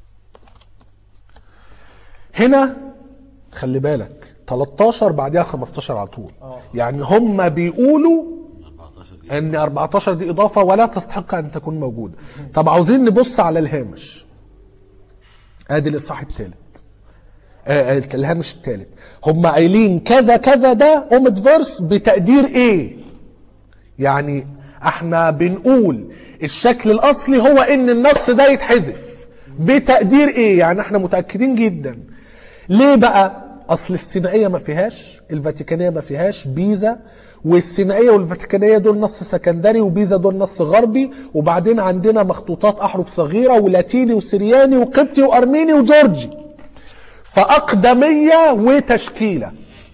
هنا خلي بالك 13 بعدها 15 على طول يعني هم بيقولوا 14 دي ان 14 دي اضافه ولا تستحق ان تكون موجوده طب عاوزين نبص على الهامش ادي الاصحاح الثالث آه آه، الهامش الثالث هم قايلين كذا كذا ده اومد فيرس بتقدير ايه يعني احنا بنقول الشكل الاصلي هو ان النص ده يتحذف بتقدير ايه يعني احنا متاكدين جدا ليه بقى اصل السينائيه ما فيهاش الفاتيكانيه ما فيهاش بيزا والسينائيه والفاتيكانيه دول نص سكندري وبيزا دول نص غربي وبعدين عندنا مخطوطات احرف صغيره ولاتيني وسرياني وقبطي وارميني وجورجي فاقدميه وتشكيله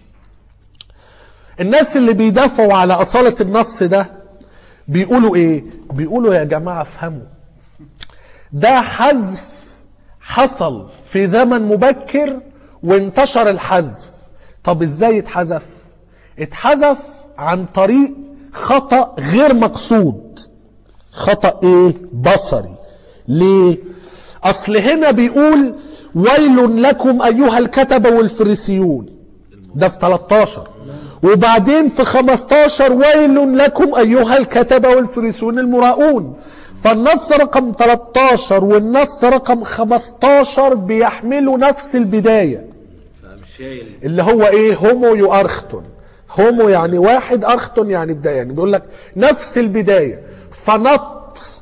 الناس اللي بيدافعوا على أصالة النص ده بيقولوا ايه بيقولوا يا جماعة افهموا ده حذف حصل في زمن مبكر وانتشر الحذف طب ازاي اتحذف اتحذف عن طريق خطأ غير مقصود خطأ ايه بصري ليه اصل هنا بيقول ويل لكم ايها الكتبة والفريسيون ده في 13 وبعدين في 15 ويل لكم ايها الكتبة والفريسيون المراؤون فالنص رقم 13 والنص رقم 15 بيحملوا نفس البدايه فمش شايل اللي هو ايه هومو يؤرختون هومو يعني واحد ارختون يعني بدايه يعني بيقول لك نفس البدايه فنط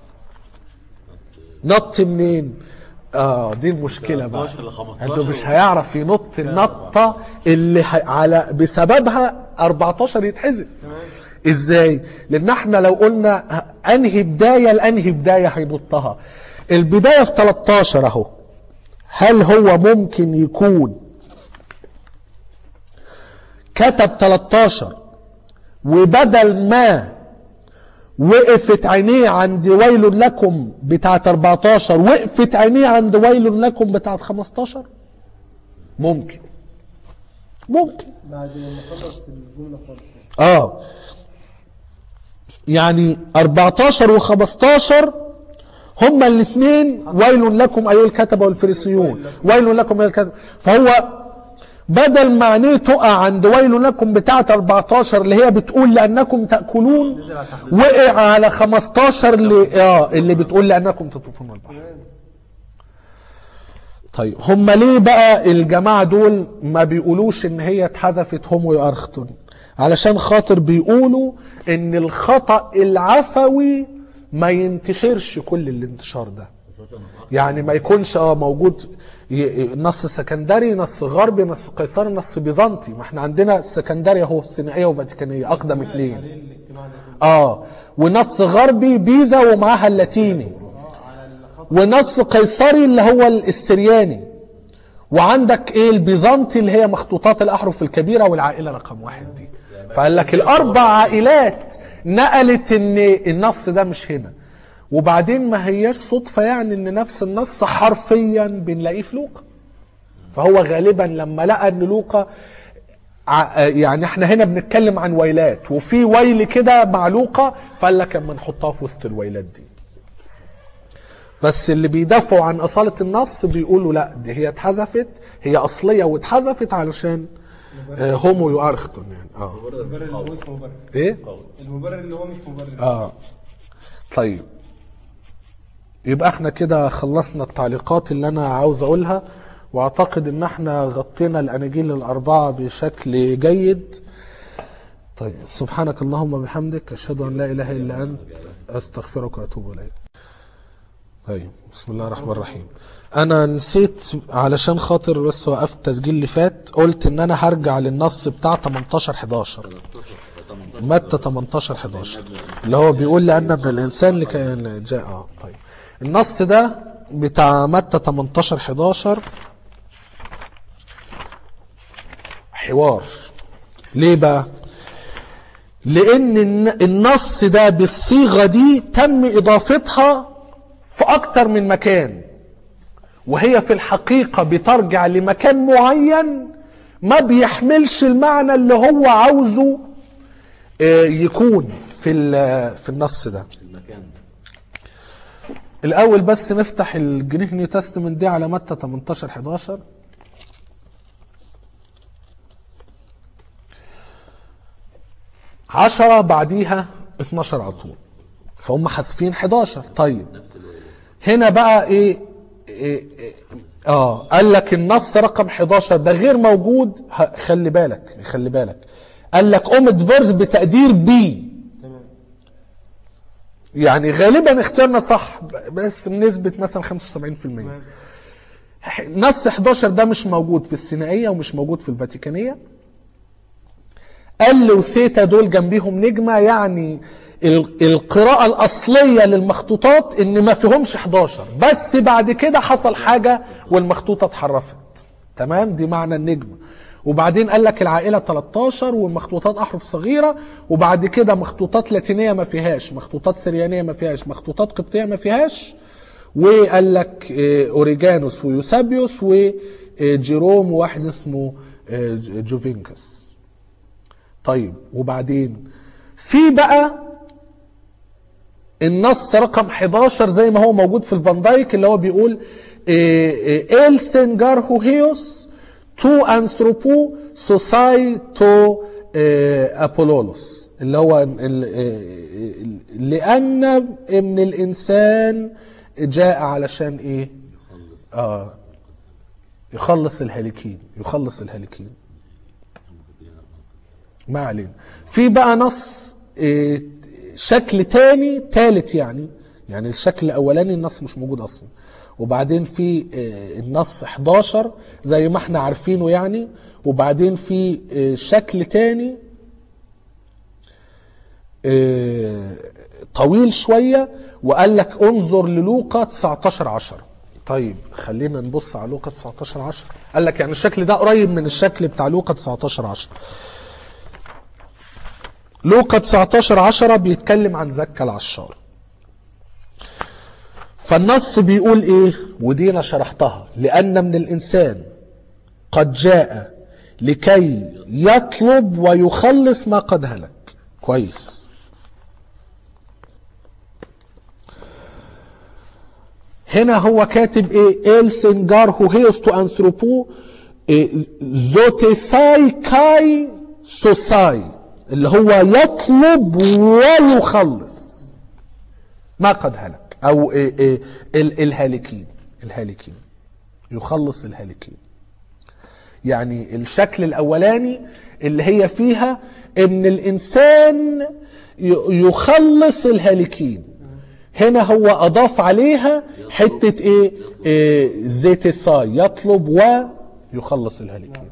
نط منين اه دي المشكله بقى 13 ل 15 انه مش هيعرف ينط النطه اللي ه... على بسببها 14 يتحذف ازاي لان احنا لو قلنا ه- انهي بدايه لانهي بدايه هينطها البدايه في 13 اهو هل هو ممكن يكون كتب 13 وبدل ما وقفت عينيه عند ويل لكم بتاعت 14 وقفت عينيه عند ويل لكم بتاعت 15 ممكن ممكن بعد ما خلص الجمله خالص اه يعني 14 و15 هما الاثنين ويل لكم ايها الكتبه والفريسيون ويل لكم ايها الكتبه فهو بدل ما عينيه تقع عند ويل لكم بتاعه 14 اللي هي بتقول لانكم تاكلون وقع على 15 اللي اه اللي بتقول لانكم تطوفون البحر طيب هم ليه بقى الجماعة دول ما بيقولوش ان هي اتحذفت هومو ارختون علشان خاطر بيقولوا ان الخطأ العفوي ما ينتشرش كل الانتشار ده يعني ما يكونش اه موجود ي- ي- نص سكندري نص غربي نص قيصري نص بيزنطي ما احنا عندنا السكندري اهو السينائيه وفاتيكانيه اقدم اثنين عليه الاجتماع ده كله اه ونص غربي بيزا ومعاها اللاتيني ونص قيصري اللي هو السرياني وعندك ايه البيزنطي اللي هي مخطوطات الاحرف الكبيره والعائله رقم واحد دي فقال لك الاربع عائلات نقلت ان النص ده مش هنا وبعدين ما هياش صدفه يعني ان نفس النص حرفيا بنلاقيه في لوقا فهو غالبا لما لقى ان لوقا ع- يعني احنا هنا بنتكلم عن ويلات وفي ويل كده مع لوقا فقال لك اما نحطها في وسط الويلات دي بس اللي بيدافعوا عن اصاله النص بيقولوا لا دي هي اتحذفت هي اصليه واتحذفت علشان آه، هومو يؤرختون يعني اه المبرر اللي هو مش مبرر ايه المبرر اللي هو مش مبرر اه طيب يبقى احنا كده خلصنا التعليقات اللي انا عاوز اقولها واعتقد ان احنا غطينا الاناجيل الاربعه بشكل جيد طيب سبحانك اللهم وبحمدك اشهد ان لا اله الا انت استغفرك واتوب اليك طيب بسم الله الرحمن الرحيم انا نسيت علشان خاطر بس وقفت التسجيل اللي فات قلت ان انا هرجع للنص بتاع 18 11 متى 18 11 اللي هو بيقول لأن ابن الإنسان لكي جاء آه طيب النص ده بتاع متى 18 11 حوار ليه بقى؟ لأن الن- النص ده بالصيغة دي تم إضافتها في أكتر من مكان وهي في الحقيقة بترجع لمكان معين ما بيحملش المعنى اللي هو عاوزه آه، يكون في ال- في النص ده المكان الاول بس نفتح الجريك نيو تestament دي على متى 18 11 10 بعديها 12 على طول فهم حاسفين 11 طيب هنا بقى ايه, إيه, إيه اه قال لك النص رقم 11 ده غير موجود ه- خلي بالك خلي بالك قال لك اومد فيرس بتقدير بي تمام يعني غالبا اختيارنا صح بس بنسبة مثلا 75% نص 11 ده مش موجود في السينائية ومش موجود في الفاتيكانية ال وثيتا دول جنبيهم نجمة يعني ال- القراءة الأصلية للمخطوطات إن ما فيهمش 11 بس بعد كده حصل حاجة والمخطوطة اتحرفت تمام دي معنى النجمة وبعدين قال لك العائلة 13 والمخطوطات أحرف صغيرة وبعد كده مخطوطات لاتينية ما فيهاش مخطوطات سريانية ما فيهاش مخطوطات قبطية ما فيهاش وقال لك آه، اوريجانوس ويوسابيوس وجيروم وواحد اسمه آه، ج- جوفينكس طيب وبعدين في بقى النص رقم 11 زي ما هو موجود في الفان دايك اللي هو بيقول إل ثينجار هوهيوس تو أنثروبو سوساي تو أبولولوس اللي هو ال- ال- لأن من الإنسان جاء علشان إيه؟ آه يخلص الهالكين يخلص الهالكين ما علينا في بقى نص إيه، شكل تاني تالت يعني يعني الشكل الاولاني النص مش موجود اصلا وبعدين في إيه، النص 11 زي ما احنا عارفينه يعني وبعدين في إيه، شكل تاني إيه، طويل شوية وقال لك انظر للوقا 19 10 طيب خلينا نبص على لوقا 19 10 قال لك يعني الشكل ده قريب من الشكل بتاع لوقا 19 10 لوقا 19 10 بيتكلم عن زكا العشار فالنص بيقول ايه ودي انا شرحتها لان من الانسان قد جاء لكي يطلب ويخلص ما قد هلك كويس هنا هو كاتب ايه الثنجار هو هيوس تو انثروبو إيه زوتيساي كاي سوساي اللي هو يطلب ويخلص ما قد هلك او إيه إيه ال- الهالكين الهالكين يخلص الهالكين يعني الشكل الاولاني اللي هي فيها ان الانسان ي- يخلص الهالكين هنا هو اضاف عليها حته ايه, إيه زيت الصاي يطلب ويخلص الهالكين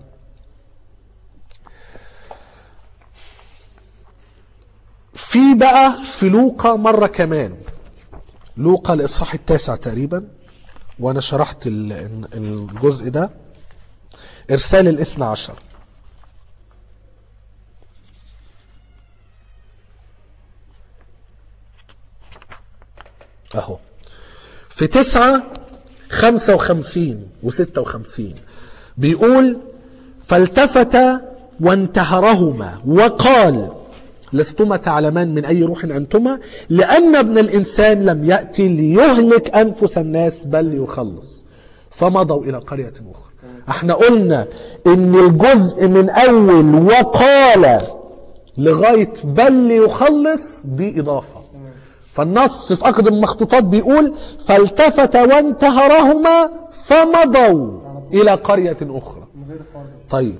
في بقى في لوقا مرة كمان لوقا الإصحاح التاسع تقريبا وأنا شرحت ال- الجزء ده إرسال الاثنى عشر أهو في تسعة خمسة وخمسين وستة وخمسين بيقول فالتفت وانتهرهما وقال لستما تعلمان من أي روح أنتما لأن ابن الإنسان لم يأتي ليهلك أنفس الناس بل ليخلص فمضوا إلى قرية أخرى احنا قلنا ان الجزء من اول وقال لغاية بل ليخلص دي اضافة فالنص في اقدم المخطوطات بيقول فالتفت وانتهرهما فمضوا الى قرية اخرى من غير قول طيب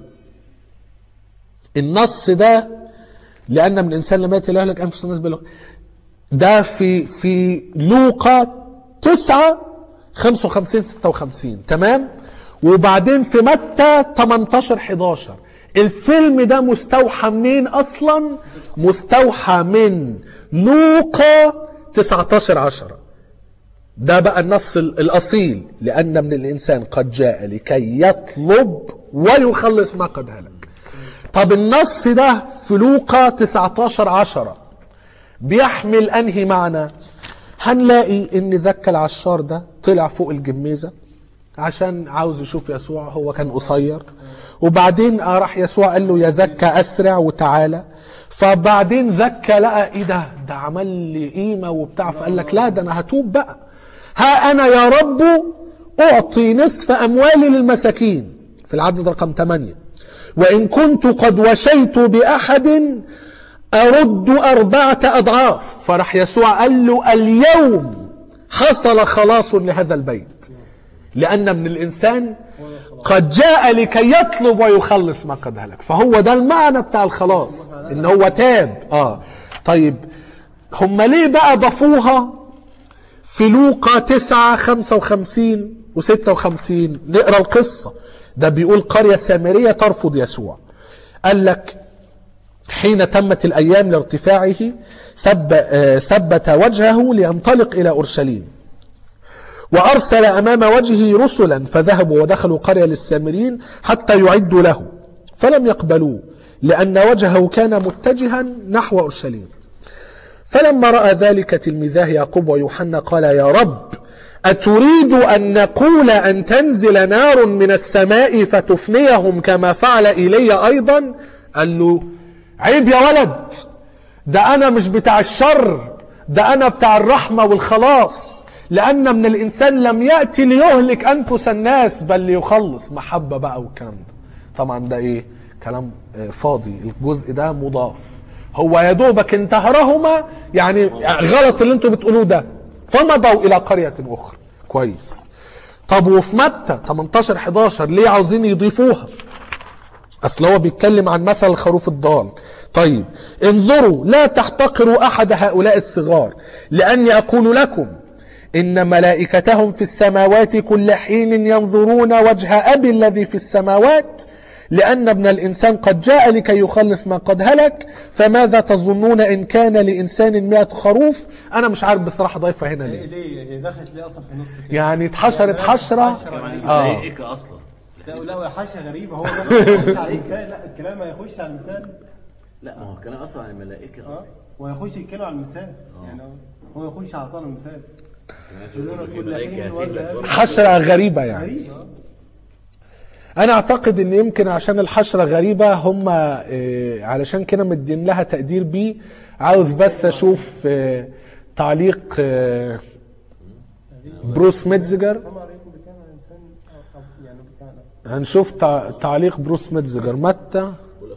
النص ده لان من الانسان لم ياتي لاهلك انفس الناس بل ده في في لوقا 9 55 56 تمام وبعدين في متى 18 11 الفيلم ده مستوحى منين اصلا مستوحى من لوقا 19 10 ده بقى النص ال- الأصيل لأن من الإنسان قد جاء لكي يطلب ويخلص ما قد هلك طب النص ده في لوقا 19 10 بيحمل أنهي معنى هنلاقي ان زكا العشار ده طلع فوق الجميزة عشان عاوز يشوف يسوع هو كان قصير وبعدين آه راح يسوع قال له يا زكا اسرع وتعالى فبعدين زكا لقى ايه ده ده عمل لي قيمه وبتاع فقال لك لا ده انا هتوب بقى ها انا يا رب اعطي نصف اموالي للمساكين في العدد رقم 8 وان كنت قد وشيت باحد أرد أربعة أضعاف فراح يسوع قال له اليوم حصل خلاص لهذا البيت لأن من الإنسان قد جاء لكي يطلب ويخلص ما قد هلك فهو ده المعنى بتاع الخلاص إن هو تاب آه طيب هم ليه بقى ضافوها في لوقا 9 55 و56 نقرا القصة ده بيقول قرية سامرية ترفض يسوع قال لك حين تمت الأيام لارتفاعه ثب آه، ثبت وجهه لينطلق إلى أورشليم وأرسل أمام وجهه رسلا فذهبوا ودخلوا قرية للسامريين حتى يعدوا له فلم يقبلوه لأن وجهه كان متجها نحو أورشليم فلما رأى ذلك تلميذاه يعقوب ويوحنا قال يا رب أتريد أن نقول أن تنزل نار من السماء فتفنيهم كما فعل إيليا أيضا قال له عيب يا ولد ده انا مش بتاع الشر ده انا بتاع الرحمة والخلاص لان من الانسان لم يأتي ليهلك انفس الناس بل ليخلص محبة بقى والكلام ده طبعا ده ايه كلام آه، فاضي الجزء ده مضاف هو يا دوبك انتهرهما يعني غلط اللي انتوا بتقولوه ده فمضوا الى قرية اخرى كويس طب وفي متى 18 11 ليه عاوزين يضيفوها اصل هو بيتكلم عن مثل الخروف الضال طيب انظروا لا تحتقروا احد هؤلاء الصغار لاني اقول لكم ان ملائكتهم في السماوات كل حين ينظرون وجه ابي الذي في السماوات لان ابن الانسان قد جاء لكي يخلص ما قد هلك فماذا تظنون ان كان لانسان مئة خروف انا مش عارف بصراحه ضايفه هنا ليه ليه ليه دخلت ليه اصلا في النص كده يعني اتحشرت حشره يعني آه. ملائكة اصلا لا لا حاجه غريبه هو ده هيخش على المثال لا الكلام هيخش على المثال لا ما هو الكلام اصلا عن الملائكة اه اصلا وهيخش يتكلم على المثال يعني هو يخش على طول المثال يقولون في ملائكة هتيجي حشره غريبه يعني غريب اه انا اعتقد ان يمكن عشان الحشره غريبه هم آه، علشان كده مدين لها تقدير بيه عاوز بس اشوف آه، تعليق آه، بروس ميتزجر هم عليكم بكام على الانسان أو- أو يعني بكام هنشوف تع- تعليق بروس ميتزجر متى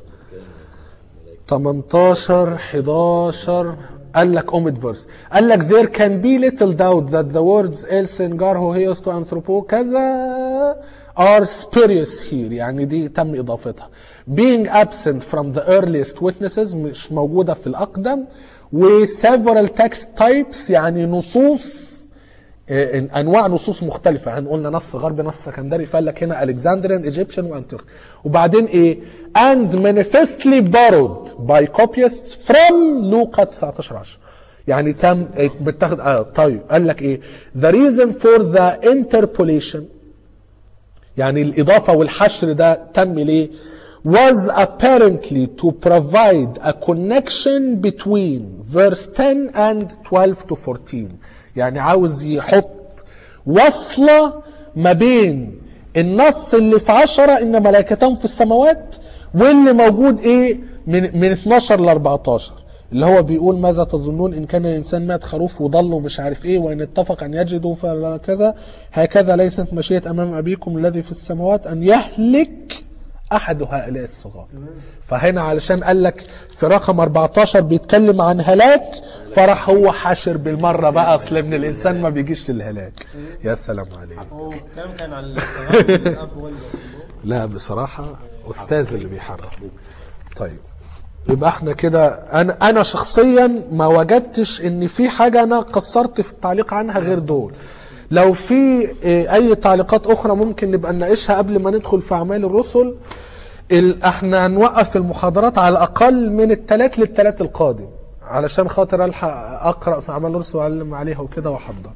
18 11 قال لك اوميد فيرس قال لك there can be little doubt that the words Elsingar Hoheos to Anthropo كذا are spurious here يعني دي تم اضافتها being absent from the earliest witnesses مش موجودة في الأقدم و several text types يعني نصوص آه، انواع نصوص مختلفه هنقولنا نص غربي نص سكندري فقال لك هنا الكسندريان ايجيبشن وانتيوخ وبعدين ايه and manifestly borrowed by copyists from لوقا 19 10 يعني تم آه، متاخد اه طيب قال لك ايه the reason for the interpolation يعني الإضافة والحشر ده تم ليه was apparently to provide a connection between verse 10 and 12 to 14 يعني عاوز يحط وصلة ما بين النص اللي في عشرة إن ملائكتهم في السماوات واللي موجود إيه من, من 12 ل 14 اللي هو بيقول ماذا تظنون ان كان الانسان مات خروف وضل ومش عارف ايه وان اتفق ان يجدوا فلا كذا هكذا ليست مشيئه امام ابيكم الذي في السماوات ان يهلك احد هؤلاء الصغار فهنا علشان قال لك في رقم 14 بيتكلم عن هلاك فراح هو حاشر بالمره بقى اصل ابن الانسان ما بيجيش للهلاك يا سلام عليك هو الكلام كان على الصغار والاب والد لا بصراحة أستاذ اللي بيحرك طيب يبقى احنا كده انا انا شخصيا ما وجدتش ان في حاجه انا قصرت في التعليق عنها غير دول لو في اه، اي تعليقات اخرى ممكن نبقى نناقشها قبل ما ندخل في اعمال الرسل ال- احنا هنوقف المحاضرات على الاقل من الثلاث للثلاث القادم علشان خاطر الحق اقرا في اعمال الرسل واعلم عليها وكده واحضر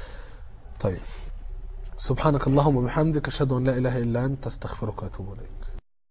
طيب سبحانك اللهم وبحمدك اشهد ان لا اله الا انت استغفرك واتوب اليك